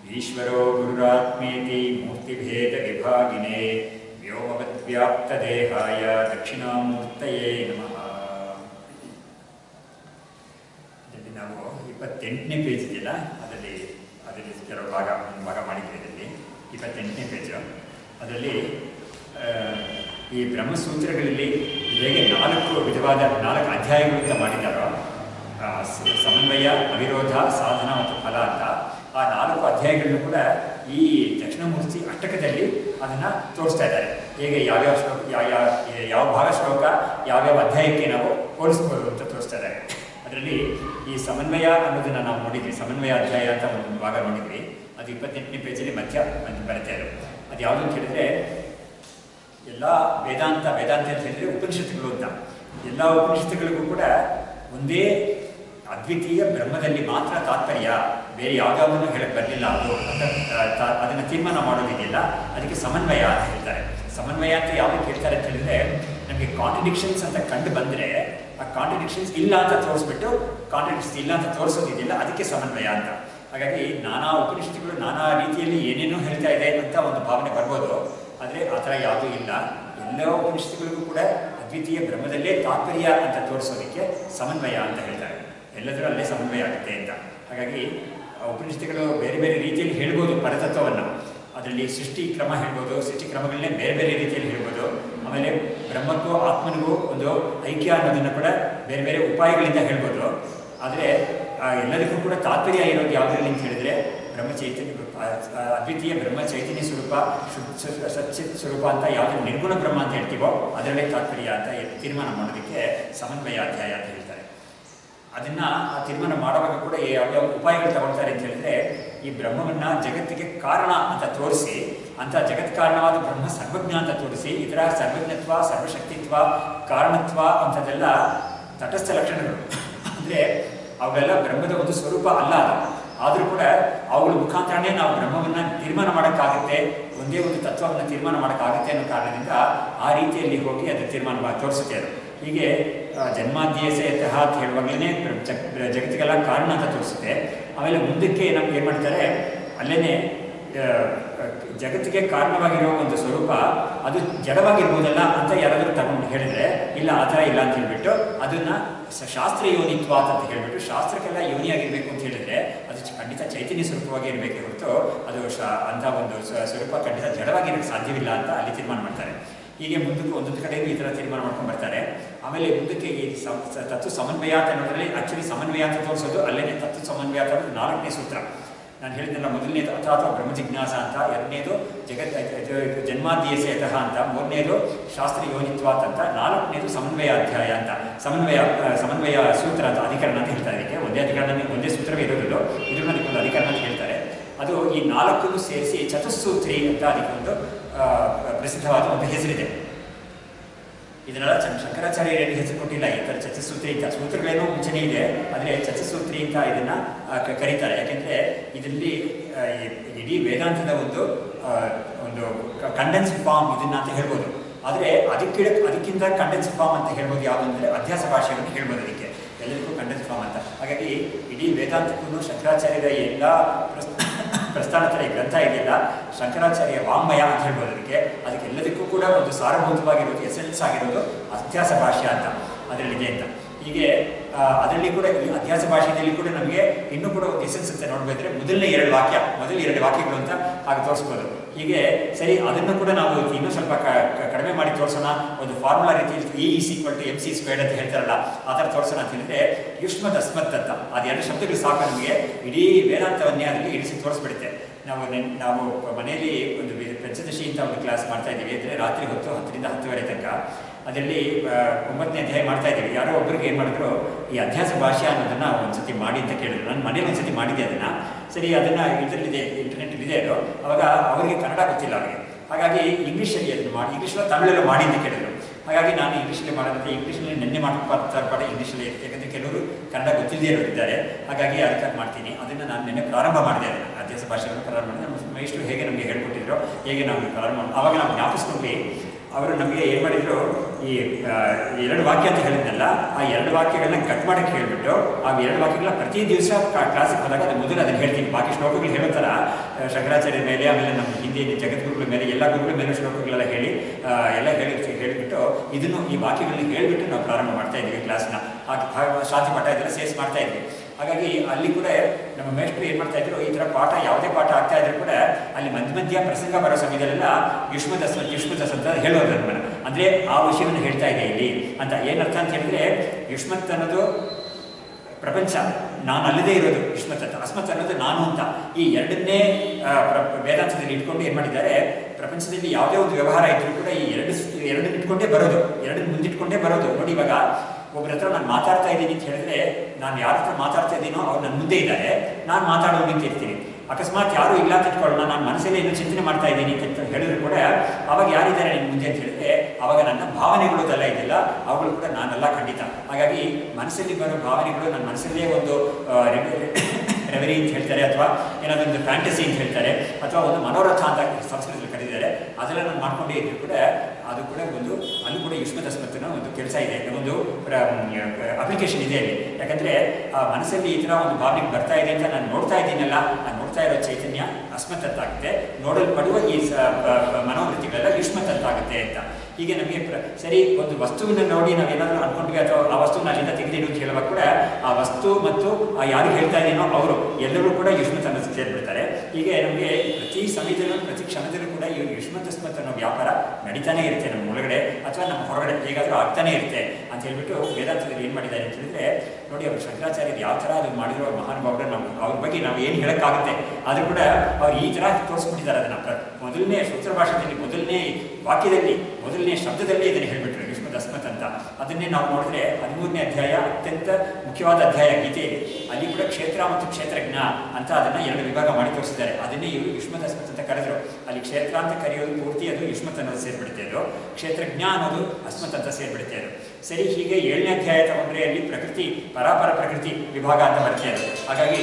ಈಶ್ವರೋ ಗುರುರಾತ್ಮೇತಿ ಮೂರ್ತಿಭೇದವಿಭಾಗಿನೇ ವ್ಯೋಮವದ್ವ್ಯಾಪ್ತದೇಹಾಯ ದಕ್ಷಿಣಾಮೂರ್ತಯೇ ನಮಃ ಇದರಲ್ಲಿ ನಾವು ಇಪ್ಪತ್ತೆಂಟನೇ ಪೇಜ್ ಇದೆಯಲ್ಲ ಅದರಲ್ಲಿ ಅದರಲ್ಲಿ ಕೆಲವು ಭಾಗ ಒಂದು ಭಾಗ ಮಾಡಿದ್ದೀವಿ ಇದರಲ್ಲಿ ಇಪ್ಪತ್ತೆಂಟನೇ ಪೇಜು ಅದರಲ್ಲಿ ಆ, ಈ ಬ್ರಹ್ಮಸೂತ್ರಗಳಲ್ಲಿ ಹೇಗೆ ನಾಲ್ಕು ವಿಧವಾದ ನಾಲ್ಕು ಅಧ್ಯಾಯಗಳು ಅಂತ ಮಾಡಿದ್ದಾರೋ ಆ, ಸ- ಸಮನ್ವಯ ಅವಿರೋಧ ಸಾಧನ ಮತ್ತು ಫಲ ಅಂತ ಆ ನಾಲ್ಕು ಅಧ್ಯಾಯಗಳನ್ನು ಕೂಡ ಈ ದಕ್ಷಿಣಮೂರ್ತಿ ಅಷ್ಟಕದಲ್ಲಿ ಅದನ್ನು ತೋರಿಸ್ತಾ ಇದ್ದಾರೆ ಹೇಗೆ ಯಾವ್ಯಾವ ಶ್ಲೋಕ ಯಾವ ಯಾವ ಯಾವ ಭಾಗ ಶ್ಲೋಕ ಯಾವ್ಯಾವ ಅಧ್ಯಾಯಕ್ಕೆ ನಾವು ಹೋಲಿಸ್ಬೋದು ಅಂತ ತೋರಿಸ್ತಾ ಇದ್ದಾರೆ ಅದರಲ್ಲಿ ಈ ಸಮನ್ವಯ ಅನ್ನೋದನ್ನ ನಾವು ನೋಡಿದ್ವಿ ಸಮನ್ವಯ ಅಧ್ಯಾಯ ಅಂತ ಒಂದು ಭಾಗ ನೋಡಿದ್ವಿ ಅದು ಇಪ್ಪತ್ತೆಂಟನೇ ಪೇಜಲ್ಲಿ ಮಧ್ಯ ಮಧ್ಯ ಬರುತ್ತೆ ಅದು ಅದು ಯಾವುದು ಅಂತ ಹೇಳಿದ್ರೆ ಎಲ್ಲ ವೇದಾಂತ ವೇದಾಂತ ಅಂತ ಹೇಳಿದ್ರೆ ಉಪನಿಷತ್ತುಗಳು ಅಂತ ಎಲ್ಲ ಉಪನಿಷತ್ತುಗಳಿಗೂ ಕೂಡ ಒಂದೇ ಅದ್ವಿತೀಯ ಬ್ರಹ್ಮದಲ್ಲಿ ಮಾತ್ರ ತಾತ್ಪರ್ಯ ಬೇರೆ ಯಾವುದಾವುದನ್ನು ಹೇಳಕ್ ಬರಲಿಲ್ಲ ಅದು ಅಂತ ಆ, ತಾ- ಅದನ್ನ ತೀರ್ಮಾನ ಮಾಡೋದಿದೆಯಲ್ಲ ಅದಕ್ಕೆ ಸಮನ್ವಯ ಅಂತ ಹೇಳ್ತಾರೆ ಸಮನ್ವಯ ಅಂತ ಯಾವ್ದಕ್ಕೆ ಹೇಳ್ತಾರೆ ಅಂತ ಹೇಳಿದ್ರೆ ನಮಗೆ ಕಾಂಟ್ರಡಿಕ್ಷನ್ಸ್ ಅಂತ ಕಂಡು ಬಂದ್ರೆ ಆ ಕಾಂಟ್ರಡಿಕ್ಷನ್ಸ್ ಇಲ್ಲ ಅಂತ ತೋರಿಸ್ಬಿಟ್ಟು ಕಾಂಟ್ರಡಿಕ್ಷನ್ಸ್ ಇಲ್ಲ ಅಂತ ತೋರಿಸೋದಿದೆಯಲ್ಲ ಅದಕ್ಕೆ ಸಮನ್ವಯ ಅಂತ ಹಾಗಾಗಿ ನಾನಾ ಉಪನಿಷತ್ತುಗಳು ನಾನಾ ರೀತಿಯಲ್ಲಿ ಏನೇನೋ ಹೇಳ್ತಾ ಇದೆ ಅಂತ ಒಂದು ಭಾವನೆ ಬರ್ಬೋದು ಆದರೆ ಆ ಥರ ಯಾವುದೂ ಇಲ್ಲ ಎಲ್ಲ ಉಪನಿಷತ್ತುಗಳಿಗೂ ಕೂಡ ಅದ್ವಿತೀಯ ಬ್ರಹ್ಮದಲ್ಲೇ ತಾತ್ಪರ್ಯ ಅಂತ ತೋರಿಸೋದಕ್ಕೆ ಸಮನ್ವಯ ಅಂತ ಹೇಳ್ತಾರೆ ಎಲ್ಲದರ ಅಲ್ಲೇ ಸಮನ್ವಯ ಆಗುತ್ತೆ ಅಂತ ಹಾಗಾಗಿ ಆ ಉಪನಿಷತ್ತುಗಳು ಬೇರೆ ಬೇರೆ ರೀತಿಯಲ್ಲಿ ಹೇಳ್ಬೋದು ಪರತತ್ವವನ್ನು ಅದರಲ್ಲಿ ಸೃಷ್ಟಿ ಕ್ರಮ ಹೇಳ್ಬೋದು ಸೃಷ್ಟಿ ಕ್ರಮಗಳನ್ನೇ ಬೇರೆ ಬೇರೆ ರೀತಿಯಲ್ಲಿ ಹೇಳ್ಬೋದು ಆಮೇಲೆ ಬ್ರಹ್ಮಕ್ಕೂ ಆತ್ಮನಿಗೂ ಒಂದು ಐಕ್ಯ ಅನ್ನೋದನ್ನು ಕೂಡ ಬೇರೆ ಬೇರೆ ಉಪಾಯಗಳಿಂದ ಹೇಳ್ಬೋದು ಆದರೆ ಆ ಎಲ್ಲದಕ್ಕೂ ಕೂಡ ತಾತ್ಪರ್ಯ ಇರೋದು ಯಾವುದರಲ್ಲಿ ಅಂತ ಹೇಳಿದ್ರೆ ಬ್ರಹ್ಮ ಚೈತನ್ಯ ಆ, ಆ, ಅದ್ವಿತೀಯ ಬ್ರಹ್ಮ ಚೈತನ್ಯ ಸ್ವರೂಪ ಶುದ್ಧ ಸಚ್ಚಿತ್ ಸ್ವರೂಪ ಅಂತ ಯಾವುದು ನಿರ್ಗುಣ ಬ್ರಹ್ಮ ಅಂತ ಹೇಳ್ತೀವೋ ಅದರಲ್ಲೇ ತಾತ್ಪರ್ಯ ಅಂತ ತೀರ್ಮಾನ ಮಾಡೋದಕ್ಕೆ ಸಮನ್ವಯ ಅಧ್ಯಾಯ ಅಂತ ಹೇಳ್ತಾರೆ ಅದನ್ನ ಆ ತೀರ್ಮಾನ ಮಾಡುವಾಗ ಕೂಡ ಯಾವ್ಯಾವ ಉಪಾಯಗಳು ತಗೊಳ್ತಾರೆ ಅಂತ ಹೇಳಿದ್ರೆ ಈ ಬ್ರಹ್ಮವನ್ನ ಜಗತ್ತಿಗೆ ಕಾರಣ ಅಂತ ತೋರಿಸಿ ಅಂತ ಜಗತ್ ಕಾರಣವಾದ ಬ್ರಹ್ಮ ಸರ್ವಜ್ಞ ಅಂತ ತೋರಿಸಿ ಇದರ ಸರ್ವಜ್ಞತ್ವ ಸರ್ವಶಕ್ತಿತ್ವ ಕಾರಣತ್ವ ಅಂಥದ್ದೆಲ್ಲ ತಟಸ್ಥ ಲಕ್ಷಣಗಳು ಅಂದ್ರೆ ಅವೆಲ್ಲ ಬ್ರಹ್ಮದ ಒಂದು ಸ್ವರೂಪ ಅಲ್ಲ ಅದು ಆದರೂ ಕೂಡ ಅವುಗಳ ಮುಖಾಂತರನೇ ನಾವು ಬ್ರಹ್ಮವನ್ನ ತೀರ್ಮಾನ ಮಾಡೋಕ್ಕಾಗುತ್ತೆ ಒಂದೇ ಒಂದು ತತ್ವವನ್ನು ತೀರ್ಮಾನ ಮಾಡೋಕ್ಕಾಗುತ್ತೆ ಅನ್ನೋ ಕಾರಣದಿಂದ ಆ ರೀತಿಯಲ್ಲಿ ಹೋಗಿ ಅದು ತೀರ್ಮಾನ ಮಾಡಿ ತೋರಿಸುತ್ತೆ ಅದು ಹೀಗೆ ಆ, ಜನ್ಮಾದ್ಯಸೆಯತಃ ಅಂತ ಹೇಳುವಾಗಲೇ ಜಗತ್ತಿಗೆಲ್ಲ ಕಾರಣ ಅಂತ ತೋರಿಸುತ್ತೆ ಆಮೇಲೆ ಮುಂದಕ್ಕೆ ನಮ್ಗೆ ಏನು ಮಾಡ್ತಾರೆ ಅಲ್ಲೇನೆ ಆ, ಜಗತ್ತಿಗೆ ಕಾರಣವಾಗಿರೋ ಒಂದು ಸ್ವರೂಪ ಅದು ಜಡವಾಗಿರ್ಬೋದಲ್ಲ ಅಂತ ಯಾರಾದರೂ ತಗೊಂಡು ಹೇಳಿದ್ರೆ ಇಲ್ಲ ಆ ಥರ ಇಲ್ಲ ಅಂತ ಹೇಳ್ಬಿಟ್ಟು ಅದನ್ನ ಸ- ಶಾಸ್ತ್ರ ಯೋನಿತ್ವ ಅಂತ ಹೇಳ್ಬಿಟ್ಟು ಶಾಸ್ತ್ರಕ್ಕೆಲ್ಲ ಯೋನಿಯಾಗಿರ್ಬೇಕು ಅಂತ ಹೇಳಿದ್ರೆ ಅದು ಚ- ಖಂಡಿತ ಚೈತನ್ಯ ಸ್ವರೂಪವಾಗಿ ಇರಬೇಕೆ ಹೊರತು ಅದು ಶ ಅಂತ ಒಂದು ಸ- ಸ್ವರೂಪ ಖಂಡಿತ ಜಡವಾಗಿರೋಕ್ಕೆ ಸಾಧ್ಯವಿಲ್ಲ ಅಂತ ಅಲ್ಲಿ ತೀರ್ಮಾನ ಮಾಡ್ತಾರೆ ಹೀಗೆ ಮುಂದಕ್ಕೆ ಒಂದೊಂದು ಕಡೆಗೂ ಈ ಥರ ತೀರ್ಮಾನ ಮಾಡ್ಕೊಂಡು ಬರ್ತಾರೆ ಆಮೇಲೆ ಮುಂದಕ್ಕೆ ಈ ಸಮ್- ಸ- ತತ್ವ ಸಮನ್ವಯ ಅಂತ ಅನ್ನೋದ್ರಲ್ಲಿ ಆಕ್ಚುಲಿ ಸಮನ್ವಯ ಅಂತ ತೋರಿಸೋದು ಅಲ್ಲೇನೆ ತತ್ವ ಸಮನ್ವಯ ಅಂತ ಅನ್ನೋದು ನಾಲ್ಕನೇ ಸೂತ್ರ ನಾನು ಹೇಳಿದ್ನಲ್ಲ ಮೊದಲನೇದು ಅಥವಾ ಅಥವಾ ಬ್ರಹ್ಮ ಜಿಜ್ಞಾಸ ಅಂತ ಎರಡನೇದು ಜಗತ್ ಇದು ಜನ್ಮಾದ್ಯಸೇತಃ ಅಂತ ಮೂರನೇದು ಶಾಸ್ತ್ರ ಯೋನಿತ್ವಾತ್ ಅಂತ ನಾಲ್ಕನೇದು ಸಮನ್ವಯ ಅಧ್ಯಾಯ ಅಂತ ಸಮನ್ವಯ ಆ, ಸಮನ್ವಯ ಸೂತ್ರ ಅಂತ ಅಧಿಕರಣ ಅಂತ ಹೇಳ್ತಾರೆ ಇದಕ್ಕೆ ಒಂದೇ ಅಧಿಕರಣ ಒಂದೇ ಸೂತ್ರವೇ ಇರೋದಿಲ್ಲ ಇದ್ರೂ ಅದಕ್ಕೆ ಒಂದು ಅಧಿಕರಣ ಅಂತ ಹೇಳ್ತಾರೆ ಅದು ಈ ನಾಲ್ಕನ್ನು ಸೇರಿಸಿ ಚತುಸ್ಸೂತ್ರಿ ಅಂತ ಅದಕ್ಕೆ ಒಂದು ಆ, ಪ್ರಸಿದ್ಧವಾದ ಒಂದು ಹೆಸರಿದೆ ಇದನ್ನೆಲ್ಲ ಚ- ಶಂಕರಾಚಾರ್ಯರು ಏನು ಹೆಸರು ಕೊಟ್ಟಿಲ್ಲ ಈ ಥರ ಚತುಸೂತ್ರಿ ಅಂತ ಸೂತ್ರಗಳೇನೋ ಮುಂಚೆನೇ ಇದೆ ಆದರೆ ಚತುಸೂತ್ರಿ ಅಂತ ಇದನ್ನ ಆ, ಕ- ಕರೀತಾರೆ ಯಾಕೆಂದ್ರೆ ಇದರಲ್ಲಿ ಆ, ಈ- ಇಡೀ ವೇದಾಂತದ ಒಂದು ಆ, ಒಂದು ಕಂಡೆನ್ಸ್ಡ್ ಫಾರ್ಮ್ ಇದನ್ನ ಅಂತ ಹೇಳ್ಬೋದು ಆದರೆ ಅದಕ್ಕೆ ಅದಕ್ಕಿಂತ ಕಂಡೆನ್ಸ್ಡ್ ಫಾರ್ಮ್ ಅಂತ ಹೇಳ್ಬೋದು ಯಾವುದು ಅಂದರೆ ಅಧ್ಯಾಸ ಭಾಷೆಯನ್ನು ಹೇಳ್ಬೋದು ಅದಕ್ಕೆ ಎಲ್ಲರಿಗೂ ಕಂಡೆನ್ಸ್ ಫಾರ್ಮ್ ಅಂತ ಹಾಗಾಗಿ ಇಡೀ ವೇದಾಂತಕ್ಕೂ ಶಂಕರಾಚಾರ್ಯರ ಎಲ್ಲ ಪ್ರಸ್- ಪ್ರಸ್ಥಾನತ್ರಯ ಗ್ರಂಥ ಇದೆಯಲ್ಲ ಶಂಕರಾಚಾರ್ಯ ವಾಂಗ್ಮಯ ಅಂತ ಹೇಳ್ಬೋದು ಅದಕ್ಕೆ ಅದಕ್ಕೆಲ್ಲದಕ್ಕೂ ಕೂಡ ಒಂದು ಸಾರಭೂತವಾಗಿರೋದು ಎಸೆನ್ಸ್ ಆಗಿರೋದು ಅಧ್ಯಾಸ ಭಾಷೆ ಅಂತ ಅದರಲ್ಲಿದೆ ಅಂತ ಹೀಗೆ ಆ, ಅದರಲ್ಲಿ ಕೂಡ ಈ ಅಧ್ಯಾಸ ಭಾಷೆಯಲ್ಲಿ ಕೂಡ ನಮಗೆ ಇನ್ನೂ ಕೂಡ ಒಂದು ಎಸೆನ್ಸ್ ಅಂತ ನೋಡ್ಬೇಕ್ರೆ ಮೊದಲನೇ ಎರಡು ವಾಕ್ಯ ಮೊದಲ ಎರಡು ವಾಕ್ಯಗಳು ಅಂತ ಹಾಗೆ ತೋರಿಸ್ಬೋದು ಹೀಗೆ ಸರಿ ಅದನ್ನು ಕೂಡ ನಾವು ಇನ್ನೂ ಸ್ವಲ್ಪ ಕ- ಕ- ಕಡಿಮೆ ಮಾಡಿ ತೋರಿಸೋಣ ಒಂದು ಫಾರ್ಮುಲಾ ರೀತಿಯಲ್ಲಿ E is equal to M C squared ಅಂತ ಹೇಳ್ತಾರಲ್ಲ ಆ ಥರ ತೋರಿಸೋಣ ಅಂತ ಹೇಳಿದ್ರೆ ಯುಷ್ಮತ್ ಅಸ್ಮತ್ ಅಂತ ಅದೆರಡು ಶಬ್ದಗಳು ಸಾಕು ನಮಗೆ ಇಡೀ ವೇದಾಂತವನ್ನೇ ಅದರಲ್ಲಿ ಇರಿಸಿ ತೋರಿಸ್ಬಿಡುತ್ತೆ ನಾವು ನೆನ್- ನಾವು ಮನೆಯಲ್ಲಿ ಒಂದು ವಿ- ಪಂಚದಶಿ ಅಂತ ಒಂದು ಕ್ಲಾಸ್ ಮಾಡ್ತಾ ಇದ್ದೀವಿ ಅಂದರೆ ರಾತ್ರಿ ಹೊತ್ತು ಹತ್ತರಿಂದ ಹತ್ತುವರೆ ತನಕ ಅದರಲ್ಲಿ ಆ, ಒಂಬತ್ತನೇ ಅಧ್ಯಾಯ ಮಾಡ್ತಾ ಇದ್ದೀವಿ ಯಾರೋ ಒಬ್ಬರಿಗೆ ಏನು ಮಾಡಿದ್ರು ಈ ಅಧ್ಯಾಸ ಭಾಷೆ ಅನ್ನೋದನ್ನ ಒಂದ್ಸತಿ ಮಾಡಿ ಅಂತ ಕೇಳಿದ್ರು ನಾನು ಮನೇಲಿ ಒಂದ್ಸತಿ ಮಾಡಿದ್ದೆ ಅದನ್ನ ಸರಿ ಅದನ್ನ ಇದರಲ್ಲಿದೆ ಇಂಟರ್ನೆಟ್ ಇದೆ ಅದು ಅವಾಗ ಅವರಿಗೆ ಕನ್ನಡ ಗೊತ್ತಿಲ್ಲ ಅವರಿಗೆ ಹಾಗಾಗಿ ಇಂಗ್ಲೀಷಲ್ಲಿ ಅದನ್ನು ಮಾಡಿ ಇಂಗ್ಲೀಷ್ ತಮಿಳಲ್ಲೂ ಮಾಡಿ ಅಂತ ಕೇಳಿದ್ರು ಹಾಗಾಗಿ ನಾನು ಇಂಗ್ಲೀಷಲ್ಲಿ ಮಾಡೋದಂತೆ ಇಂಗ್ಲೀಷಲ್ಲಿ ನೆನ್ನೆ ಮಾಡ್ತಾ ಪಡ ಇಂಗ್ಲೀಷಲ್ಲಿ ಇರುತ್ತೆ ಯಾಕಂದರೆ ಕೆಲವರು ಕನ್ನಡ ಗೊತ್ತಿಲ್ಲದೆ ಇರೋರು ಇದ್ದಾರೆ ಹಾಗಾಗಿ ಅದಕ್ಕಾಗಿ ಮಾಡ್ತೀನಿ ಅದನ್ನು ನಾನು ನಿನ್ನೆ ಪ್ರಾರಂಭ ಮಾಡಿದೆ ಅದನ್ನು ಅಧ್ಯಾಸ ಭಾಷೆಯನ್ನು ಪ್ರಾರಂಭ ಮಾಡಿದೆ ನಮ್ಮ ಮೈಸ್ಟ್ರು ಹೇಗೆ ನಮಗೆ ಹೇಳ್ಕೊಟ್ಟಿದ್ರು ಹೇಗೆ ನಾವು ಪ್ರಾರಂಭ ಮಾಡಿ ಆವಾಗ ನಾವು ಜ್ಞಾಪಿಸ್ಕೊಂಡ್ವಿ ಅವರು ನಮಗೆ ಏನು ಮಾಡಿದ್ರು ಈ ಆ, ಎರಡು ವಾಕ್ಯ ಅಂತ ಹೇಳಿದ್ನಲ್ಲ ಆ ಎರಡು ವಾಕ್ಯಗಳನ್ನ ಕಟ್ ಮಾಡಕ್ಕೆ ಹೇಳ್ಬಿಟ್ಟು ಆ ಎರಡು ವಾಕ್ಯಗಳನ್ನ ಪ್ರತಿ ದಿವಸ ಕ್ಲಾಸಿಗೆ ಹೋದಾಗ ಅದು ಮೊದಲು ಅದನ್ನು ಹೇಳ್ತೀನಿ ಬಾಕಿ ಶ್ಲೋಕಗಳು ಹೇಳೋ ಥರ ಆ, ಶಂಕರಾಚಾರ್ಯರ ಮೇಲೆ ಆಮೇಲೆ ನಮ್ಮ ಹಿಂದಿ ಜಗದ್ಗುರುಗಳ ಮೇಲೆ ಎಲ್ಲ ಗುರುಗಳ ಮೇಲೆ ಶ್ಲೋಕಗಳೆಲ್ಲ ಹೇಳಿ ಆ, ಎಲ್ಲ ಹೇಳಿ ಹೇಳಿಬಿಟ್ಟು ಇದನ್ನು ಈ ವಾಕ್ಯಗಳನ್ನ ಹೇಳಿಬಿಟ್ಟು ನಾವು ಪ್ರಾರಂಭ ಮಾಡ್ತಾ ಇದ್ದೀವಿ ಕ್ಲಾಸ್ನ ಶಾಂತಿ ಪಾಠ ಇದೆಲ್ಲ ಸೇರಿಸಿ ಮಾಡ್ತಾ ಇದ್ವಿ ಹಾಗಾಗಿ ಅಲ್ಲಿ ಕೂಡ ನಮ್ಮ ಮೇಷ್ಟ್ರು ಏನು ಮಾಡ್ತಾ ಇದ್ರು ಈ ಥರ ಪಾಠ ಯಾವುದೇ ಪಾಠ ಆಗ್ತಾ ಇದ್ರು ಕೂಡ ಅಲ್ಲಿ ಮಧ್ಯ ಮಧ್ಯ ಪ್ರಸಂಗ ಬರೋ ಸಮಯದಲ್ಲೆಲ್ಲ ಯುಷ್ಮದಸ್ ಯುಷ್ಮದಸ್ ಅಂತ ಹೇಳೋದು ನಮ್ಮನ್ನು ಅಂದರೆ ಆ ವಿಷಯವನ್ನು ಹೇಳ್ತಾ ಇದೆ ಇಲ್ಲಿ ಅಂತ ಏನರ್ಥ ಅಂತ ಹೇಳಿದ್ರೆ ಯುಷ್ಮತ್ ಅನ್ನೋದು ಪ್ರಪಂಚ ನಾನು ಅಲ್ಲದೆ ಇರೋದು ಯುಷ್ಮತ್ ಅಂತ ಅಸ್ಮತ್ ಅನ್ನೋದು ನಾನು ಅಂತ ಈ ಎರಡನ್ನೇ ಆ, ಪ್ರ- ವೇದಾಂತದಲ್ಲಿ ಇಟ್ಕೊಂಡು ಏನು ಮಾಡಿದ್ದಾರೆ ಪ್ರಪಂಚದಲ್ಲಿ ಯಾವುದೇ ಒಂದು ವ್ಯವಹಾರ ಇದ್ರೂ ಕೂಡ ಈ ಎರಡು ಎರಡನ್ನ ಇಟ್ಕೊಂಡೇ ಬರೋದು ಎರಡನ್ನ ಮುಂದಿಟ್ಕೊಂಡೇ ಬರೋದು ನೋಡಿ ಇವಾಗ ಒಬ್ಬರ ಹತ್ರ ನಾನು ಮಾತಾಡ್ತಾ ಇದ್ದೀನಿ ಅಂತ ಹೇಳಿದ್ರೆ ನಾನು ಯಾರ ಹತ್ರ ಮಾತಾಡ್ತಾ ಇದ್ದೀನೋ ಅವ್ರು ನನ್ನ ಮುಂದೆ ಇದ್ದಾರೆ ನಾನು ಮಾತಾಡೋದು ಅಂತ ಇರ್ತೀನಿ ಅಕಸ್ಮಾತ್ ಯಾರು ಇಲ್ಲ ಅಂತ ಇಟ್ಕೊಳ್ಳೋಣ ನಾನು ಮನಸ್ಸಲ್ಲಿ ಏನೋ ಚಿಂತನೆ ಮಾಡ್ತಾ ಇದ್ದೀನಿ ಅಂತ ಹೇಳಿದ್ರು ಕೂಡ ಅವಾಗ ಯಾರಿದ್ದಾರೆ ನಿನ್ನ ಮುಂದೆ ಅಂತ ಹೇಳಿದ್ರೆ ಅವಾಗ ನನ್ನ ಭಾವನೆಗಳು ಅದೆಲ್ಲ ಇದೆಯಲ್ಲ ಅವುಗಳು ಕೂಡ ನಾನಲ್ಲ ಖಂಡಿತ ಹಾಗಾಗಿ ಮನಸ್ಸಲ್ಲಿ ಬರೋ ಭಾವನೆಗಳು ನನ್ನ ಮನಸ್ಸಲ್ಲೇ ಒಂದು ಆ, ರೆ- ರೆವರಿ ಅಂತ ಹೇಳ್ತಾರೆ ಅಥವಾ ಏನಾದರೂ ಒಂದು ಫ್ಯಾಂಟಸಿ ಅಂತ ಹೇಳ್ತಾರೆ ಅಥವಾ ಒಂದು ಮನೋರಥ ಅಂತ ಸಂಸ್ಕೃತದಲ್ಲಿ ಕರೀತಾರೆ ಅದೆಲ್ಲ ನಾನು ಮಾಡ್ಕೊಂಡೇ ಇದ್ರು ಕೂಡ ಅದು ಕೂಡ ಒಂದು ಅಲ್ಲೂ ಕೂಡ ಯುಷ್ಮತ್ ಅಸ್ಮತ್ನ ಒಂದು ಕೆಲಸ ಇದೆ ಒಂದು ಅಪ್ಲಿಕೇಶನ್ ಇದೆ ಅಲ್ಲಿ ಯಾಕಂದ್ರೆ ಆ ಮನಸ್ಸಲ್ಲಿ ಈ ಥರ ಒಂದು ಭಾವನೆ ಬರ್ತಾ ಇದೆ ಅಂತ ನಾನು ನೋಡ್ತಾ ಇದ್ದೀನಲ್ಲ ಆ ನೋಡ್ತಾ ಇರೋ ಚೈತನ್ಯ ಅಸ್ಮತ್ ಅಂತ ಆಗುತ್ತೆ ನೋಡಲ್ಪಡುವ ಈ ಸ- ಪ- ಪ- ಮನೋವೃತ್ತಿಗಳೆಲ್ಲ ಯುಷ್ಮತ್ ಅಂತ ಆಗುತ್ತೆ ಅಂತ ಹೀಗೆ ನಮಗೆ ಪ್ರ ಸರಿ ಒಂದು ವಸ್ತುವಿನ ನೋಡಿ ನಾವೇನಾದರೂ ಅನ್ಕೊಂಡ್ವಿ ಅಥವಾ ಆ ವಸ್ತುವನ್ನ ಅಲ್ಲಿಂದ ತೆಗೆದಿಡು ಅಂತ ಹೇಳುವಾಗ ಕೂಡ ಆ ವಸ್ತು ಮತ್ತು ಆ ಯಾರು ಹೇಳ್ತಾ ಇದೀನೋ ಅವರು ಎಲ್ಲರೂ ಕೂಡ ಯುಷ್ಮತ್ ಅನ್ನೋದು ಸೇರ್ಬಿಡ್ತಾರೆ ಹೀಗೆ ನಮಗೆ ಪ್ರತಿ ಸಮಯದಲ್ಲೂ ಪ್ರತಿ ಕ್ಷಣದಲ್ಲೂ ಕೂಡ ಈ ಯುಷ್ಮತ್ ಅಸ್ಮತ್ ಅನ್ನೋ ವ್ಯಾಪಾರ ನಡೀತಾನೆ ಇರುತ್ತೆ ನಮ್ಮ ಒಳಗಡೆ ಅಥವಾ ನಮ್ಮ ಹೊರಗಡೆ ಹೇಗಾದರೂ ಆಗ್ತಾನೆ ಇರುತ್ತೆ ಅಂತ ಹೇಳ್ಬಿಟ್ಟು ವೇದಾಂತದಲ್ಲಿ ಏನು ಮಾಡಿದ್ದಾರೆ ಅಂತ ಹೇಳಿದ್ರೆ ನೋಡಿ ಅವರು ಶಂಕರಾಚಾರ್ಯರು ಯಾವ ಥರ ಅದು ಮಾಡಿರೋ ಅವ್ರ ಮಹಾನುಭಾವರು ನಾವು ಅವ್ರ ಬಗ್ಗೆ ನಾವು ಏನು ಹೇಳೋಕ್ಕಾಗುತ್ತೆ ಆದರೂ ಕೂಡ ಅವ್ರು ಈ ಥರ ತೋರಿಸ್ಬಿಟ್ಟಿದ್ದಾರೆ ಅದನ್ನು ಪ್ರ- ಮೊದಲನೇ ಸೂತ್ರ ಭಾಷೆಯಲ್ಲಿ ಮೊದಲನೇ ವಾಕ್ಯದಲ್ಲಿ ಮೊದಲನೇ ಶಬ್ದದಲ್ಲೇ ಇದನ್ನು ಹೇಳ್ಬಿಟ್ರು ಯುಷ್ಮತ್ ಅಸ್ಮತ್ ಅಂತ ಅದನ್ನೇ ನಾವು ನೋಡಿದ್ರೆ ಹದಿಮೂರನೇ ಅಧ್ಯಾಯ ಅತ್ಯಂತ ಮುಖ್ಯವಾದ ಅಧ್ಯಾಯ ಗೀತೆಯಲ್ಲಿ ಅಲ್ಲಿ ಕೂಡ ಕ್ಷೇತ್ರ ಮತ್ತು ಕ್ಷೇತ್ರಜ್ಞ ಅಂತ ಅದನ್ನ ಎರಡು ವಿಭಾಗ ಮಾಡಿ ತೋರಿಸಿದ್ದಾರೆ ಅದನ್ನೇ ಇವರು ಯುಷ್ಮತ್ ಅಸ್ಮತ್ ಅಂತ ಕರೆದ್ರು ಅಲ್ಲಿ ಕ್ಷೇತ್ರ ಅಂತ ಕರೆಯೋದು ಪೂರ್ತಿ ಅದು ಯುಷ್ಮತ್ ಅನ್ನೋದು ಸೇರ್ಬಿಡುತ್ತೆ ಅದು ಕ್ಷೇತ್ರಜ್ಞ ಅನ್ನೋದು ಅಸ್ಮತ್ ಅಂತ ಸೇರ್ಬಿಡುತ್ತೆ ಅದು ಸರಿ ಹೀಗೆ ಏಳನೇ ಅಧ್ಯಾಯ ತಗೊಂಡ್ರೆ ಅಲ್ಲಿ ಪ್ರಕೃತಿ ಪರಾಪರ ಪ್ರಕೃತಿ ವಿಭಾಗ ಅಂತ ಬರುತ್ತೆ ಅದು ಹಾಗಾಗಿ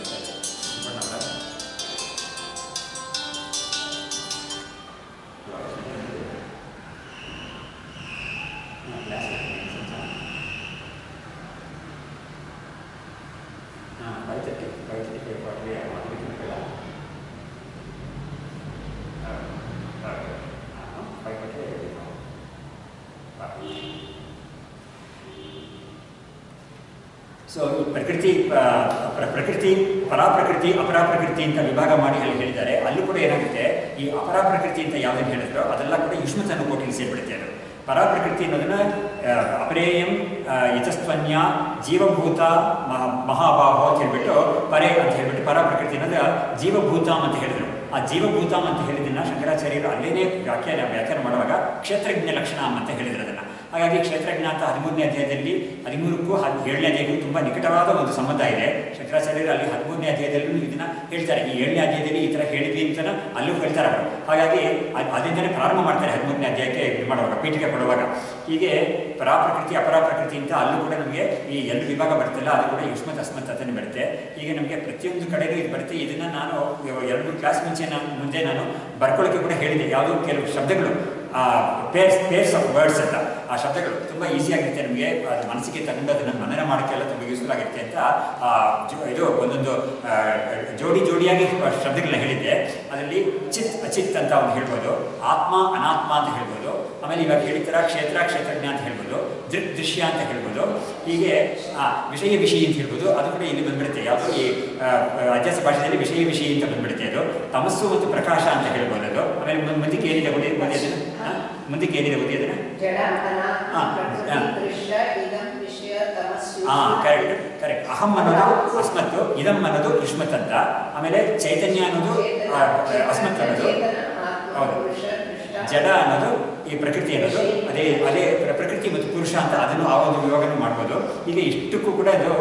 ಸೊ ಈ ಪ್ರಕೃತಿ ಆ, ಪ್ರ- ಪ್ರಕೃತಿ ಪರಾಪ್ರಕೃತಿ ಅಪರಾಪ್ರಕೃತಿ ಅಂತ ವಿಭಾಗ ಮಾಡಿ ಅಲ್ಲಿ ಹೇಳಿದ್ದಾರೆ ಅಲ್ಲೂ ಕೂಡ ಏನಾಗುತ್ತೆ ಈ ಅಪರಾಪ್ರಕೃತಿ ಅಂತ ಯಾವುದನ್ನು ಹೇಳಿದ್ರು ಅದೆಲ್ಲ ಕೂಡ ಯುಷ್ಮತ್ ಅನ್ನೋ ಕೋಟಿಗೆ ಸೇರ್ಬಿಡುತ್ತೆ ಅದು ಪರಾಪ್ರಕೃತಿ ಅನ್ನೋದನ್ನ ಆ, ಅಪರೇಯಂ ಆ, ಯತಸ್ತ್ವನ್ಯ ಜೀವಭೂತ ಮಹ ಮಹಾಬಾಹೋ ಅಂತ ಹೇಳ್ಬಿಟ್ಟು ಪರೇ ಅಂತ ಹೇಳ್ಬಿಟ್ಟು ಪರಾಪ್ರಕೃತಿ ಅನ್ನೋದು ಜೀವಭೂತಾಮ್ ಅಂತ ಹೇಳಿದ್ರು ಆ ಜೀವಭೂತಾಮ್ ಅಂತ ಹೇಳಿದ್ದನ್ನ ಶಂಕರಾಚಾರ್ಯರು ಅಲ್ಲೇನೇ ವ್ಯಾಖ್ಯಾನ ವ್ಯಾಖ್ಯಾನ ಮಾಡುವಾಗ ಕ್ಷೇತ್ರಜ್ಞ ಲಕ್ಷಣ ಅಂತ ಹೇಳಿದ್ರು ಅದನ್ನ ಹಾಗಾಗಿ ಕ್ಷೇತ್ರಜ್ಞ ಅಂತ ಹದಿಮೂರನೇ ಅಧ್ಯಾಯದಲ್ಲಿ ಹದಿಮೂರಕ್ಕೂ ಹದ್ ಏಳನೇ ಅಧ್ಯಾಯಕ್ಕೂ ತುಂಬ ನಿಕಟವಾದ ಒಂದು ಸಂಬಂಧ ಇದೆ ಶಂಕರಾಚಾರ್ಯರು ಅಲ್ಲಿ ಹದಿಮೂರನೇ ಅಧ್ಯಾಯದಲ್ಲೂ ಇದನ್ನ ಹೇಳ್ತಾರೆ ಈ ಏಳನೇ ಅಧ್ಯಾಯದಲ್ಲಿ ಈ ಥರ ಹೇಳಿದ್ವಿ ಅಂತ ಅಲ್ಲೂ ಹೇಳ್ತಾರೆ ಅವರು ಹಾಗಾಗಿ ಅದ್- ಅದರಿಂದನೇ ಪ್ರಾರಂಭ ಮಾಡ್ತಾರೆ ಹದಿಮೂರನೇ ಅಧ್ಯಾಯಕ್ಕೆ ಇದು ಮಾಡುವಾಗ ಪೀಠಿಕೆ ಕೊಡುವಾಗ ಹೀಗೆ ಪರಾಪ್ರಕೃತಿ ಅಪರಾಪ್ರಕೃತಿ ಅಂತ ಅಲ್ಲೂ ಕೂಡ ನಮಗೆ ಈ ಎರಡು ವಿಭಾಗ ಬರ್ತಲ್ಲ ಅದು ಕೂಡ ಯುಷ್ಮತ್ ಅಸ್ಮತ್ ಅಂತಾನೆ ಬರುತ್ತೆ ಹೀಗೆ ನಮಗೆ ಪ್ರತಿಯೊಂದು ಕಡೆಗೂ ಇದು ಬರುತ್ತೆ ಇದನ್ನ ನಾನು ಇವ- ಎರಡು ಕ್ಲಾಸ್ ಮುಂಚೆ ನಾನು ಮುಂದೆ ನಾನು ಬರ್ಕೊಳ್ಳೋಕೆ ಕೂಡ ಹೇಳಿದೆ ಯಾವುದೋ ಕೆಲವು ಶಬ್ದಗಳು ಪೇರ್ಸ್ ಪೇರ್ಸ್ ಆಫ್ ವರ್ಡ್ಸ್ ಅಂತ ಆ ಶಬ್ದಗಳು ತುಂಬ ಈಸಿಯಾಗಿರುತ್ತೆ ನಮಗೆ ಅದು ಮನಸ್ಸಿಗೆ ತಗೊಂಡು ಅದನ್ನು ಮನನ ಮಾಡೋಕ್ಕೆಲ್ಲ ತುಂಬ ಯೂಸ್ಫುಲ್ ಆಗಿರುತ್ತೆ ಅಂತ ಆ, ಜೋ- ಇದು ಒಂದೊಂದು ಆ, ಜೋಡಿ ಜೋಡಿಯಾಗಿ ಶಬ್ದಗಳನ್ನ ಹೇಳಿದ್ದೆ ಅದರಲ್ಲಿ ಚಿತ್ ಅಚಿತ್ ಅಂತ ಒಂದು ಹೇಳ್ಬೋದು ಆತ್ಮ ಅನಾತ್ಮ ಅಂತ ಹೇಳ್ಬೋದು ಆಮೇಲೆ ಇವಾಗ ಹೇಳಿದ ಥರ ಕ್ಷೇತ್ರ ಕ್ಷೇತ್ರಜ್ಞ ಅಂತ ಹೇಳ್ಬೋದು ದೃಕ್ ದೃಶ್ಯ ಅಂತ ಹೇಳ್ಬೋದು ಹೀಗೆ ಆ, ವಿಷಯ ವಿಷಯ ಅಂತ ಹೇಳ್ಬೋದು ಅದು ಕೂಡ ಇಲ್ಲಿ ಬಂದ್ಬಿಡುತ್ತೆ ಯಾವುದೋ ಈ ಆ, ಅಧ್ಯಾಸ ಭಾಷೆಯಲ್ಲಿ ವಿಷಯ ವಿಷಯ ಅಂತ ಬಂದ್ಬಿಡುತ್ತೆ ಅದು ತಮಸ್ಸು ಮತ್ತು ಪ್ರಕಾಶ ಅಂತ ಹೇಳ್ಬೋದು ಅದು ಆಮೇಲೆ ಮುಂದ್- ಮುಂದಕ್ಕೆ ಏನಿದೆ ಓದಿ ಓದಿ ಅದನ್ನ ಆ? ಮುಂದಕ್ಕೆ ಏನಿದೆ ಓದಿ ಅದನ್ನ ಜಡ ಅನಾತ್ಮ ಹಾ, ಪ್ರಕೃತಿ ಹಾ. ದೃಶ್ಯ ಇದಂ ವಿಷಯ ತಮಸ್ಸು ಹಾ ಕರೆಕ್ಟ್ ಕರೆಕ್ಟ್ ಅಹಂ ಅನ್ನೋದು ಅಸ್ಮತ್ತು ಇದಂ ಅನ್ನೋದು ಯುಷ್ಮತ್ ಅಂತ ಆಮೇಲೆ ಚೈತನ್ಯ ಅನ್ನೋದು ಆ, ಅಸ್ಮತ್ ಅನ್ನೋದು ಚೇತನ ಆತ್ಮ ಹೌದು. ಪುರುಷ ದೃಷ್ಟ ಜಡ ಅನ್ನೋದು ಈ ಪ್ರಕೃತಿ ಅನ್ನೋದು ಅದೇ ಅದೇ ಪ್ರ- ಪ್ರಕೃತಿ ಮತ್ತು ಪುರುಷ ಅಂತ ಅದನ್ನು ಆ ಒಂದು ವಿಭಾಗನೂ ಮಾಡ್ಬೋದು ಈಗ ಇಷ್ಟಕ್ಕೂ ಕೂಡ ಅದು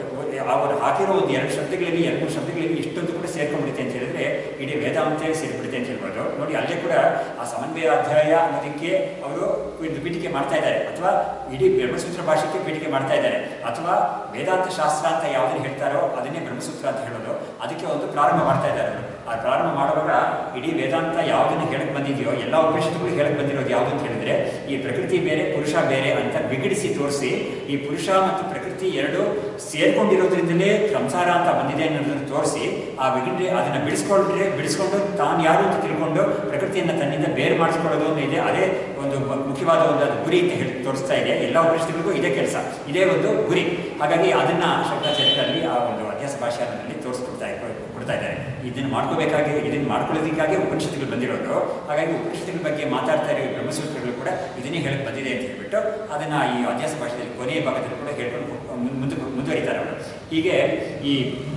ಅವರು ಹಾಕಿರೋ ಒಂದು ಎರಡು ಶಬ್ದಗಳಲ್ಲಿ ಎರಡು ಮೂರು ಶಬ್ದಗಳಲ್ಲಿ ಇಷ್ಟೊಂದು ಕೂಡ ಸೇರ್ಕೊಂಡ್ಬಿಡುತ್ತೆ ಅಂತ ಹೇಳಿದ್ರೆ ಇಡೀ ವೇದಾಂತ ಸೇರ್ಬಿಡುತ್ತೆ ಅಂತ ಹೇಳ್ಬೋದು ನೋಡಿ ಅಲ್ಲೇ ಕೂಡ ಆ ಸಮನ್ವಯ ಅಧ್ಯಾಯ ಅನ್ನೋದಕ್ಕೆ ಅವರು ಒಂದು ಪೀಠಿಕೆ ಮಾಡ್ತಾ ಇದ್ದಾರೆ ಅಥವಾ ಇಡೀ ಬ್ರಹ್ಮಸೂತ್ರ ಭಾಷೆಗೆ ಪೀಠಿಕೆ ಮಾಡ್ತಾ ಇದ್ದಾರೆ ಅಥವಾ ವೇದಾಂತ ಶಾಸ್ತ್ರ ಅಂತ ಯಾವುದನ್ನು ಹೇಳ್ತಾರೋ ಅದನ್ನೇ ಬ್ರಹ್ಮಸೂತ್ರ ಅಂತ ಹೇಳೋದು ಅದಕ್ಕೆ ಒಂದು ಪ್ರಾರಂಭ ಮಾಡ್ತಾ ಇದ್ದಾರೆ ಅವರು ಆ ಪ್ರಾರಂಭ ಮಾಡುವಾಗ ಇಡೀ ವೇದಾಂತ ಯಾವುದನ್ನು ಹೇಳಕ್ ಬಂದಿದೆಯೋ ಎಲ್ಲ ಉಪನಿಷತ್ತುಗಳು ಹೇಳಕ್ ಬಂದಿರೋದು ಯಾವುದು ಅಂತ ಹೇಳಿದ್ರೆ ಈ ಪ್ರಕೃತಿ ಬೇರೆ ಪುರುಷ ಬೇರೆ ಅಂತ ವಿಗಡಿಸಿ ತೋರಿಸಿ ಈ ಪುರುಷ ಮತ್ತು ಪ್ರಕೃತಿ ಎರಡು ಸೇರ್ಕೊಂಡಿರೋದ್ರಿಂದಲೇ ಸಂಸಾರ ಅಂತ ಬಂದಿದೆ ಅನ್ನೋದನ್ನು ತೋರಿಸಿ ಆ ವಿಗಡಿ ಅದನ್ನ ಬಿಡಿಸ್ಕೊಂಡ್ರೆ ಬಿಡಿಸ್ಕೊಂಡು ತಾನು ಯಾರು ಅಂತ ತಿಳ್ಕೊಂಡು ಪ್ರಕೃತಿಯನ್ನ ತನ್ನಿಂದ ಬೇರೆ ಮಾಡಿಸ್ಕೊಳ್ಳೋದು ಒಂದು ಇದೆ ಅದೇ ಒಂದು ಮ- ಮುಖ್ಯವಾದ ಒಂದು ಅದು ಗುರಿ ಅಂತ ಹೇಳಿ ತೋರಿಸ್ತಾ ಇದೆ ಎಲ್ಲ ಉಪನಿಷತ್ತುಗಳಿಗೂ ಇದೇ ಕೆಲಸ ಇದೇ ಒಂದು ಗುರಿ ಹಾಗಾಗಿ ಅದನ್ನ ಶಂಕರಾಚಾರ್ಯರಲ್ಲಿ ಆ ಒಂದು ಅಭ್ಯಾಸ ಭಾಷೆಯಲ್ಲಿ ತೋರಿಸ್ಕೊಡ್ತಾ ಕೊಡ್ತಾ ಇದ್ದಾರೆ ಇದನ್ನ ಮಾಡ್ಕೋಬೇಕಾಗಿ ಇದನ್ನ ಮಾಡ್ಕೊಳ್ಳೋದಕ್ಕಾಗಿ ಉಪನಿಷತ್ತುಗಳು ಬಂದಿರೋದು ಹಾಗಾಗಿ ಉಪನಿಷತ್ತುಗಳ ಬಗ್ಗೆ ಮಾತಾಡ್ತಾ ಇರೋ ಈ ಬ್ರಹ್ಮಸೂತ್ರಗಳು ಕೂಡ ಇದನ್ನೇ ಹೇಳಕ್ ಬಂದಿದೆ ಅಂತ ಹೇಳ್ಬಿಟ್ಟು ಅದನ್ನ ಈ ಅಭ್ಯಾಸ ಭಾಷೆಯಲ್ಲಿ ಕೊನೆಯ ಭಾಗದಲ್ಲಿ ಕೂಡ ಹೇಳ್ಕೊಂಡು ಮುಂದೆ ಮುಂದುವರಿತಾರೆ ಅವರು ಹೀಗೆ ಈ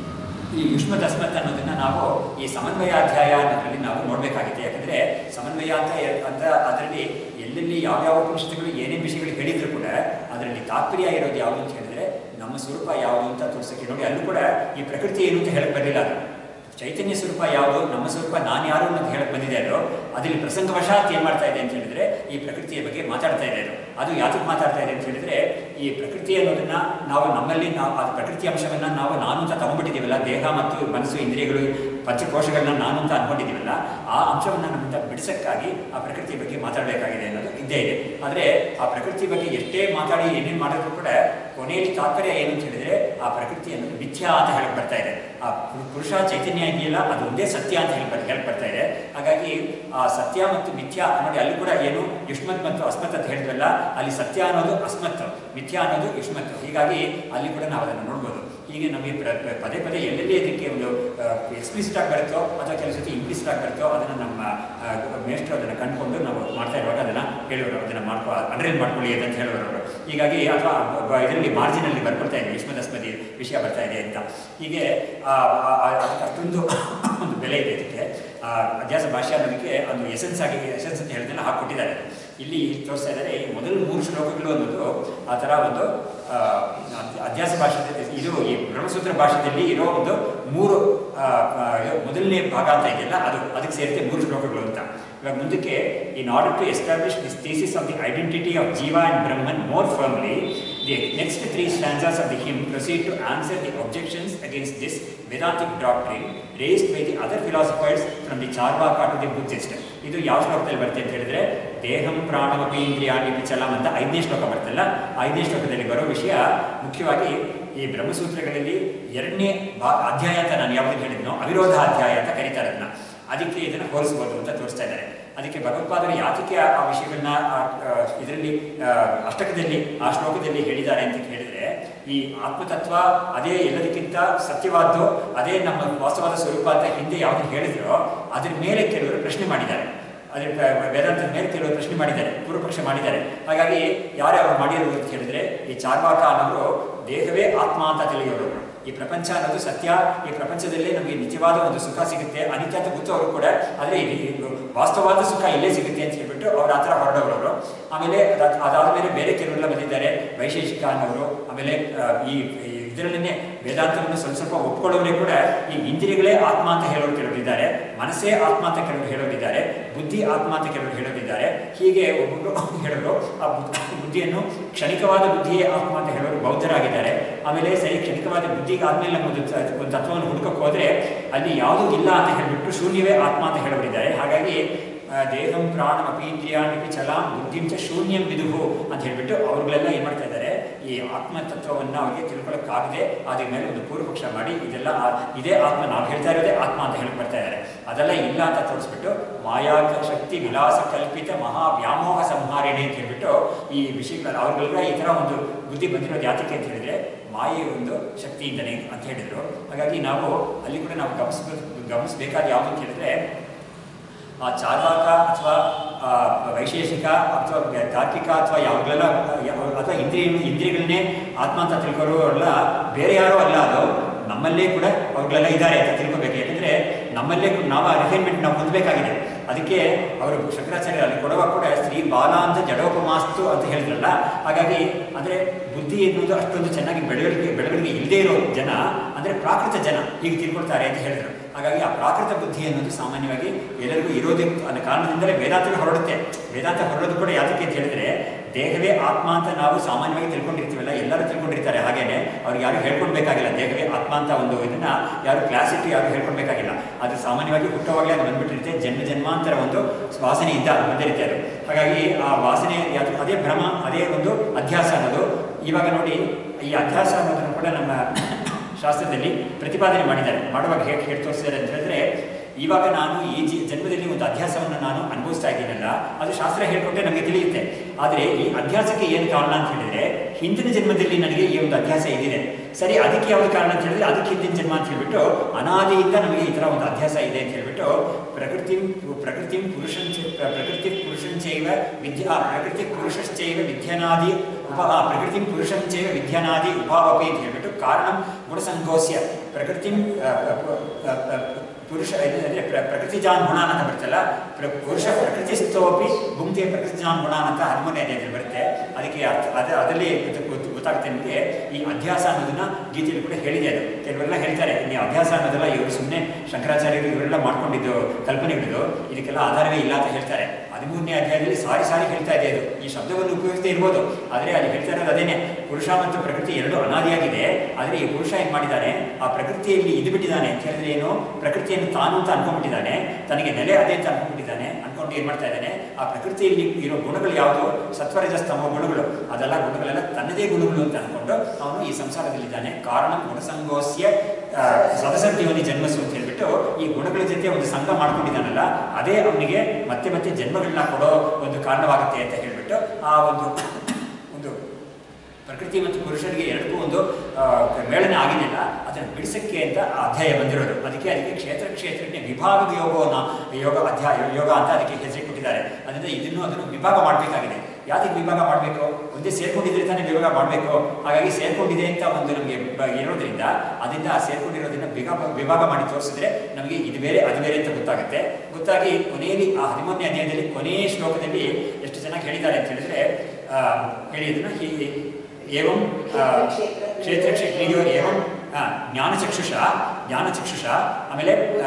ಈ ಯುಷ್ಮತ್ ಅಸ್ಮತ್ ಅನ್ನೋದನ್ನ ನಾವು ಈ ಸಮನ್ವಯಾಧ್ಯಾಯ ಅನ್ನೋದ್ರಲ್ಲಿ ನಾವು ನೋಡಬೇಕಾಗಿದೆ ಯಾಕಂದ್ರೆ ಸಮನ್ವಯ ಅಂತ ಏ- ಅಂತ ಅದರಲ್ಲಿ ಎಲ್ಲೆಲ್ಲಿ ಯಾವ್ಯಾವ ಉಪನಿಷತ್ತುಗಳು ಏನೇನು ವಿಷಯಗಳು ಹೇಳಿದ್ರು ಕೂಡ ಅದರಲ್ಲಿ ತಾತ್ಪರ್ಯ ಇರೋದು ಯಾವುದು ಅಂತ ಹೇಳಿದ್ರೆ ನಮ್ಮ ಸ್ವರೂಪ ಯಾವುದು ಅಂತ ತೋರಿಸಕ್ಕೆ ನೋಡಿ ಅಲ್ಲೂ ಕೂಡ ಈ ಪ್ರಕೃತಿ ಏನು ಅಂತ ಹೇಳಕ್ ಬರಲಿಲ್ಲ ಅದು ಚೈತನ್ಯ ಸ್ವರೂಪ ಯಾವುದು ನಮ್ಮ ಸ್ವರೂಪ ನಾನು ಯಾರು ಅಂತ ಹೇಳಕ್ ಬಂದಿದೆ ಅದು ಅದ್ರಲ್ಲಿ ಪ್ರಸಂಗವಶಾತ್ ಏನ್ ಮಾಡ್ತಾ ಇದೆ ಅಂತ ಹೇಳಿದ್ರೆ ಈ ಪ್ರಕೃತಿಯ ಬಗ್ಗೆ ಮಾತಾಡ್ತಾ ಇದೆ ಅದು ಅದು ಯಾತಕ್ಕೆ ಮಾತಾಡ್ತಾ ಇದೆ ಅಂತ ಹೇಳಿದ್ರೆ ಈ ಪ್ರಕೃತಿ ಅನ್ನೋದನ್ನ ನಾವು ನಮ್ಮಲ್ಲಿ ನಾವು ಆ ಪ್ರಕೃತಿ ಅಂಶವನ್ನ ನಾವು ನಾನು ಅಂತ ತಗೊಂಡ್ಬಿಟ್ಟಿದ್ದೀವಲ್ಲ ದೇಹ ಮತ್ತು ಮನಸ್ಸು ಇಂದ್ರಿಯಗಳು ಪಂಚಕೋಶಗಳನ್ನ ನಾನು ಅಂತ ಅನ್ಕೊಂಡಿದ್ದೀವಲ್ಲ ಆ ಅಂಶವನ್ನ ನಮ್ಮಿಂದ ಬಿಡಿಸಕ್ಕಾಗಿ ಆ ಪ್ರಕೃತಿ ಬಗ್ಗೆ ಮಾತಾಡಬೇಕಾಗಿದೆ ಅನ್ನೋದು ಇದ್ದೇ ಇದೆ ಆದ್ರೆ ಆ ಪ್ರಕೃತಿ ಬಗ್ಗೆ ಎಷ್ಟೇ ಮಾತಾಡಿ ಏನೇನು ಮಾಡಿದ್ರು ಕೂಡ ಕೊನೆಯಲ್ಲಿ ತಾತ್ಪರ್ಯ ಏನು ಅಂತ ಹೇಳಿದ್ರೆ ಆ ಪ್ರಕೃತಿ ಅನ್ನೋದು ಮಿಥ್ಯಾ ಅಂತ ಹೇಳಕ್ ಬರ್ತಾ ಇದೆ ಆ ಪು- ಪುರುಷ ಚೈತನ್ಯ ಇದೆಯಲ್ಲ ಅದು ಒಂದೇ ಸತ್ಯ ಅಂತ ಹೇಳಿ ಬರ್- ಹೇಳಕ್ ಬರ್ತಾ ಇದೆ ಹಾಗಾಗಿ ಆ ಸತ್ಯ ಮತ್ತು ಮಿಥ್ಯಾ ನೋಡಿ ಅಲ್ಲಿ ಕೂಡ ಏನು ಯುಷ್ಮತ್ ಮತ್ತು ಅಸ್ಮತ್ ಅಂತ ಹೇಳಿದ್ವಲ್ಲ ಅಲ್ಲಿ ಸತ್ಯ ಅನ್ನೋದು ಅಸ್ಮತ್ ಮಿಥ್ಯಾ ಅನ್ನೋದು ಯುಷ್ಮತ್ ಹೀಗಾಗಿ ಅಲ್ಲಿ ಕೂಡ ನಾವು ಅದನ್ನು ನೋಡ್ಬೋದು ಹೀಗೆ ನಮಗೆ ಪ್ರ- ಪ್ರ- ಪದೇ ಪದೇ ಎಲ್ಲೆಲ್ಲಿ ಇದಕ್ಕೆ ಒಂದು ಎಕ್ಸ್ಪ್ಲಿಸಿಟ್ ಆಗಿ ಬರುತ್ತೋ ಅಥವಾ ಕೆಲವು ಸತಿ ಇಂಪ್ಲಿಸಿಟ್ ಆಗಿ ಬರುತ್ತೋ ಅದನ್ನು ನಮ್ಮ ಆ, ಮೇಷ್ಟ್ರು ಅದನ್ನು ಕಂಡುಕೊಂಡು ನಾವು ಮಾಡ್ತಾ ಇರುವಾಗ ಅದನ್ನು ಹೇಳುವರು ಅದನ್ನು ಮಾಡ್ಕೊ ಅಂಡರ್ಲೈನ್ ಮಾಡ್ಕೊಳ್ಳಿ ಅಂತ ಹೇಳುವರು ಅವರು ಹೀಗಾಗಿ ಅಥವಾ ಬ- ಇದರಲ್ಲಿ ಮಾರ್ಜಿನಲ್ಲಿ ಬರ್ಕೊಳ್ತಾ ಇದೆ ಯುಷ್ಮದಸ್ಮದಿ ವಿಷಯ ಬರ್ತಾ ಇದೆ ಅಂತ ಹೀಗೆ ಆ, ಆ- ಆ- ಅದಕ್ಕೆ ಅಷ್ಟೊಂದು ಒಂದು ಬೆಲೆ ಇದೆ ಇದಕ್ಕೆ ಆ, ಅಧ್ಯಾಸ ಭಾಷೆ ಅನ್ನೋದಕ್ಕೆ ಒಂದು ಎಸೆನ್ಸ್ ಆಗಿ ಎಸೆನ್ಸ್ ಅಂತ ಹೇಳಿದ್ರೆ ಹಾಕ್ಕೊಟ್ಟಿದ್ದಾರೆ ಇಲ್ಲಿ ತೋರಿಸ್ತಾ ಇದ್ದಾರೆ ಈ ಮೊದಲು ಮೂರು ಶ್ಲೋಕಗಳು ಅನ್ನೋದು ಆ ಥರ ಒಂದು ಆ, ಅಧ್ಯ- ಅಧ್ಯಾಸ ಭಾಷೆ ಇದು ಈ ಬ್ರಹ್ಮಸೂತ್ರ ಭಾಷೆಯಲ್ಲಿ ಇರೋ ಒಂದು ಮೂರು ಆ, ಆ, ಇದು ಮೊದಲನೇ ಭಾಗ ಅಂತ ಇದೆಯಲ್ಲ ಅದು ಅದಕ್ಕೆ ಸೇರುತ್ತೆ ಮೂರು ಶ್ಲೋಕಗಳು ಅಂತ ಇವಾಗ ಮುಂದಕ್ಕೆ in order to establish this thesis of the identity of jiva and Brahman more firmly the next three stanzas of the hymn proceed to answer the objections against this Vedantic doctrine raised by the other philosophers from the Charvaka to the Buddhist ಇದು ಯಾವ ಶ್ಲೋಕದಲ್ಲಿ ಬರುತ್ತೆ ಅಂತ ಹೇಳಿದ್ರೆ ದೇಹಂ ಪ್ರಾಣಮಪಿ ಇಂದ್ರಿಯಾಣಿ ಚಲಂ ಅಂತ ಐದನೇ ಶ್ಲೋಕ ಬರ್ತಲ್ಲ ಐದನೇ ಶ್ಲೋಕದಲ್ಲಿ ಬರೋ ವಿಷಯ ಮುಖ್ಯವಾಗಿ ಈ ಬ್ರಹ್ಮಸೂತ್ರಗಳಲ್ಲಿ ಎರಡನೇ ಬಾ ಅಧ್ಯಾಯ ಅಂತ ನಾನು ಯಾವುದು ಹೇಳಿದ್ನೋ ಅವಿರೋಧ ಅಧ್ಯಾಯ ಅಂತ ಕರೀತಾರೆ ಅದನ್ನ ಅದಕ್ಕೆ ಇದನ್ನು ಹೋಲಿಸ್ಬೋದು ಅಂತ ತೋರಿಸ್ತಾ ಇದ್ದಾರೆ ಅದಕ್ಕೆ ಭಗವತ್ಪಾದರು ಯಾತಕ್ಕೆ ಆ ಆ ವಿಷಯಗಳನ್ನ ಇದರಲ್ಲಿ ಅಷ್ಟಕದಲ್ಲಿ ಆ ಶ್ಲೋಕದಲ್ಲಿ ಹೇಳಿದ್ದಾರೆ ಅಂತ ಹೇಳಿದ್ರೆ ಈ ಆತ್ಮತತ್ವ ಅದೇ ಎಲ್ಲದಕ್ಕಿಂತ ಸತ್ಯವಾದ್ದು ಅದೇ ನಮ್ಮ ವಾಸ್ತವಾದ ಸ್ವರೂಪ ಅಂತ ಹಿಂದೆ ಯಾವುದು ಹೇಳಿದ್ರೋ ಅದ್ರ ಮೇಲೆ ಕೆಲವರು ಪ್ರಶ್ನೆ ಮಾಡಿದ್ದಾರೆ ಅದ್ರ ಪ- ವೇದಾಂತದ ಮೇಲೆ ಕೆಲವರು ಪ್ರಶ್ನೆ ಮಾಡಿದ್ದಾರೆ ಪೂರ್ವಪಕ್ಷ ಮಾಡಿದ್ದಾರೆ ಹಾಗಾಗಿ ಯಾರ್ಯಾರು ಮಾಡಿರೋದು ಅಂತ ಹೇಳಿದ್ರೆ ಈ ಚಾರ್ವಾಕ ಅನ್ನೋರು ದೇಹವೇ ಆತ್ಮ ಅಂತ ತಿಳಿಯೋರು ಈ ಪ್ರಪಂಚ ಅನ್ನೋದು ಸತ್ಯ ಈ ಪ್ರಪಂಚದಲ್ಲೇ ನಮಗೆ ನಿಜವಾದ ಒಂದು ಸುಖ ಸಿಗುತ್ತೆ ಅನಿತ್ಯ ಅಂತ ಗೊತ್ತು ಅವರು ಕೂಡ ಆದರೆ ಇದು ಇದು ವಾಸ್ತವವಾದ ಸುಖ ಇಲ್ಲೇ ಸಿಗುತ್ತೆ ಅಂತ ಹೇಳ್ಬಿಟ್ಟು ಅವ್ರು ಆ ಥರ ಹೊರಡೋರು ಆಮೇಲೆ ಅದಾದ ಅದಾದ್ಮೇಲೆ ಬೇರೆ ಕೆಲವರೆಲ್ಲ ಬಂದಿದ್ದಾರೆ ವೈಶೇಷಿಕ ಅನ್ನೋರು ಆಮೇಲೆ ಆ, ಈ ಈ ಇದರಲ್ಲೇ ವೇದಾಂತವನ್ನು ಸ್ವಲ್ಪ ಸ್ವಲ್ಪ ಒಪ್ಕೊಳ್ಳೋರೇ ಕೂಡ ಈ ಇಂದ್ರಿಯಗಳೇ ಆತ್ಮ ಅಂತ ಹೇಳೋರು ಕೆಲವರಿದ್ದಾರೆ ಮನಸ್ಸೇ ಆತ್ಮ ಅಂತ ಕೆಲವರು ಹೇಳೋರಿದ್ದಾರೆ ಬುದ್ಧಿ ಆತ್ಮ ಅಂತ ಕೆಲವರು ಹೇಳೋರಿದ್ದಾರೆ ಹೀಗೆ ಒಬ್ಬೊಬ್ರು ಹೇಳೋರು ಆ ಬುದ್ಧಿ- ಬುದ್ಧಿಯನ್ನು ಕ್ಷಣಿಕವಾದ ಬುದ್ಧಿಯೇ ಆತ್ಮ ಅಂತ ಹೇಳೋರು ಬೌದ್ಧರಾಗಿದ್ದಾರೆ ಆಮೇಲೆ ಸರಿ ಕ್ಷಣಿಕವಾದ ಬುದ್ಧಿಗೆ ಆದ್ಮೇಲೆ ನಮ್ಮದು ತ- ಒಂದು ತತ್ವವನ್ನು ಹುಡುಕಕ್ಕೆ ಹೋದ್ರೆ ಅಲ್ಲಿ ಯಾವುದೂ ಇಲ್ಲ ಅಂತ ಹೇಳಿಬಿಟ್ಟು ಶೂನ್ಯವೇ ಆತ್ಮ ಅಂತ ಹೇಳೋರಿದ್ದಾರೆ ಹಾಗಾಗಿ ಆ, ದೇಹಂ ಪ್ರಾಣಂ ಅಪೀಂದ್ರಿಯಾಣಿಪಿ ಚಲಾಂ ಬುದ್ಧಿಂ ಚ ಶೂನ್ಯಂ ವಿದುಹು ಅಂತ ಹೇಳ್ಬಿಟ್ಟು ಅವ್ರುಗಳೆಲ್ಲ ಏನ್ ಮಾಡ್ತಾ ಇದ್ದಾರೆ ಈ ಆತ್ಮ ತತ್ವವನ್ನ ಅವರಿಗೆ ತಿಳ್ಕೊಳ್ಳೋಕ್ಕಾಗದೆ ಅದ್ರ ಮೇಲೆ ಒಂದು ಪೂರ್ವಪಕ್ಷ ಮಾಡಿ ಇದೆಲ್ಲ ಆ- ಇದೇ ಆತ್ಮ ನಾವು ಹೇಳ್ತಾ ಇರೋದೇ ಆತ್ಮ ಅಂತ ಹೇಳಿ ಬರ್ತಾ ಇದ್ದಾರೆ ಅದೆಲ್ಲ ಇಲ್ಲ ಅಂತ ತೋರಿಸ್ಬಿಟ್ಟು ಮಾಯಾ ಶಕ್ತಿ ವಿಲಾಸ ಕಲ್ಪಿತ ಮಹಾ ವ್ಯಾಮೋಹ ಸಂಹಾರಿಣಿ ಅಂತ ಹೇಳ್ಬಿಟ್ಟು ಈ ವಿಷಯಗಳ ಅವ್ರಿಗೆಲ್ಲ ಈ ತರ ಒಂದು ಬುದ್ಧಿ ಬಂದಿರೋದು ಯಾತಕ್ಕೆ ಅಂತ ಹೇಳಿದ್ರೆ ಮಾಯೆ ಒಂದು ಶಕ್ತಿಯಿಂದನೇ ಅಂತ ಹೇಳಿದ್ರು ಹಾಗಾಗಿ ನಾವು ಅಲ್ಲಿ ಕೂಡ ನಾವು ಗಮನಿಸ್ಬೇಕು ಗಮನಿಸಬೇಕಾದ ಯಾವುದು ಅಂತ ಹೇಳಿದ್ರೆ ಆ ಚಾರ್ವಾಕ ಅಥವಾ ಆ, ವೈಶೇಷಿಕ ಅಥವಾ ತಾರ್ಕಿಕ ಅಥವಾ ಯಾವಾಗಲೆಲ್ಲ ಅಥವಾ ಇಂದ್ರಿಯ ಇಂದ್ರಿಯಗಳನ್ನೇ ಆತ್ಮ ಅಂತ ತಿಳ್ಕೊಳ್ಳೋ ಎಲ್ಲ ಬೇರೆ ಯಾರೋ ಅಲ್ಲ ಅದು ನಮ್ಮಲ್ಲೇ ಕೂಡ ಅವ್ರಿಗೆಲ್ಲ ಇದ್ದಾರೆ ಅಂತ ತಿಳ್ಕೊಬೇಕು ಯಾಕಂದ್ರೆ ನಮ್ಮಲ್ಲೇ ಕೂಡ ನಾವು ರಿಫೈನ್ಮೆಂಟ್ ನಾವು ಹೊಂದಬೇಕಾಗಿದೆ ಅದಕ್ಕೆ ಅವರು ಶಂಕರಾಚಾರ್ಯ ಅಲ್ಲಿ ಕೊಡುವಾಗ ಕೂಡ ಶ್ರೀ ಬಾಲಾಂತ ಜಡೋಪಮಾಸ್ತು ಅಂತ ಹೇಳಿದ್ರಲ್ಲ ಹಾಗಾಗಿ ಅಂದ್ರೆ ಬುದ್ಧಿ ಎನ್ನುವುದು ಅಷ್ಟೊಂದು ಚೆನ್ನಾಗಿ ಬೆಳವಣಿಗೆ ಬೆಳವಣಿಗೆ ಇಲ್ಲದೆ ಇರೋ ಜನ ಅಂದ್ರೆ ಪ್ರಾಕೃತ ಜನ ಹೀಗೆ ತಿಳ್ಕೊಳ್ತಾರೆ ಅಂತ ಹೇಳಿದ್ರು ಹಾಗಾಗಿ ಆ ಪ್ರಾಕೃತ ಬುದ್ಧಿ ಅನ್ನೋದು ಸಾಮಾನ್ಯವಾಗಿ ಎಲ್ಲರಿಗೂ ಇರೋದಕ್ಕೆ ಅನ್ನೋ ಕಾರಣದಿಂದಲೇ ವೇದಾಂತಗಳು ಹೊರಡುತ್ತೆ ವೇದಾಂತ ಹೊರಡೋದು ಕೂಡ ಯಾತಕ್ಕೆ ಅಂತ ಹೇಳಿದ್ರೆ ದೇಹವೇ ಆತ್ಮ ಅಂತ ನಾವು ಸಾಮಾನ್ಯವಾಗಿ ತಿಳ್ಕೊಂಡಿರ್ತೀವಲ್ಲ ಎಲ್ಲರೂ ತಿಳ್ಕೊಂಡಿರ್ತಾರೆ ಹಾಗೇನೆ ಅವ್ರಿಗೆ ಯಾರು ಹೇಳ್ಕೊಡ್ಬೇಕಾಗಿಲ್ಲ ದೇಹವೇ ಆತ್ಮ ಅಂತ ಒಂದು ಇದನ್ನ ಯಾರು ಕ್ಲಾಸಿಟಿ ಯಾರು ಹೇಳ್ಕೊಡ್ಬೇಕಾಗಿಲ್ಲ ಅದು ಸಾಮಾನ್ಯವಾಗಿ ಹುಟ್ಟುವಾಗಲೇ ಅದು ಬಂದ್ಬಿಟ್ಟಿರುತ್ತೆ ಜನ್ಮ ಜನ್ಮಾಂತರ ಒಂದು ವಾಸನೆಯಿಂದ ಅದು ಬಂದಿರುತ್ತೆ ಅದು ಹಾಗಾಗಿ ಆ ವಾಸನೆ ಯಾವ್ದು- ಅದೇ ಭ್ರಮ ಅದೇ ಒಂದು ಅಧ್ಯಾಸ ಅನ್ನೋದು ಇವಾಗ ನೋಡಿ ಈ ಅಧ್ಯಾಸ ಅನ್ನೋದನ್ನು ಕೂಡ ನಮ್ಮ ಶಾಸ್ತ್ರದಲ್ಲಿ ಪ್ರತಿಪಾದನೆ ಮಾಡಿದ್ದಾರೆ ಮಾಡುವಾಗ ಹೇಗೆ ಹೇಳಿ ತೋರಿಸಿದ್ದಾರೆ ಅಂತ ಹೇಳಿದ್ರೆ ಇವಾಗ ನಾನು ಈ ಜಿ ಜನ್ಮದಲ್ಲಿ ಒಂದು ಅಧ್ಯಾಸವನ್ನು ನಾನು ಅನುಭವಿಸ್ತಾ ಇದ್ದೀನಲ್ಲ ಅದು ಶಾಸ್ತ್ರ ಹೇಳ್ಕೊಟ್ಟೆ ನಮಗೆ ತಿಳಿಯುತ್ತೆ ಆದರೆ ಈ ಅಧ್ಯಾಸಕ್ಕೆ ಏನು ಕಾರಣ ಅಂತ ಹೇಳಿದ್ರೆ ಹಿಂದಿನ ಜನ್ಮದಲ್ಲಿ ನನಗೆ ಈ ಒಂದು ಅಧ್ಯಾಸ ಇದಿದೆ ಸರಿ ಅದಕ್ಕೆ ಯಾವ್ದು ಕಾರಣ ಅಂತ ಹೇಳಿದ್ರೆ ಅದಕ್ಕೆ ಹಿಂದಿನ ಜನ್ಮ ಅಂತ ಹೇಳ್ಬಿಟ್ಟು ಅನಾದಿಯಿಂದ ನಮಗೆ ಈ ಥರ ಒಂದು ಅಧ್ಯಾಸ ಇದೆ ಅಂತ ಹೇಳ್ಬಿಟ್ಟು ಪ್ರಕೃತಿ ಪ್ರಕೃತಿ ಪುರುಷಂ ಪ್ರಕೃತಿ ಪುರುಷಂಚೈವ ವಿದ್ಯಾ ಪ್ರಕೃತಿ ಪುರುಷಶ್ಚೈವ ವಿದ್ಯನಾದಿ ಉಪ ಆ, ಪ್ರಕೃತಿ ಪುರುಷಂಚೈವ ವಿದ್ಯನಾದಿ ಉಪಾವಪಿ ಅಂತ ಹೇಳ್ಬಿಟ್ಟು ಕಾರಣ ಗುಣಸಂಗೋಸ್ಯ ಪ್ರಕೃತಿ ಪುರುಷ ಅಂದರೆ ಪ್ರಕೃತಿ ಜಾನ್ ಗುಣಾನ್ ಅಂತ ಬರ್ತಲ್ಲ ಪ್ರ ಪುರುಷ ಪ್ರಕೃತಿಸ್ಥೋಪಿ ಭುಂಕ್ತಿಯ ಪ್ರಕೃತಿ ಜಾನ್ ಗುಣಾನ್ ಅಂತ ಹನುಮನೆ ಅಧ್ಯಾಯದಲ್ಲಿ ಬರುತ್ತೆ ಅದಕ್ಕೆ ಅರ್ಥ ಅದ ಅದರಲ್ಲಿ ಗೊತ್ತ- ಗೊತ್ತು- ಗೊತ್ತಾಗುತ್ತೆ ನಿಮಗೆ ಈ ಅಧ್ಯಾಸ ಅನ್ನೋದನ್ನ ಗೀತೆಯಲ್ಲಿ ಕೂಡ ಹೇಳಿದೆ ಅದು ಕೆಲವರೆಲ್ಲ ಹೇಳ್ತಾರೆ ಈ ಅಭ್ಯಾಸ ಅನ್ನೋದೆಲ್ಲ ಇವರು ಸುಮ್ಮನೆ ಶಂಕರಾಚಾರ್ಯರು ಇವರೆಲ್ಲ ಮಾಡ್ಕೊಂಡಿದ್ದು ಕಲ್ಪನೆಗಳಿದು ಇದಕ್ಕೆಲ್ಲ ಆಧಾರವೇ ಇಲ್ಲ ಅಂತ ಹೇಳ್ತಾರೆ ಹದಿಮೂರನೇ ಅಧ್ಯಾಯದಲ್ಲಿ ಸಾರಿ ಸಾರಿ ಹೇಳ್ತಾ ಇದೆ ಇದು ಈ ಶಬ್ದವನ್ನು ಉಪಯೋಗಿಸದೇ ಇರ್ಬೋದು ಆದರೆ ಅಲ್ಲಿ ಹೇಳ್ತಾ ಇರೋದು ಅದೇನೆ ಪುರುಷ ಮತ್ತು ಪ್ರಕೃತಿ ಎರಡು ಅನಾದಿಯಾಗಿದೆ ಆದರೆ ಈ ಪುರುಷ ಏನ್ ಮಾಡಿದ್ದಾನೆ ಆ ಪ್ರಕೃತಿಯಲ್ಲಿ ಇದು ಬಿಟ್ಟಿದ್ದಾನೆ ಅಂತ ಹೇಳಿದ್ರೆ ಏನು ಪ್ರಕೃತಿಯನ್ನು ತಾನು ಅಂತ ಅನ್ಕೊಂಡ್ಬಿಟ್ಟಿದ್ದಾನೆ ತನಗೆ ನೆಲೆ ಅದೇ ಅಂತ ಅನ್ಕೊಂಡ್ಬಿಟ್ಟಿದ್ದಾನೆ ಅನ್ಕೊಂಡು ಏನ್ ಮಾಡ್ತಾ ಇದ್ದಾನೆ ಆ ಪ್ರಕೃತಿಯಲ್ಲಿ ಇರೋ ಗುಣಗಳು ಯಾವುದು ಸತ್ವರಜಸ್ತಮ ಗುಣಗಳು ಅದೆಲ್ಲ ಗುಣಗಳೆಲ್ಲ ತನ್ನದೇ ಗುಣಗಳು ಅಂತ ಅನ್ಕೊಂಡು ಅವನು ಈ ಸಂಸಾರದಲ್ಲಿದ್ದಾನೆ ಕಾರಣ ಗುಣಸಂಗೋಸ್ಯ ಆ, ಸದಸದ್ಯೋನಿ ಜನ್ಮಸು ಅಂತ ಹೇಳ್ಬಿಟ್ಟು ಈ ಗುಣಗಳ ಜೊತೆ ಒಂದು ಸಂಘ ಮಾಡ್ಕೊಂಡಿದ್ದಾನಲ್ಲ ಅದೇ ಅವನಿಗೆ ಮತ್ತೆ ಮತ್ತೆ ಜನ್ಮಗಳನ್ನ ಕೊಡೋ ಒಂದು ಕಾರಣವಾಗುತ್ತೆ ಅಂತ ಹೇಳ್ಬಿಟ್ಟು ಆ ಒಂದು ಒಂದು ಪ್ರಕೃತಿ ಮತ್ತು ಪುರುಷರಿಗೆ ಎರಡಕ್ಕೂ ಒಂದು ಆ, ಮೇಳನ ಆಗಿದೆಯಲ್ಲ ಅದನ್ನು ಬಿಡಿಸಕ್ಕೆ ಅಂತ ಆ ಅಧ್ಯಾಯ ಬಂದಿರೋದು ಅದಕ್ಕೆ ಅದಕ್ಕೆ ಕ್ಷೇತ್ರ ಕ್ಷೇತ್ರಕ್ಕೆ ವಿಭಾಗ ಯೋಗವನ್ನ ಯೋಗ ಅಧ್ಯಾಯ ಯೋಗ ಅಂತ ಅದಕ್ಕೆ ಹೆಸರು ಕೊಟ್ಟಿದ್ದಾರೆ ಅದರಿಂದ ಇದನ್ನು ಅದನ್ನು ವಿಭಾಗ ಮಾಡಬೇಕಾಗಿದೆ ಯಾವ್ದಕ್ಕೆ ವಿಭಾಗ ಮಾಡಬೇಕು ಒಂದೇ ಸೇರ್ಕೊಂಡಿದ್ರೆ ತಾನೇ ವಿಭಾಗ ಮಾಡಬೇಕು ಹಾಗಾಗಿ ಸೇರ್ಕೊಂಡಿದೆ ಅಂತ ಒಂದು ನಮಗೆ ಬ- ಇರೋದ್ರಿಂದ ಅದರಿಂದ ಆ ಸೇರ್ಕೊಂಡಿರೋದನ್ನ ವಿಭಾಗ ವಿಭಾಗ ಮಾಡಿ ತೋರಿಸಿದ್ರೆ ನಮಗೆ ಇದು ಬೇರೆ ಅದು ಬೇರೆ ಅಂತ ಗೊತ್ತಾಗುತ್ತೆ ಗೊತ್ತಾಗಿ ಕೊನೆಯಲ್ಲಿ ಆ ಹದಿಮೂರನೇ ಅಧ್ಯಾಯದಲ್ಲಿ ಕೊನೆಯ ಶ್ಲೋಕದಲ್ಲಿ ಎಷ್ಟು ಚೆನ್ನಾಗಿ ಹೇಳಿದ್ದಾರೆ ಅಂತ ಹೇಳಿದ್ರೆ ಆ, ಹೇಳಿದ್ದನ್ನ ಹೀಗೆ ಏವಂ ಆ, ಕ್ಷೇತ್ರ ಕ್ಷೇತ್ರಿಯೋ ಏವಂ ಆ, ಜ್ಞಾನಚಕ್ಷುಷ ಜ್ಞಾನಚಕ್ಷುಷ ಆಮೇಲೆ ಆ,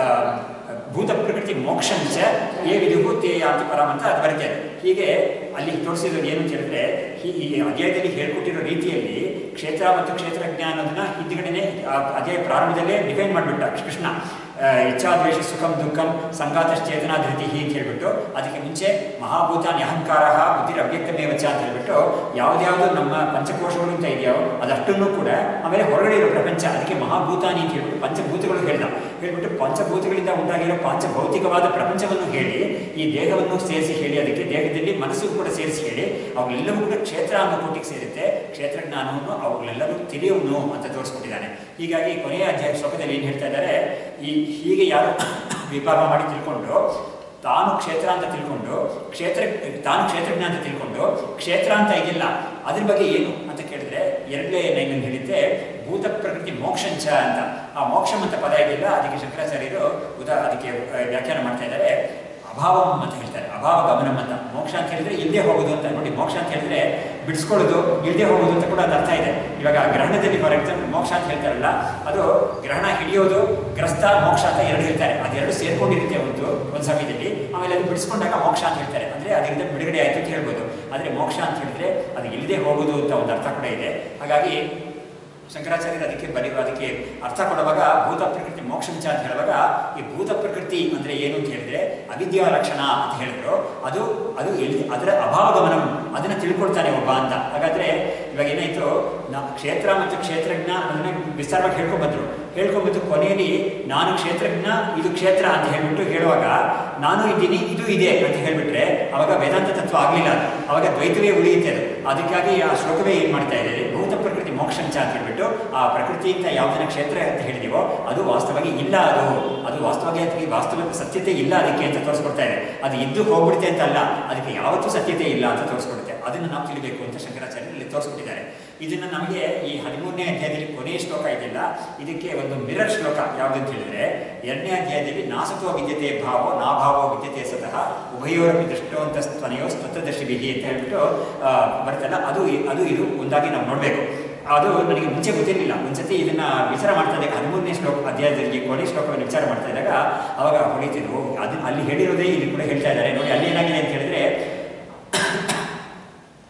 ಭೂತ ಪ್ರಕೃತಿ ಮೋಕ್ಷಂಚ ಏ ವಿಧು ತೇ ಯಾಂತಿ ಪರಂ ಅಂತ ಅದು ಬರುತ್ತೆ ಹೀಗೆ ಅಲ್ಲಿ ತೋರಿಸಿರೋದು ಏನು ಅಂತ ಹೇಳಿದ್ರೆ ಈ ಈ ಅಧ್ಯಾಯದಲ್ಲಿ ಹೇಳ್ಕೊಟ್ಟಿರೋ ರೀತಿಯಲ್ಲಿ ಕ್ಷೇತ್ರ ಮತ್ತು ಕ್ಷೇತ್ರ ಜ್ಞಾನದನ್ನ ಹಿಂದ್ಗಡೆನೆ ಆ ಅಧ್ಯಾಯ ಪ್ರಾರಂಭದಲ್ಲೇ ಡಿಫೈನ್ ಮಾಡಿಬಿಟ್ಟ ಕೃಷ್ಣ ಆ, ಇಚ್ಛಾದ್ವೇಷ ಸುಖಂ ದುಃಖಂ ಸಂಘಾತಶ್ಚೇತನ ಧೃತಿ ಅಂತ ಹೇಳ್ಬಿಟ್ಟು ಅದಕ್ಕೆ ಮುಂಚೆ ಮಹಾಭೂತಾನಿ ಅಹಂಕಾರ ಬುದ್ಧಿರ ಅವ್ಯಕ್ತಮೇವಚ ಅಂತ ಹೇಳ್ಬಿಟ್ಟು ಯಾವ್ದ್ಯಾವ್ದು ನಮ್ಮ ಪಂಚಕೋಶಗಳು ಅಂತ ಇದೆಯೋ ಅದಷ್ಟನ್ನು ಕೂಡ ಆಮೇಲೆ ಹೊರಗಡೆ ಇರೋ ಪ್ರಪಂಚ ಅದಕ್ಕೆ ಮಹಾಭೂತಾನಿ ಅಂತ ಹೇಳ್ಬಿಟ್ಟು ಪಂಚಭೂತಗಳು ಹೇಳ್ದ ಹೇಳ್ಬಿಟ್ಟು ಪಂಚಭೂತಗಳಿಂದ ಉಂಟಾಗಿರೋ ಪಂಚಭೌತಿಕವಾದ ಪ್ರಪಂಚವನ್ನು ಹೇಳಿ ಈ ದೇಹವನ್ನು ಸೇರಿಸಿ ಹೇಳಿ ಅದಕ್ಕೆ ದೇಹದಲ್ಲಿ ಮನಸ್ಸು ಕೂಡ ಸೇರಿಸಿ ಹೇಳಿ ಅವುಗಳೆಲ್ಲವೂ ಕೂಡ ಕ್ಷೇತ್ರ ಅನ್ನೋ ಕೋಟಿಗೆ ಸೇರುತ್ತೆ ಕ್ಷೇತ್ರ ಜ್ಞಾನವನ್ನು ಅವುಗಳೆಲ್ಲವೂ ತಿಳಿಯುವನು ಅಂತ ತೋರಿಸ್ಕೊಟ್ಟಿದ್ದಾನೆ ಹೀಗಾಗಿ ಕೊನೆಯ ಅಧ್ಯಾಯ ಶ್ಲೋಕದಲ್ಲಿ ಏನು ಹೇಳ್ತಾ ಇದ್ದಾರೆ ಈ ಹೀಗೆ ಯಾರು ವಿಭಾಗ ಮಾಡಿ ತಿಳ್ಕೊಂಡು ತಾನು ಕ್ಷೇತ್ರ ಅಂತ ತಿಳ್ಕೊಂಡು ಕ್ಷೇತ್ರ ತಾನು ಕ್ಷೇತ್ರಜ್ಞ ಅಂತ ತಿಳ್ಕೊಂಡು ಕ್ಷೇತ್ರ ಅಂತ ಇದಿಲ್ಲ ಅದ್ರ ಬಗ್ಗೆ ಏನು ಅಂತ ಕೇಳಿದ್ರೆ ಎರಡನೇ ಲೈನ್ ಹೇಳಿದ್ದೆ ಭೂತ ಪ್ರಕೃತಿ ಮೋಕ್ಷಂಚ ಅಂತ ಆ ಮೋಕ್ಷಂ ಅಂತ ಪದ ಇದೆಯಲ್ಲ ಅದಕ್ಕೆ ಶಂಕರಾಚಾರ್ಯರು ಉದಾ ಅದಕ್ಕೆ ಆ, ವ್ಯಾಖ್ಯಾನ ಮಾಡ್ತಾ ಇದ್ದಾರೆ ಅಭಾವಂ ಅಂತ ಹೇಳ್ತಾರೆ ಅಭಾವ ಗಮನಂ ಅಂತ ಮೋಕ್ಷ ಅಂತ ಹೇಳಿದ್ರೆ ಇಲ್ಲದೆ ಹೋಗೋದು ಅಂತ ನೋಡಿ ಮೋಕ್ಷ ಅಂತ ಹೇಳಿದ್ರೆ ಬಿಡಿಸ್ಕೊಳ್ಳೋದು ಇಲ್ಲದೆ ಹೋಗೋದು ಅಂತ ಕೂಡ ಅದು ಅರ್ಥ ಇದೆ ಇವಾಗ ಗ್ರಹಣದಲ್ಲಿ ಫಾರ್ ಎಕ್ಸಾಂಪಲ್ ಮೋಕ್ಷ ಅಂತ ಹೇಳ್ತಾರಲ್ಲ ಅದು ಗ್ರಹಣ ಹಿಡಿಯೋದು ಗ್ರಸ್ತ ಮೋಕ್ಷ ಅಂತ ಎರಡು ಹೇಳ್ತಾರೆ ಅದೆರಡು ಸೇರ್ಕೊಂಡಿರುತ್ತೆ ಒಂದು ಒಂದು ಸಮಯದಲ್ಲಿ ಆಮೇಲೆ ಅದು ಬಿಡಿಸ್ಕೊಂಡಾಗ ಮೋಕ್ಷ ಅಂತ ಹೇಳ್ತಾರೆ ಅಂದ್ರೆ ಅದರಿಂದ ಬಿಡುಗಡೆ ಆಯ್ತು ಅಂತ ಹೇಳ್ಬೋದು ಆದ್ರೆ ಮೋಕ್ಷ ಅಂತ ಹೇಳಿದ್ರೆ ಅದು ಇಲ್ಲದೆ ಹೋಗೋದು ಅಂತ ಒಂದು ಅರ್ಥ ಕೂಡ ಇದೆ ಹಾಗಾಗಿ ಶಂಕರಾಚಾರ್ಯರು ಅದಕ್ಕೆ ಬರೆಯುವ ಅದಕ್ಕೆ ಅರ್ಥ ಕೊಡುವಾಗ ಭೂತ ಪ್ರಕೃತಿ ಮೋಕ್ಷಂಚ ಅಂತ ಹೇಳುವಾಗ ಈ ಭೂತ ಪ್ರಕೃತಿ ಅಂದ್ರೆ ಏನು ಅಂತ ಹೇಳಿದ್ರೆ ಅವಿದ್ಯಾ ಲಕ್ಷಣ ಅಂತ ಹೇಳಿದ್ರು ಅದು ಅದು ಎಲ್ಲಿ ಅದರ ಅಭಾವ ಗಮನ ಅದನ್ನ ತಿಳ್ಕೊಳ್ತಾನೆ ಒಬ್ಬ ಅಂತ ಹಾಗಾದ್ರೆ ಇವಾಗ ಏನಾಯ್ತು ನಾ ಕ್ಷೇತ್ರ ಮತ್ತು ಕ್ಷೇತ್ರಜ್ಞ ಅದನ್ನ ವಿಸ್ತಾರವಾಗಿ ಹೇಳ್ಕೊಂಡ್ಬಂದ್ರು ಹೇಳ್ಕೊಂಡ್ಬಂದು ಕೊನೆಯಲ್ಲಿ ನಾನು ಕ್ಷೇತ್ರಜ್ಞ ಇದು ಕ್ಷೇತ್ರ ಅಂತ ಹೇಳ್ಬಿಟ್ಟು ಹೇಳುವಾಗ ನಾನು ಇದ್ದೀನಿ ಇದು ಇದೆ ಅಂತ ಹೇಳ್ಬಿಟ್ರೆ ಅವಾಗ ವೇದಾಂತ ತತ್ವ ಆಗ್ಲಿಲ್ಲ ಅದು ಅವಾಗ ದ್ವೈತವೇ ಉಳಿಯುತ್ತೆ ಅದು ಅದಕ್ಕಾಗಿ ಆ ಶ್ಲೋಕವೇ ಏನ್ ಮಾಡ್ತಾ ಇದೆ ಭೂತ ಪ್ರಕೃತಿ ಮೋಕ್ಷಂಚ ಅಂತ ಹೇಳ್ಬಿಟ್ಟು ಆ ಪ್ರಕೃತಿಯಿಂದ ಯಾವುದನ್ನ ಕ್ಷೇತ್ರ ಅಂತ ಹೇಳಿದೀವೋ ಅದು ವಾಸ್ತವವಾಗಿ ಇಲ್ಲ ಅದು ಅದು ವಾಸ್ತವವಾಗಿ ಅದಕ್ಕೆ ವಾಸ್ತವ ಸತ್ಯತೆ ಇಲ್ಲ ಅದಕ್ಕೆ ಅಂತ ತೋರಿಸ್ಕೊಡ್ತಾ ಇದೆ ಅದು ಇದ್ದು ಹೋಗ್ಬಿಡುತ್ತೆ ಅಂತ ಅಲ್ಲ ಅದಕ್ಕೆ ಯಾವತ್ತೂ ಸತ್ಯತೆ ಇಲ್ಲ ಅಂತ ತೋರಿಸ್ಕೊಡುತ್ತೆ ಅದನ್ನು ನಾವು ತಿಳಿಬೇಕು ಅಂತ ಶಂಕರಾಚಾರ್ಯರು ಇಲ್ಲಿ ತೋರಿಸ್ಕೊಟ್ಟಿದ್ದಾರೆ ಇದನ್ನ ನಮಗೆ ಈ ಹದಿಮೂರನೇ ಅಧ್ಯಾಯದಲ್ಲಿ ಕೊನೆಯ ಶ್ಲೋಕ ಇದೆಯಲ್ಲ ಇದಕ್ಕೆ ಒಂದು ಮಿರರ್ ಶ್ಲೋಕ ಯಾವುದು ಅಂತ ಹೇಳಿದ್ರೆ ಎರಡನೇ ಅಧ್ಯಾಯದಲ್ಲಿ ನಾಸತ್ವ ವಿದ್ಯತೆ ಭಾವೋ ನಾಭಾವೋ ವಿದ್ಯತೆ ಸತಃ ಉಭಯೋರಪಿ ದೃಷ್ಟವಂತ ಸ್ತನಯೋ ಸ್ತತ್ವದರ್ಶಿಭಿಹಿ ಅಂತ ಹೇಳ್ಬಿಟ್ಟು ಆ, ಬರ್ತಲ್ಲ ಅದು ಅದು ಇದು ಒಂದಾಗಿ ನಾವು ನೋಡಬೇಕು ಅದು ನನಗೆ ಮುಂಚೆ ಗೊತ್ತಿರಲಿಲ್ಲ ಒಂದ್ಸತಿ ಇದನ್ನ ವಿಚಾರ ಮಾಡ್ತಾ ಇದ್ದಾಗ ಹದಿಮೂರನೇ ಶ್ಲೋಕ ಅಧ್ಯಾಯದಲ್ಲಿ ಕೊನೆ ಶ್ಲೋಕವನ್ನು ವಿಚಾರ ಮಾಡ್ತಾ ಇದ್ದಾಗ ಅವಾಗ ಹೊಳಿತಿದ್ರು ಅದು ಅಲ್ಲಿ ಹೇಳಿರೋದೇ ಇಲ್ಲಿ ಕೂಡ ಹೇಳ್ತಾ ಇದ್ದಾರೆ ನೋಡಿ ಅಲ್ಲಿ ಏನಾಗಿದೆ ಅಂತ ಹೇಳಿದ್ರೆ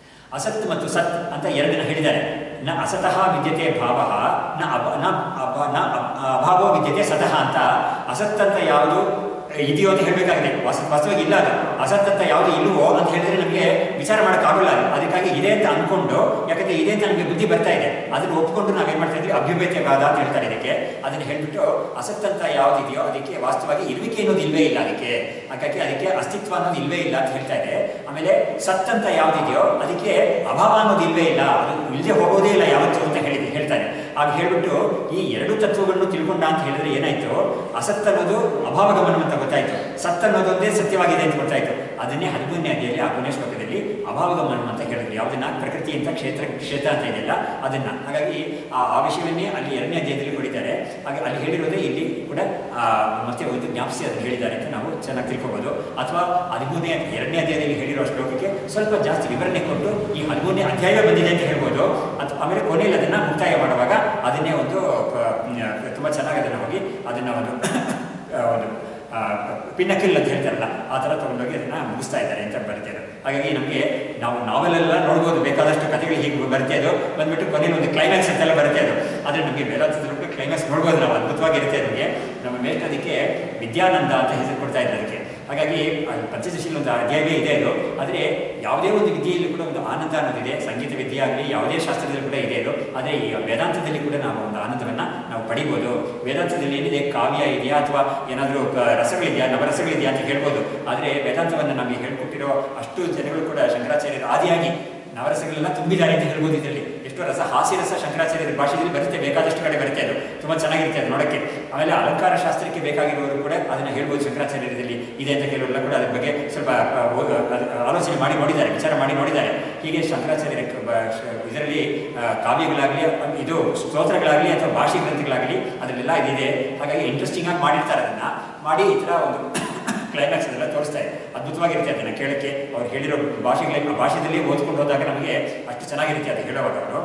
ಅಸತ್ ಮತ್ತು ಸತ್ ಅಂತ ಎರಡನ್ನ ಹೇಳಿದ್ದಾರೆ ನ ಅಸತಃ ವಿದ್ಯತೆ ಭಾವ ನ ಅಭ ನ ಅಭ ನ ಅಭ- ಅಭಾವೋ ವಿದ್ಯತೆ ಸತಃ ಅಂತ ಅಸತ್ ಅಂತ ಯಾವುದು ಇದೆಯೋ ಅಂತ ಹೇಳಬೇಕಾಗಿದೆ ವಾಸ ವಾಸ್ತವವಾಗಿ ಇಲ್ಲ ಅದು ಅಸತ್ ಅಂತ ಯಾವುದು ಇಲ್ವೋ ಅಂತ ಹೇಳಿದ್ರೆ ನಮಗೆ ವಿಚಾರ ಮಾಡೋಕ್ಕಾಗಲ್ಲ ಅದು ಅದಕ್ಕಾಗಿ ಇದೆ ಅಂತ ಅನ್ಕೊಂಡು ಯಾಕಂದ್ರೆ ಇದೆ ಅಂತ ನಮಗೆ ಬುದ್ಧಿ ಬರ್ತಾ ಇದೆ ಅದನ್ನು ಒಪ್ಕೊಂಡು ನಾವೇನ್ ಮಾಡ್ತಾ ಇದ್ವಿ ಅಭ್ಯುಪೇತ್ಯವಾದ ಅಂತ ಹೇಳ್ತಾರೆ ಇದಕ್ಕೆ ಅದನ್ನ ಹೇಳ್ಬಿಟ್ಟು ಅಸತ್ ಅಂತ ಯಾವ್ದು ಇದೆಯೋ ಅದಕ್ಕೆ ವಾಸ್ತವವಾಗಿ ಇರುವಿಕೆ ಅನ್ನೋದು ಇಲ್ವೇ ಇಲ್ಲ ಅದಕ್ಕೆ ಹಾಗಾಗಿ ಅದಕ್ಕೆ ಅಸ್ತಿತ್ವ ಅನ್ನೋದು ಇಲ್ವೇ ಇಲ್ಲ ಅಂತ ಹೇಳ್ತಾ ಇದೆ ಆಮೇಲೆ ಸತ್ ಅಂತ ಯಾವ್ದಿದೆಯೋ ಅದಕ್ಕೆ ಅಭಾವ ಅನ್ನೋದು ಇಲ್ವೇ ಇಲ್ಲ ಅದು ಇಲ್ಲದೆ ಹೋಗೋದೇ ಇಲ್ಲ ಯಾವತ್ತೂ ಅಂತ ಹೇಳಿ ಹೇಳ್ತಾನೆ ಆಗ ಹೇಳ್ಬಿಟ್ಟು ಈ ಎರಡು ತತ್ವಗಳನ್ನು ತಿಳ್ಕೊಂಡ ಅಂತ ಹೇಳಿದ್ರೆ ಏನಾಯ್ತು ಅಸತ್ ಅನ್ನೋದು ಅಭಾವ ಗಮನ ಅಂತ ಗೊತ್ತಾಯ್ತು ಸತ್ ಅನ್ನೋದೊಂದೇ ಸತ್ಯವಾಗಿದೆ ಅಂತ ಗೊತ್ತಾಯ್ತು ಅದನ್ನೇ ಹದಿಮೂರನೇ ಅಧ್ಯಾಯಲ್ಲಿ ಆ ಕೊನೆ ಶ್ಲೋಕದಲ್ಲಿ ಅಭಾವ ಗಮನ ಅಂತ ಹೇಳಿದ್ರು ಯಾವುದನ್ನ ಪ್ರಕೃತಿ ಅಂತ ಕ್ಷೇತ್ರ ಕ್ಷೇತ್ರ ಅಂತ ಇದೆಯಲ್ಲ ಅದನ್ನ ಹಾಗಾಗಿ ಆ ಆ ವಿಷಯವನ್ನೇ ಅಲ್ಲಿ ಎರಡನೇ ಅಧ್ಯಾಯದಲ್ಲಿ ಹೊಡಿತಾರೆ ಹಾಗೆ ಅಲ್ಲಿ ಹೇಳಿರೋದೇ ಇಲ್ಲಿ ಕೂಡ ಆ, ಮತ್ತೆ ಒಂದು ಜ್ಞಾಪಿಸಿ ಅದನ್ನು ಹೇಳಿದ್ದಾರೆ ಅಂತ ನಾವು ಚೆನ್ನಾಗಿ ತಿಳ್ಕೊಬೋದು ಅಥವಾ ಹದಿಮೂರನೇ ಎರಡನೇ ಅಧ್ಯಾಯದಲ್ಲಿ ಹೇಳಿರೋ ಶ್ಲೋಕಕ್ಕೆ ಸ್ವಲ್ಪ ಜಾಸ್ತಿ ವಿವರಣೆ ಕೊಟ್ಟು ಈ ಹದಿಮೂರನೇ ಅಧ್ಯಾಯ ಬಂದಿದೆ ಅಂತ ಹೇಳ್ಬೋದು ಅಥವಾ ಆಮೇಲೆ ಕೊನೆಯಲ್ಲಿ ಅದನ್ನ ಮುಕ್ತಾಯ ಮಾಡುವಾಗ ಅದನ್ನೇ ಒಂದು ಪ- ತುಂಬ ಚೆನ್ನಾಗಿ ಅದನ್ನು ಹೋಗಿ ಅದನ್ನ ಒಂದು ಆ, ಒಂದು ಪಿನ್ನಕಿಲ್ ಅಂತ ಹೇಳ್ತಾರಲ್ಲ ಆ ಥರ ತಗೊಂಡೋಗಿ ಅದನ್ನ ಮುಗಿಸ್ತಾ ಇದ್ದಾರೆ ಅಂತ ಬರುತ್ತೆ ಅದು ಹಾಗಾಗಿ ನಮಗೆ ನಾವು ನಾವೆಲ್ಲ ನೋಡ್ಬೋದು ಬೇಕಾದಷ್ಟು ಕಥೆಗಳು ಹೀಗೆ ಬರುತ್ತೆ ಅದು ಬಂದ್ಬಿಟ್ಟು ಕೊನೆಯಲ್ಲಿ ಒಂದು ಕ್ಲೈಮ್ಯಾಕ್ಸ್ ಅಂತೆಲ್ಲ ಬರುತ್ತೆ ಅದು ಆದರೆ ನಮಗೆ ವೇದಾಂತದಲ್ಲಿ ಕ್ಲೈಮ್ಯಾಕ್ಸ್ ನೋಡ್ಬೋದು ನಾವು ಅದ್ಭುತವಾಗಿರುತ್ತೆ ನಮಗೆ ನಮ್ಮ ಮೇಸ್ಟ್ ಅದಕ್ಕೆ ವಿದ್ಯಾನಂದ ಅಂತ ಹೆಸರು ಕೊಡ್ತಾ ಇದ್ದಾರೆ ಅದಕ್ಕೆ ಹಾಗಾಗಿ ಅದು ಪಂಚದಶಿಲಿ ಒಂದು ಅಧ್ಯಾಯವೇ ಇದೆ ಅದು ಆದರೆ ಯಾವುದೇ ಒಂದು ವಿದ್ಯೆಯಲ್ಲಿ ಕೂಡ ಒಂದು ಆನಂದ ಅನ್ನೋದಿದೆ ಸಂಗೀತ ವಿದ್ಯೆ ಆಗಲಿ ಯಾವುದೇ ಶಾಸ್ತ್ರದಲ್ಲಿ ಕೂಡ ಇದೆ ಅದು ಆದರೆ ಈ ವೇದಾಂತದಲ್ಲಿ ಕೂಡ ನಾವು ಒಂದು ಆನಂದವನ್ನು ನಾವು ಪಡಿಬೋದು ವೇದಾಂತದಲ್ಲಿ ಏನಿದೆ ಕಾವ್ಯ ಇದೆಯಾ ಅಥವಾ ಏನಾದರೂ ರಸಗಳಿದೆಯಾ ನವರಸಗಳಿದೆಯಾ ಅಂತ ಹೇಳ್ಬೋದು ಆದರೆ ವೇದಾಂತವನ್ನು ನಮಗೆ ಹೇಳ್ಕೊಟ್ಟಿರೋ ಅಷ್ಟು ಜನಗಳು ಕೂಡ ಶಂಕರಾಚಾರ್ಯರ ಆದಿಯಾಗಿ ನವರಸಗಳೆಲ್ಲ ತುಂಬಿದ್ದಾರೆ ಅಂತ ಹೇಳ್ಬೋದು ಇದರಲ್ಲಿ ಎಷ್ಟೋ ರಸ ಹಾಸ್ಯ ರಸ ಶಂಕರಾಚಾರ್ಯರ ಭಾಷೆಯಲ್ಲಿ ಬರುತ್ತೆ ಬೇಕಾದಷ್ಟು ಕಡೆ ಬರುತ್ತೆ ಅದು ತುಂಬ ಚೆನ್ನಾಗಿರುತ್ತೆ ಅದು ನೋಡೋಕ್ಕೆ ಆಮೇಲೆ ಅಲಂಕಾರ ಶಾಸ್ತ್ರಕ್ಕೆ ಬೇಕಾಗಿರುವವರು ಕೂಡ ಅದನ್ನು ಹೇಳ್ಬೋದು ಶಂಕರಾಚಾರ್ಯರಲ್ಲಿ ಇದೆ ಅಂತ ಕೆಲವರೆಲ್ಲ ಕೂಡ ಅದ್ರ ಬಗ್ಗೆ ಸ್ವಲ್ಪ ಆ, ಓ- ಅದು ಆಲೋಚನೆ ಮಾಡಿ ನೋಡಿದ್ದಾರೆ ವಿಚಾರ ಮಾಡಿ ನೋಡಿದ್ದಾರೆ ಹೀಗೆ ಶಂಕರಾಚಾರ್ಯರ ಕ- ಬ- ಶ- ಇದರಲ್ಲಿ ಆ, ಕಾವ್ಯಗಳಾಗಲಿ ಇದು ಸ್ತೋತ್ರಗಳಾಗಲಿ ಅಥವಾ ಭಾಷೆ ಗ್ರಂಥಗಳಾಗಲಿ ಅದರಲ್ಲೆಲ್ಲ ಇದಿದೆ ಹಾಗಾಗಿ ಇಂಟ್ರೆಸ್ಟಿಂಗ್ ಆಗಿ ಮಾಡಿರ್ತಾರೆ ಅದನ್ನ ಮಾಡಿ ಈ ಥರ ಒಂದು ಕ್ಲೈಮ್ಯಾಕ್ಸ್ ಅದೆಲ್ಲ ತೋರಿಸ್ತಾರೆ ಅದ್ಭುತವಾಗಿರುತ್ತೆ ಅದನ್ನು ಕೇಳಕ್ಕೆ ಅವ್ರು ಹೇಳಿರೋ ಭಾಷೆಗಳಲ್ಲಿ ಆ ಭಾಷೆದಲ್ಲಿ ಓದ್ಕೊಂಡು ಹೋದಾಗ ನಮಗೆ ಅಷ್ಟು ಚೆನ್ನಾಗಿರುತ್ತೆ ಅದು ಹೇಳೋವಾಗ ಅವರು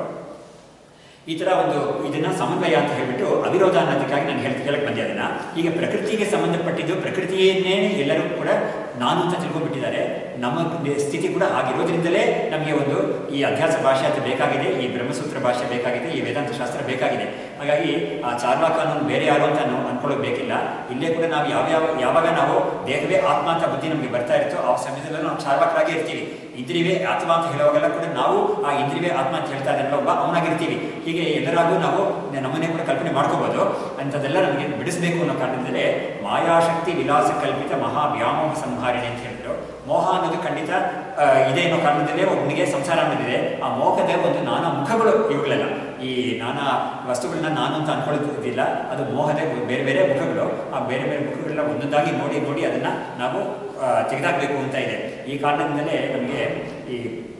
ಈ ಥರ ಒಂದು ಇದನ್ನ ಸಮನ್ವಯ ಅಂತ ಹೇಳ್ಬಿಟ್ಟು ಅವಿರೋಧ ಅನ್ನೋದಕ್ಕಾಗಿ ನಾನು ಹೇಳ್ತಾ ಹೇಳಕ್ ಬಂದೆ ಅದನ್ನ ಈಗ ಪ್ರಕೃತಿಗೆ ಸಂಬಂಧಪಟ್ಟಿದ್ದು ಪ್ರಕೃತಿಯನ್ನೇ ಎಲ್ಲರೂ ಕೂಡ ನಾನು ಅಂತ ತಿಳ್ಕೊಂಡ್ಬಿಟ್ಟಿದ್ದಾರೆ ನಮ್ಮ ಸ್ಥಿತಿ ಕೂಡ ಆಗಿರೋದ್ರಿಂದಲೇ ನಮಗೆ ಒಂದು ಈ ಅಧ್ಯಾಸ ಭಾಷೆ ಅಂತ ಬೇಕಾಗಿದೆ ಈ ಬ್ರಹ್ಮಸೂತ್ರ ಭಾಷೆ ಬೇಕಾಗಿದೆ ಈ ವೇದಾಂತ ಶಾಸ್ತ್ರ ಬೇಕಾಗಿದೆ ಹಾಗಾಗಿ ಆ ಚಾರ್ವಾಕ ಅನ್ನೋದು ಬೇರೆ ಯಾರು ಅಂತ ನಾವು ಅನ್ಕೊಳ್ಳೋದು ಬೇಕಿಲ್ಲ ಇಲ್ಲೇ ಕೂಡ ನಾವು ಯಾವ ಯಾವ ಯಾವಾಗ ನಾವು ದೇಹವೇ ಆತ್ಮ ಅಂತ ಬುದ್ಧಿ ನಮಗೆ ಬರ್ತಾ ಇರುತ್ತೋ ಆ ಸಮಯದಲ್ಲೂ ನಾವು ಚಾರ್ವಾಕರಾಗೇ ಇರ್ತೀವಿ ಇಂದ್ರಿಯವೇ ಆತ್ಮ ಅಂತ ಹೇಳುವಾಗೆಲ್ಲ ಕೂಡ ನಾವು ಆ ಇಂದ್ರಿಯವೇ ಆತ್ಮ ಅಂತ ಹೇಳ್ತಾ ಇದ್ದಾರಲ್ಲ ಒಬ್ಬ ಅವನಾಗಿರ್ತೀವಿ ಹೀಗೆ ಎಲ್ಲರಾಗೂ ನಾವು ನಮ್ಮನ್ನೇ ಕೂಡ ಕಲ್ಪನೆ ಮಾಡ್ಕೋಬಹುದು ಅಂಥದ್ದೆಲ್ಲ ನಮಗೆ ಬಿಡಿಸಬೇಕು ಅನ್ನೋ ಕಾರಣದಿಂದಲೇ ಮಾಯಾಶಕ್ತಿ ವಿಲಾಸ ಕಲ್ಪಿತ ಮಹಾ ವ್ಯಾಮೋಹ ಸಂಹಾರಣೆ ಅಂತ ಹೇಳಿದ್ರು ಮೋಹ ಅನ್ನೋದು ಖಂಡಿತ ಆ, ಇದೆ ಅನ್ನೋ ಕಾರಣದಲ್ಲೇ ಒಬ್ಬನಿಗೆ ಸಂಸಾರ ಅನ್ನೋದಿದೆ ಆ ಮೋಹದ ಒಂದು ನಾನಾ ಮುಖಗಳು ಇವುಗಳೆಲ್ಲ ಈ ನಾನಾ ವಸ್ತುಗಳನ್ನ ನಾನು ಅಂತ ಅನ್ಕೊಳ್ಳೋದಿಲ್ಲ ಅದು ಮೋಹದ ಬೇರೆ ಬೇರೆ ಮುಖಗಳು ಆ ಬೇರೆ ಬೇರೆ ಮುಖಗಳನ್ನ ಒಂದೊಂದಾಗಿ ನೋಡಿ ನೋಡಿ ಅದನ್ನ ನಾವು ಆ, ತೆಗೆದಾಕ್ಬೇಕು ಅಂತ ಇದೆ ಈ ಕಾರಣದಿಂದಲೇ ನಮಗೆ ಈ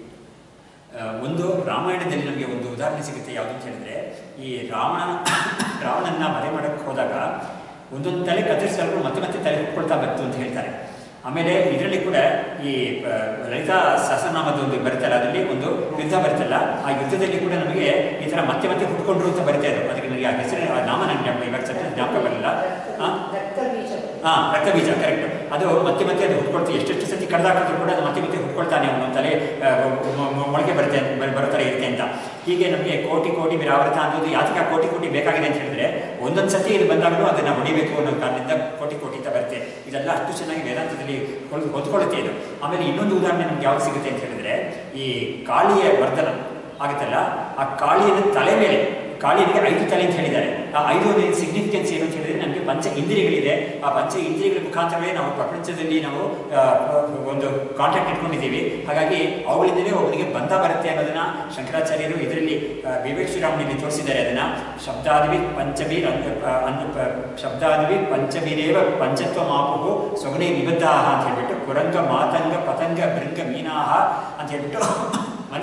ಆ, ಒಂದು ರಾಮಾಯಣದಲ್ಲಿ ನಮಗೆ ಒಂದು ಉದಾಹರಣೆ ಸಿಗುತ್ತೆ ಯಾವುದು ಅಂತ ಹೇಳಿದ್ರೆ ಈ ರಾವಣ ರಾವಣನ್ನ ವಧೆ ಮಾಡಕ್ಕೆ ಹೋದಾಗ ಒಂದೊಂದು ತಲೆ ಕತ್ತರಿಸಲು ಮತ್ತೆ ಮತ್ತೆ ತಲೆ ಹುಟ್ಕೊಳ್ತಾ ಬಂತು ಅಂತ ಹೇಳ್ತಾರೆ ಆಮೇಲೆ ಇದರಲ್ಲಿ ಕೂಡ ಈ ಆ, ಲಲಿತಾ ಸಹಸ್ರನಾಮದ ಒಂದು ಬರುತ್ತಲ್ಲ ಅದರಲ್ಲಿ ಒಂದು ಯುದ್ಧ ಬರುತ್ತಲ್ಲ ಆ ಯುದ್ಧದಲ್ಲಿ ಕೂಡ ನಮಗೆ ಈ ಥರ ಮತ್ತೆ ಮತ್ತೆ ಹುಟ್ಕೊಂಡ್ರು ಅಂತ ಬರುತ್ತೆ ಅದು ಅದಕ್ಕೆ ನನಗೆ ಆ ಹೆಸರು ಆ ನಾಮ ನನಗೆ ಜ್ಞಾಪಕ ಇವಾಗ ಸದ್ಯ ಜ್ಞಾಪಕ ಬರಲಿಲ್ಲ ಆ? ರಕ್ತಬೀಜ ಹಾ ರಕ್ತ ಬೀಜ ಕರೆಕ್ಟ್ ಅದು ಮತ್ತೆ ಮತ್ತೆ ಅದು ಹುಟ್ಕೊಳ್ತೀವಿ ಎಷ್ಟೆಷ್ಟು ಸತಿ ಕಡ್ದಾಕಿದ್ರು ಕೂಡ ಅದು ಮತ್ತೆ ಮತ್ತೆ ಹುಟ್ಕೊಳ್ತಾನೆ ಅವನು ತಲೆ ಆ, ಮೊ- ಮೊ- ಮೊಳಕೆ ಬರುತ್ತೆ ಅಂತ- ಬರ್- ಬರೋ ಥರ ಇರುತ್ತೆ ಅಂತ ಹೀಗೆ ನಮಗೆ ಕೋಟಿ ಕೋಟಿ ವಿರಾವೃತ ಅನ್ನೋದು ಯಾತಕ ಕೋಟಿ ಕೋಟಿ ಬೇಕಾಗಿದೆ ಅಂತ ಹೇಳಿದ್ರೆ ಒಂದೊಂದು ಸತಿ ಇದು ಬಂದಾಗಲೂ ಅದನ್ನ ಹೊಡಿಬೇಕು ಅನ್ನೋ ಕಾರಣದಿಂದ ಕೋಟಿ ಕೋಟಿ ಅಂತ ಬರುತ್ತೆ ಇದೆಲ್ಲ ಅಷ್ಟು ಚೆನ್ನಾಗಿ ವೇದಾಂತದಲ್ಲಿ ಹೊಲ್- ಹೊತ್ಕೊಳ್ಳುತ್ತೆ ಇದು ಆಮೇಲೆ ಇನ್ನೊಂದು ಉದಾಹರಣೆ ನಮ್ಗೆ ಯಾವ್ದು ಸಿಗುತ್ತೆ ಅಂತ ಹೇಳಿದ್ರೆ ಈ ಕಾಳಿಯ ವರ್ಧನ ಆಗುತ್ತಲ್ಲ ಆ ಕಾಳಿಯ ತಲೆ ಮೇಲೆ ಕಾಳಿನಿಗೆ ಐದು ತಲೆ ಅಂತ ಹೇಳಿದ್ದಾರೆ ಆ ಐದು ಸಿಗ್ನಿಫಿಕೆನ್ಸ್ ಏನು ಅಂತ ಹೇಳಿದ್ರೆ ನಮಗೆ ಪಂಚ ಇಂದ್ರಿಯಗಳಿದೆ ಆ ಪಂಚ ಇಂದ್ರಿಯಗಳ ಮುಖಾಂತರವೇ ನಾವು ಪ್ರಪಂಚದಲ್ಲಿ ನಾವು ಆ, ಒಂದು ಕಾಂಟ್ಯಾಕ್ಟ್ ಇಟ್ಕೊಂಡಿದ್ದೀವಿ ಹಾಗಾಗಿ ಅವುಗಳಿಂದಲೇ ಒಬ್ಬನಿಗೆ ಬಂಧ ಬರುತ್ತೆ ಅನ್ನೋದನ್ನ ಶಂಕರಾಚಾರ್ಯರು ಇದರಲ್ಲಿ ವಿವೇಕ್ ಶ್ರೀರಾಮನಲ್ಲಿ ತೋರಿಸಿದ್ದಾರೆ ಅದನ್ನ ಶಬ್ದಾದಿವಿ ಪಂಚಮಿ ಅನ್ನು ಶಬ್ದಾದಿವಿ ಪಂಚಮಿರೇವ ಪಂಚತ್ವ ಮಾಪು ಸೊಗಣೆ ನಿಬದ್ಧಾಹ ಅಂತ ಹೇಳ್ಬಿಟ್ಟು ಕುರಂಗ ಮಾತಂಗ ಪತಂಗ ಭೃಂಗ ಮೀನಾಹ ಅಂತ ಹೇಳ್ಬಿಟ್ಟು ಮನುಷ್ಯನಿಗೆ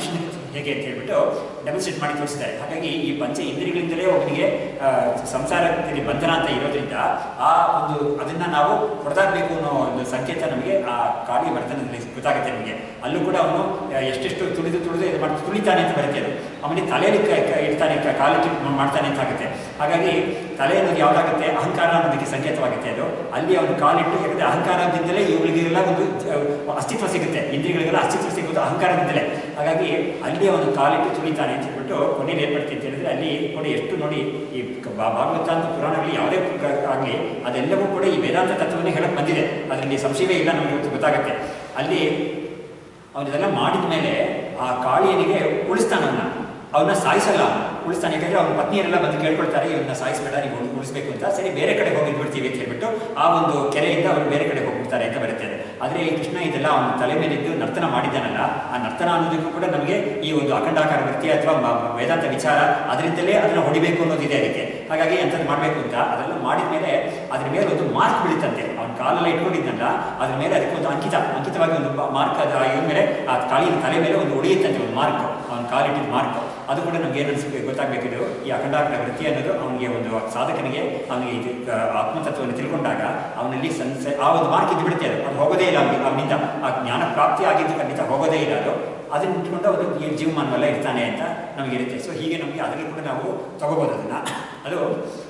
ಹೇಗೆ ಅಂತ ಹೇಳ್ಬಿಟ್ಟು ಡೆಮನ್ಸ್ಟ್ರೇಟ್ ಮಾಡಿ ತೋರಿಸಿದ್ದಾರೆ ಹಾಗಾಗಿ ಈ ಪಂಚ ಇಂದ್ರಿಯಗಳಿಂದಲೇ ಒಬ್ಬನಿಗೆ ಆ, ಸಂಸಾರದಲ್ಲಿ ಬಂಧನ ಅಂತ ಇರೋದ್ರಿಂದ ಆ ಒಂದು ಅದನ್ನ ನಾವು ಹೊಡೆದಾಗಬೇಕು ಅನ್ನೋ ಒಂದು ಸಂಕೇತ ನಮಗೆ ಆ ಕಾಳಿ ವರ್ಧನದಲ್ಲಿ ಗೊತ್ತಾಗುತ್ತೆ ನಮಗೆ ಅಲ್ಲೂ ಕೂಡ ಅವನು ಆ, ಎಷ್ಟೆಷ್ಟು ತುಳಿದು ತುಳಿದು ಇದು ಮಾಡಿ ತುಳಿತಾನೆ ಅಂತ ಬರುತ್ತೆ ಅದು ಅವನಿಗೆ ತಲೆಯಲ್ಲಿ ಕ- ಕ- ಇಡ್ತಾನೆ ಕ- ಕಾಲಿಟ್ಟು ಮಾಡ್ತಾನೆ ಅಂತ ಆಗುತ್ತೆ ಹಾಗಾಗಿ ತಲೆ ಅನ್ನೋದು ಯಾವ್ದಾಗುತ್ತೆ ಅಹಂಕಾರ ಅನ್ನೋದಕ್ಕೆ ಸಂಕೇತವಾಗುತ್ತೆ ಅದು ಅಲ್ಲಿ ಅವನು ಕಾಲಿಟ್ಟು ಯಾಕಂದ್ರೆ ಅಹಂಕಾರದಿಂದಲೇ ಇವುಗಳಿಗೆಲ್ಲ ಒಂದು ಜ- ಅಸ್ತಿತ್ವ ಸಿಗುತ್ತೆ ಇಂದ್ರಿಯಗಳಿಗೆಲ್ಲ ಅಸ್ತಿತ್ವ ಸಿಗೋದು ಅಹಂಕಾರದಿಂದಲೇ ಹಾಗಾಗಿ ಅಲ್ಲಿ ಅವನು ಕಾಲಿಟ್ಟು ತುಳಿತಾನೆ ಅಂತ ಹೇಳ್ಬಿಟ್ಟು ಕೊನೆಯಲ್ಲಿ ಏರ್ಪಡುತ್ತೆ ಅಂತ ಹೇಳಿದ್ರೆ ಅಲ್ಲಿ ನೋಡಿ ಎಷ್ಟು ನೋಡಿ ಈ ಕ- ಭಾ- ಭಾಗವತ ಅಂತ ಪುರಾಣಗಳಲ್ಲಿ ಯಾವುದೇ ಕ- ಆಗಲಿ ಅದೆಲ್ಲವೂ ಕೂಡ ಈ ವೇದಾಂತ ತತ್ವವನ್ನೇ ಹೇಳಕ್ ಬಂದಿದೆ ಅದರಲ್ಲಿ ಸಂಶಯವೇ ಇಲ್ಲ ನಮಗೆ ಇವತ್ತು ಗೊತ್ತಾಗುತ್ತೆ ಅಲ್ಲಿ ಅವನಿದೆಲ್ಲ ಮಾಡಿದ ಮೇಲೆ ಆ ಕಾಳಿಯನಿಗೆ ಉಳಿಸ್ತಾನೆ ಅವನ್ನ ಅವನ್ನ ಸಾಯಿಸಲ್ಲ ಉಳಿಸ್ತಾನೆ ಯಾಕಂದ್ರೆ ಅವ್ನ ಪತ್ನಿಯರೆಲ್ಲ ಬಂದು ಕೇಳ್ಕೊಳ್ತಾರೆ ಇವನ್ನ ಸಾಯಿಸಬೇಡ ನೀವು ಉಳ್- ಉಳಿಸ್ಬೇಕು ಅಂತ ಸರಿ ಬೇರೆ ಕಡೆ ಹೋಗಿ ಬಿಡ್ತೀವಿ ಅಂತ ಹೇಳ್ಬಿಟ್ಟು ಆ ಒಂದು ಕೆರೆಯಿಂದ ಅವರು ಬೇರೆ ಕಡೆ ಹೋಗ್ಬಿಡ್ತಾರೆ ಅಂತ ಬರುತ್ತೆ ಅದು. ಆದ್ರೆ ಈ ಕೃಷ್ಣ ಇದೆಲ್ಲ ಅವನ ತಲೆ ಮೇಲಿದ್ದು ನರ್ತನ ಮಾಡಿದ್ದಾನಲ್ಲ ಆ ನರ್ತನ ಅನ್ನೋದಕ್ಕೂ ಕೂಡ ನಮಗೆ ಈ ಒಂದು ಅಖಂಡಾಕಾರ ವೃತ್ತಿ ಅಥವಾ ಮ- ವೇದಾಂತ ವಿಚಾರ ಅದರಿಂದಲೇ ಅದನ್ನ ಹೊಡಿಬೇಕು ಅನ್ನೋದಿದೆ ಅದಕ್ಕೆ ಹಾಗಾಗಿ ಅಂಥದ್ದು ಮಾಡಬೇಕು ಅಂತ ಅದೆಲ್ಲ ಮಾಡಿದ ಮೇಲೆ ಅದ್ರ ಮೇಲೆ ಒಂದು ಮಾರ್ಕ್ ಬೀಳುತ್ತಂತೆ ಅವ್ನ ಕಾಲೆಲ್ಲ ಇಟ್ಕೊಂಡಿದ್ನಲ್ಲ ಅದ್ರ ಮೇಲೆ ಅದಕ್ಕೆ ಒಂದು ಅಂಕಿತ ಅಂಕಿತವಾಗಿ ಒಂದು ಮಾರ್ಕ್ ಅದು ಇವ್ರ ಮೇಲೆ ಆ ಕಾಲಿನ ತಲೆ ಮೇಲೆ ಒಂದು ಹೊಡೆಯುತ್ತಂತೆ ಒಂದು ಮಾರ್ಕ್ ಅವ್ನ ಕಾಲಿಟ್ಟಿದ್ದ ಮಾರ್ಕ್ ಅದು ಕೂಡ ನಮ್ಗೆ ಏನು ಅನ್ಸ್ಬೇಕು ಗೊತ್ತಾಗಬೇಕಿದು ಈ ಅಖಂಡಾಕಾರ ವೃತ್ತಿ ಅನ್ನೋದು ಅವನಿಗೆ ಒಂದು ಸಾಧಕನಿಗೆ ಅವನಿಗೆ ಇದು ಆ, ಆತ್ಮತತ್ವವನ್ನು ತಿಳ್ಕೊಂಡಾಗ ಅವನಲ್ಲಿ ಸಂಸ ಆ ಒಂದು ಮಾರ್ಕ್ ಇದ್ದು ಬಿಡುತ್ತೆ ಅದು ಅದು ಹೋಗೋದೇ ಇಲ್ಲ ಅವನಿಗೆ ಅವನಿಂದ ಆ ಜ್ಞಾನ ಪ್ರಾಪ್ತಿ ಆಗಿದ್ದು ಖಂಡಿತ ಹೋಗೋದೇ ಇಲ್ಲ ಅದು ಅದನ್ನ ಇಟ್ಕೊಂಡು ಅವನು ಈ ಜೀವಮಾನವೆಲ್ಲ ಇರ್ತಾನೆ ಅಂತ ನಮಗೆ ಇರುತ್ತೆ ಸೊ ಹೀಗೆ ನಮಗೆ ಅದರಲ್ಲಿ ಕೂಡ ನಾವು ತಗೋಬೋದು ಅದನ್ನ ಅದು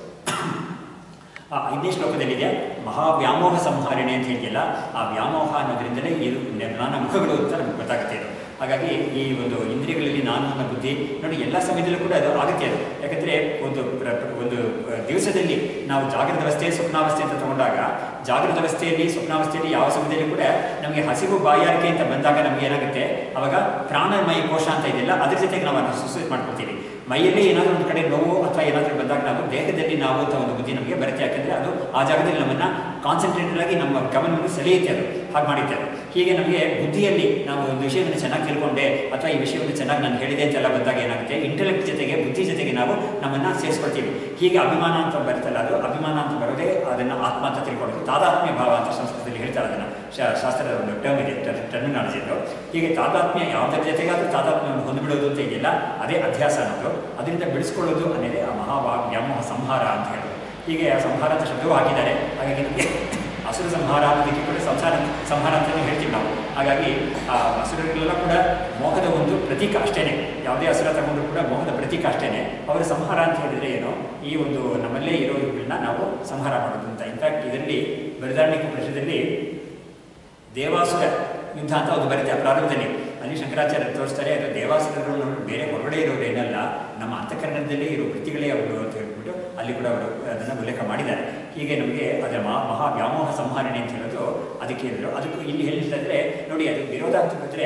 ಆ ಐದನೇ ಶ್ಲೋಕದಲ್ಲಿದೆ ಮಹಾವ್ಯಾಮೋಹ ಸಂಹರಣೆ ಅಂತ ಹೇಳಿದೆಯಲ್ಲ ಆ ವ್ಯಾಮೋಹ ಅನ್ನೋದ್ರಿಂದಲೇ ಇದು ಜ್ಞಾನ ಮುಖಗಳು ಅಂತ ನಮ್ಗೆ ಗೊತ್ತಾಗುತ್ತೆ ಇದು ಹಾಗಾಗಿ ಈ ಒಂದು ಇಂದ್ರಿಯಗಳಲ್ಲಿ ನಾನು ಅನ್ನೋ ಬುದ್ಧಿ ನೋಡಿ ಎಲ್ಲ ಸಮಯದಲ್ಲೂ ಕೂಡ ಅದು ಆಗುತ್ತೆ ಅದು ಯಾಕಂದ್ರೆ ಒಂದು ಪ್ರ- ಪ್ರ- ಒಂದು ಆ, ದಿವಸದಲ್ಲಿ ನಾವು ಜಾಗೃತ ಅವಸ್ಥೆ ಸ್ವಪ್ನಾವಸ್ಥೆ ಅಂತ ತಗೊಂಡಾಗ ಜಾಗೃತ ಅವಸ್ಥೆಯಲ್ಲಿ ಸ್ವಪ್ನಾವಸ್ಥೆಯಲ್ಲಿ ಯಾವ ಸಮಯದಲ್ಲಿ ಕೂಡ ನಮಗೆ ಹಸಿವು ಬಾಯಾರಿಕೆ ಅಂತ ಬಂದಾಗ ನಮ್ಗೆ ಏನಾಗುತ್ತೆ ಅವಾಗ ಪ್ರಾಣಮಯ ಕೋಶ ಅಂತ ಇದೆಯಲ್ಲ ಅದ್ರ ಜೊತೆಗೆ ನಾವು ಅದನ್ನು ಸುಸೈಡ್ ಮಾಡ್ಕೊತೀವಿ ಮೈಯಲ್ಲಿ ಏನಾದರೂ ಒಂದು ಕಡೆ ನೋವು ಅಥವಾ ಏನಾದರೂ ಬಂದಾಗ ನಾವು ದೇಹದಲ್ಲಿ ನಾವು ಅಂತ ಒಂದು ಬುದ್ಧಿ ನಮಗೆ ಬರುತ್ತೆ ಯಾಕಂದ್ರೆ ಅದು ಆ ಜಾಗದಲ್ಲಿ ನಮ್ಮನ್ನ ಕಾನ್ಸಂಟ್ರೇಟೆಡ್ ಆಗಿ ನಮ್ಮ ಗಮನವನ್ನು ಸೆಳೆಯುತ್ತೆ ಅದು ಹಾಗೆ ಮಾಡಿತ್ತೆ ಅದು ಹೀಗೆ ನಮಗೆ ಬುದ್ಧಿಯಲ್ಲಿ ನಾವು ಒಂದು ವಿಷಯವನ್ನು ಚೆನ್ನಾಗಿ ತಿಳ್ಕೊಂಡೆ ಅಥವಾ ಈ ವಿಷಯವನ್ನು ಚೆನ್ನಾಗಿ ನಾನು ಹೇಳಿದೆ ಅಂತೆಲ್ಲ ಬಂದಾಗ ಏನಾಗುತ್ತೆ ಇಂಟೆಲೆಕ್ಟ್ ಜೊತೆಗೆ ಬುದ್ಧಿ ಜೊತೆಗೆ ನಾವು ನಮ್ಮನ್ನ ಸೇರಿಸ್ಕೊಳ್ತೀವಿ ಹೀಗೆ ಅಭಿಮಾನ ಅಂತ ಬರುತ್ತಲ್ಲ ಅದು ಅಭಿಮಾನ ಅಂತ ಬರೋದೇ ಅದನ್ನು ಆತ್ಮ ಅಂತ ತಿಳ್ಕೊಳ್ಳೋದು ತಾದಾತ್ಮ್ಯ ಭಾವ ಅಂತ ಸಂಸ್ಕೃತದಲ್ಲಿ ಹೇಳ್ತಾರೆ ಅದನ್ನು ಶಾ- ಶಾಸ್ತ್ರದ ಒಂದು ಟರ್ಮ್ ಇದೆ ಟರ್ಮಿನಾಲಜಿ ಅದು ಹೀಗೆ ತಾದಾತ್ಮ್ಯ ಯಾವುದರ ಜೊತೆಗಾದ್ರೂ ತಾದಾತ್ಮ್ಯವನ್ನು ಹೊಂದಿಬಿಡೋದು ಅಂತ ಇದೆಯಲ್ಲ ಅದೇ ಅಧ್ಯಾಸ ಅನ್ನೋದು ಅದರಿಂದ ಬಿಡಿಸ್ಕೊಳ್ಳೋದು ಅನ್ನೋದೇ ಆ ಮಹಾವಾ ವ್ಯಾಮೋಹ ಸಂಹಾರ ಅಂತ ಹೇಳೋದು ಹೀಗೆ ಆ ಸಂಹಾರ ಅಂತ ಶಬ್ದವೂ ಹಾಕಿದ್ದಾರೆ ಹಾಗಾಗಿ ನಮಗೆ ಅಸುರ ಸಂಹಾರ ಅನ್ನೋದಕ್ಕೆ ಕೂಡ ಸಂಸಾರ ಸಂಹಾರ ಅಂತಲೇ ಹೇಳ್ತೀವಿ ನಾವು ಹಾಗಾಗಿ ಆ ಅಸುರಗಳೆಲ್ಲ ಕೂಡ ಮೋಹದ ಒಂದು ಪ್ರತೀಕ ಅಷ್ಟೇನೆ ಯಾವುದೇ ಅಸುರ ತಗೊಂಡ್ರು ಕೂಡ ಮೋಹದ ಪ್ರತೀಕ ಅಷ್ಟೇನೆ ಅವರ ಸಂಹಾರ ಅಂತ ಹೇಳಿದ್ರೆ ಏನು ಈ ಒಂದು ನಮ್ಮಲ್ಲೇ ಇರೋವುಗಳನ್ನ ನಾವು ಸಂಹಾರ ಮಾಡೋದು ಅಂತ ಇನ್ಫ್ಯಾಕ್ಟ್ ಇದರಲ್ಲಿ ಬೃಹದಾರಣ್ಯಕ ಪ್ರಶ್ನದಲ್ಲಿ ದೇವಾಸುರ ಯುದ್ಧ ಅಂತ ಒಂದು ಬರುತ್ತೆ ಆ ಪ್ರಾರಂಭದಲ್ಲಿ ಅಲ್ಲಿ ಶಂಕರಾಚಾರ್ಯ ತೋರಿಸ್ತಾರೆ ಅದು ದೇವಾಸುರರು ನೋಡಿ ಬೇರೆ ಹೊರಗಡೆ ಇರೋರು ಏನಲ್ಲ ನಮ್ಮ ಅಂತಃಕರಣದಲ್ಲೇ ಇರೋ ವೃತ್ತಿಗಳೇ ಅವರು ಅಂತ ಹೇಳ್ಬಿಟ್ಟು ಅಲ್ಲಿ ಕೂಡ ಅವರು ಅದನ್ನು ಉಲ್ಲೇಖ ಮಾಡಿದ್ದಾರೆ ಹೀಗೆ ನಮಗೆ ಅದರ ಮಹಾ ಮಹಾ ವ್ಯಾಮೋಹ ಸಂಹರಣೆ ಅಂತ ಹೇಳೋದು ಅದಕ್ಕೆ ಹೇಳಿದ್ರು ಅದಕ್ಕೂ ಇಲ್ಲಿ ಹೇಳಿದ್ರೆ ನೋಡಿ ಅದು ವಿರೋಧ ಅಂತ ಹೇಳಿದ್ರೆ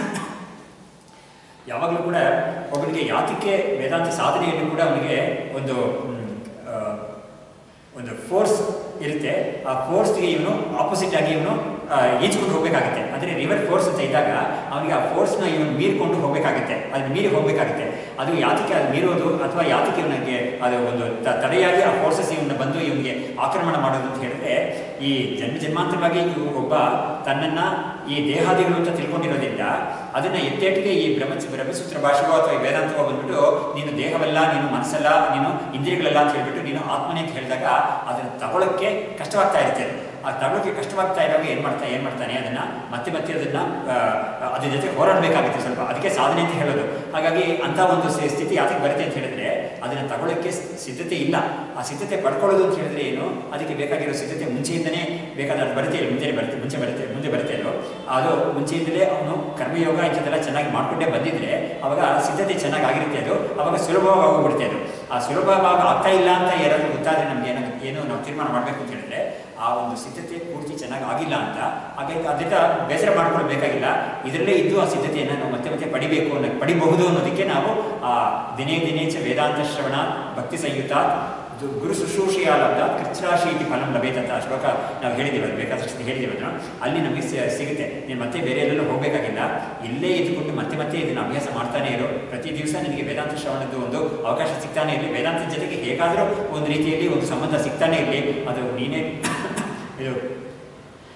ಯಾವಾಗಲೂ ಕೂಡ ಒಬ್ಬನಿಗೆ ಯಾತಕ್ಕೆ ವೇದಾಂತ ಸಾಧನೆಯಲ್ಲಿ ಕೂಡ ಅವನಿಗೆ ಒಂದು ಮ್, ಆ, ಒಂದು ಫೋರ್ಸ್ ಇರುತ್ತೆ ಆ ಫೋರ್ಸ್ಗೆ ಇವನು ಆಪೋಸಿಟ್ ಆಗಿ ಇವನು ಈಜ್ಕೊಂಡು ಹೋಗಬೇಕಾಗುತ್ತೆ ಅಂದರೆ ರಿವರ್ ಫೋರ್ಸ್ ಅಂತ ಇದ್ದಾಗ ಅವನಿಗೆ ಆ ಫೋರ್ಸ್ನ ಇವನು ಮೀರಿಕೊಂಡು ಹೋಗಬೇಕಾಗುತ್ತೆ ಅದನ್ನ ಮೀರಿ ಹೋಗಬೇಕಾಗುತ್ತೆ ಅದು ಯಾತಕ್ಕೆ ಅದು ಮೀರೋದು ಅಥವಾ ಯಾತಕ್ಕೆ ಇವನಿಗೆ ಅದು ಒಂದು ತ- ತಡೆಯಾಗಿ ಆ ಫೋರ್ಸಸ್ ಇವನ್ನ ಬಂದು ಇವನಿಗೆ ಆಕ್ರಮಣ ಮಾಡೋದು ಅಂತ ಹೇಳಿದ್ರೆ ಈ ಜನ್ಮ ಜನ್ಮಾಂತರವಾಗಿ ಇವು ಒಬ್ಬ ತನ್ನನ್ನ ಈ ದೇಹಾದಿಗಳು ಅಂತ ತಿಳ್ಕೊಂಡಿರೋದ್ರಿಂದ ಅದನ್ನ ಎತ್ತೇಟಿಗೆ ಈ ಬ್ರಹ್ಮ ಬ್ರಹ್ಮಸೂತ್ರ ಭಾಷೆಗೋ ಅಥವಾ ಈ ವೇದಾಂತವೋ ಬಂದ್ಬಿಟ್ಟು ನೀನು ದೇಹವಲ್ಲ ನೀನು ಮನಸ್ಸಲ್ಲ ನೀನು ಇಂದ್ರಿಯಗಳಲ್ಲ ಅಂತ ಹೇಳ್ಬಿಟ್ಟು ನೀನು ಆತ್ಮನೇ ಅಂತ ಹೇಳಿದಾಗ ಅದನ್ನ ತಗೊಳಕ್ಕೆ ಕಷ್ಟವಾಗ್ತಾ ಇರುತ್ತೆ ಆ ತಗೊಳಕ್ಕೆ ಕಷ್ಟವಾಗ್ತಾ ಇರುವಾಗ ಏನ್ ಮಾಡ್ತಾ ಏನ್ ಮಾಡ್ತಾನೆ ಅದನ್ನ ಮತ್ತೆ ಮತ್ತೆ ಅದನ್ನ ಆ, ಅದ್ರ ಜೊತೆ ಹೋರಾಡಬೇಕಾಗುತ್ತೆ ಸ್ವಲ್ಪ ಅದಕ್ಕೆ ಸಾಧನೆ ಅಂತ ಹೇಳೋದು ಹಾಗಾಗಿ ಅಂತ ಒಂದು ಸಿ- ಸ್ಥಿತಿ ಯಾತಕ್ಕೆ ಬರುತ್ತೆ ಅಂತ ಹೇಳಿದ್ರೆ ಅದನ್ನ ತಗೊಳ್ಳೋಕ್ಕೆ ಸ್- ಸಿದ್ಧತೆ ಇಲ್ಲ ಆ ಸಿದ್ಧತೆ ಪಡ್ಕೊಳ್ಳೋದು ಅಂತ ಹೇಳಿದ್ರೆ ಏನು ಅದಕ್ಕೆ ಬೇಕಾಗಿರೋ ಸಿದ್ಧತೆ ಮುಂಚೆಯಿಂದನೇ ಬೇಕಾದ ಅದು ಬರುತ್ತೆ ಇಲ್ಲ, ಮುಂಚೆ ಬರುತ್ತೆ ಮುಂಚೆ ಬರುತ್ತೆ ಮುಂದೆ ಬರುತ್ತೆ ಅಲ್ವೋ ಅದು ಮುಂಚೆಯಿಂದಲೇ ಅವನು ಕರ್ಮಯೋಗ ಇಂಥದ್ದೆಲ್ಲ ಚೆನ್ನಾಗಿ ಮಾಡ್ಕೊಂಡೇ ಬಂದಿದ್ರೆ ಅವಾಗ ಸಿದ್ಧತೆ ಚೆನ್ನಾಗಿ ಆಗಿರುತ್ತೆ ಅದು ಅವಾಗ ಸುಲಭವಾಗಿ ಹೋಗ್ಬಿಡುತ್ತೆ ಅದು ಆ ಸುಲಭವಾಗಿ ಆಗ್ತಾ ಇಲ್ಲ ಅಂತ ಯಾರಾದ್ರೂ ಗೊತ್ತಾದ್ರೆ ನಮ್ಗೆ ಏನೋ ಏನು ನಾವು ತೀರ್ಮಾನ ಮಾಡಬೇಕು ಅಂತ ಹೇಳಿದ್ರೆ ಆ ಒಂದು ಸಿದ್ಧತೆ ಪೂರ್ತಿ ಚೆನ್ನಾಗಿ ಆಗಿಲ್ಲ ಅಂತ ಹಾಗಾಗಿ ಅದರಿಂದ ಬೇಸರ ಮಾಡ್ಕೊಳ್ಬೇಕಾಗಿಲ್ಲ ಇದರಲ್ಲೇ ಇದ್ದು ಆ ಸಿದ್ಧತೆಯನ್ನು ನಾವು ಮತ್ತೆ ಮತ್ತೆ ಪಡಿಬೇಕು ಅನ್ನೋ ಪಡಿಬಹುದು ಅನ್ನೋದಕ್ಕೆ ನಾವು ಆ ದಿನೇ ದಿನೇ ಚ ವೇದಾಂತ ಶ್ರವಣ ಭಕ್ತಿ ಸಂಯುತ ಇದು ಗುರು ಶುಶ್ರೂಷೆಯ ಲಬ್ಧ ಕೃಚ್ರಾಶಿ ಇತಿ ಫಲಂ ಲಭೇತ್ ಅಂತ ಆ ಶ್ಲೋಕ ನಾವು ಹೇಳಿದ್ದೀವಿ ಅದು ಬೇಕಾದಷ್ಟು ಹೇಳಿದ್ದೀವಿ ಅದನ್ನು ಅಲ್ಲಿ ನಮಗೆ ಸಿ- ಸಿಗುತ್ತೆ ನೀನು ಮತ್ತೆ ಬೇರೆ ಎಲ್ಲೆಲ್ಲೂ ಹೋಗಬೇಕಾಗಿಲ್ಲ ಇಲ್ಲೇ ಇದ್ದುಕೊಂಡು ಮತ್ತೆ ಮತ್ತೆ ಇದನ್ನು ಅಭ್ಯಾಸ ಮಾಡ್ತಾನೆ ಇರೋ ಪ್ರತಿ ದಿವಸ ನಿನಗೆ ವೇದಾಂತ ಶ್ರವಣದ್ದು ಒಂದು ಅವಕಾಶ ಸಿಗ್ತಾನೆ ಇರಲಿ ವೇದಾಂತದ ಜೊತೆಗೆ ಹೇಗಾದರೂ ಒಂದು ರೀತಿಯಲ್ಲಿ ಒಂದು ಸಂಬಂಧ ಸಿಗ್ತಾನೆ ಇರಲಿ ಅದು ನೀನೇ ಇದು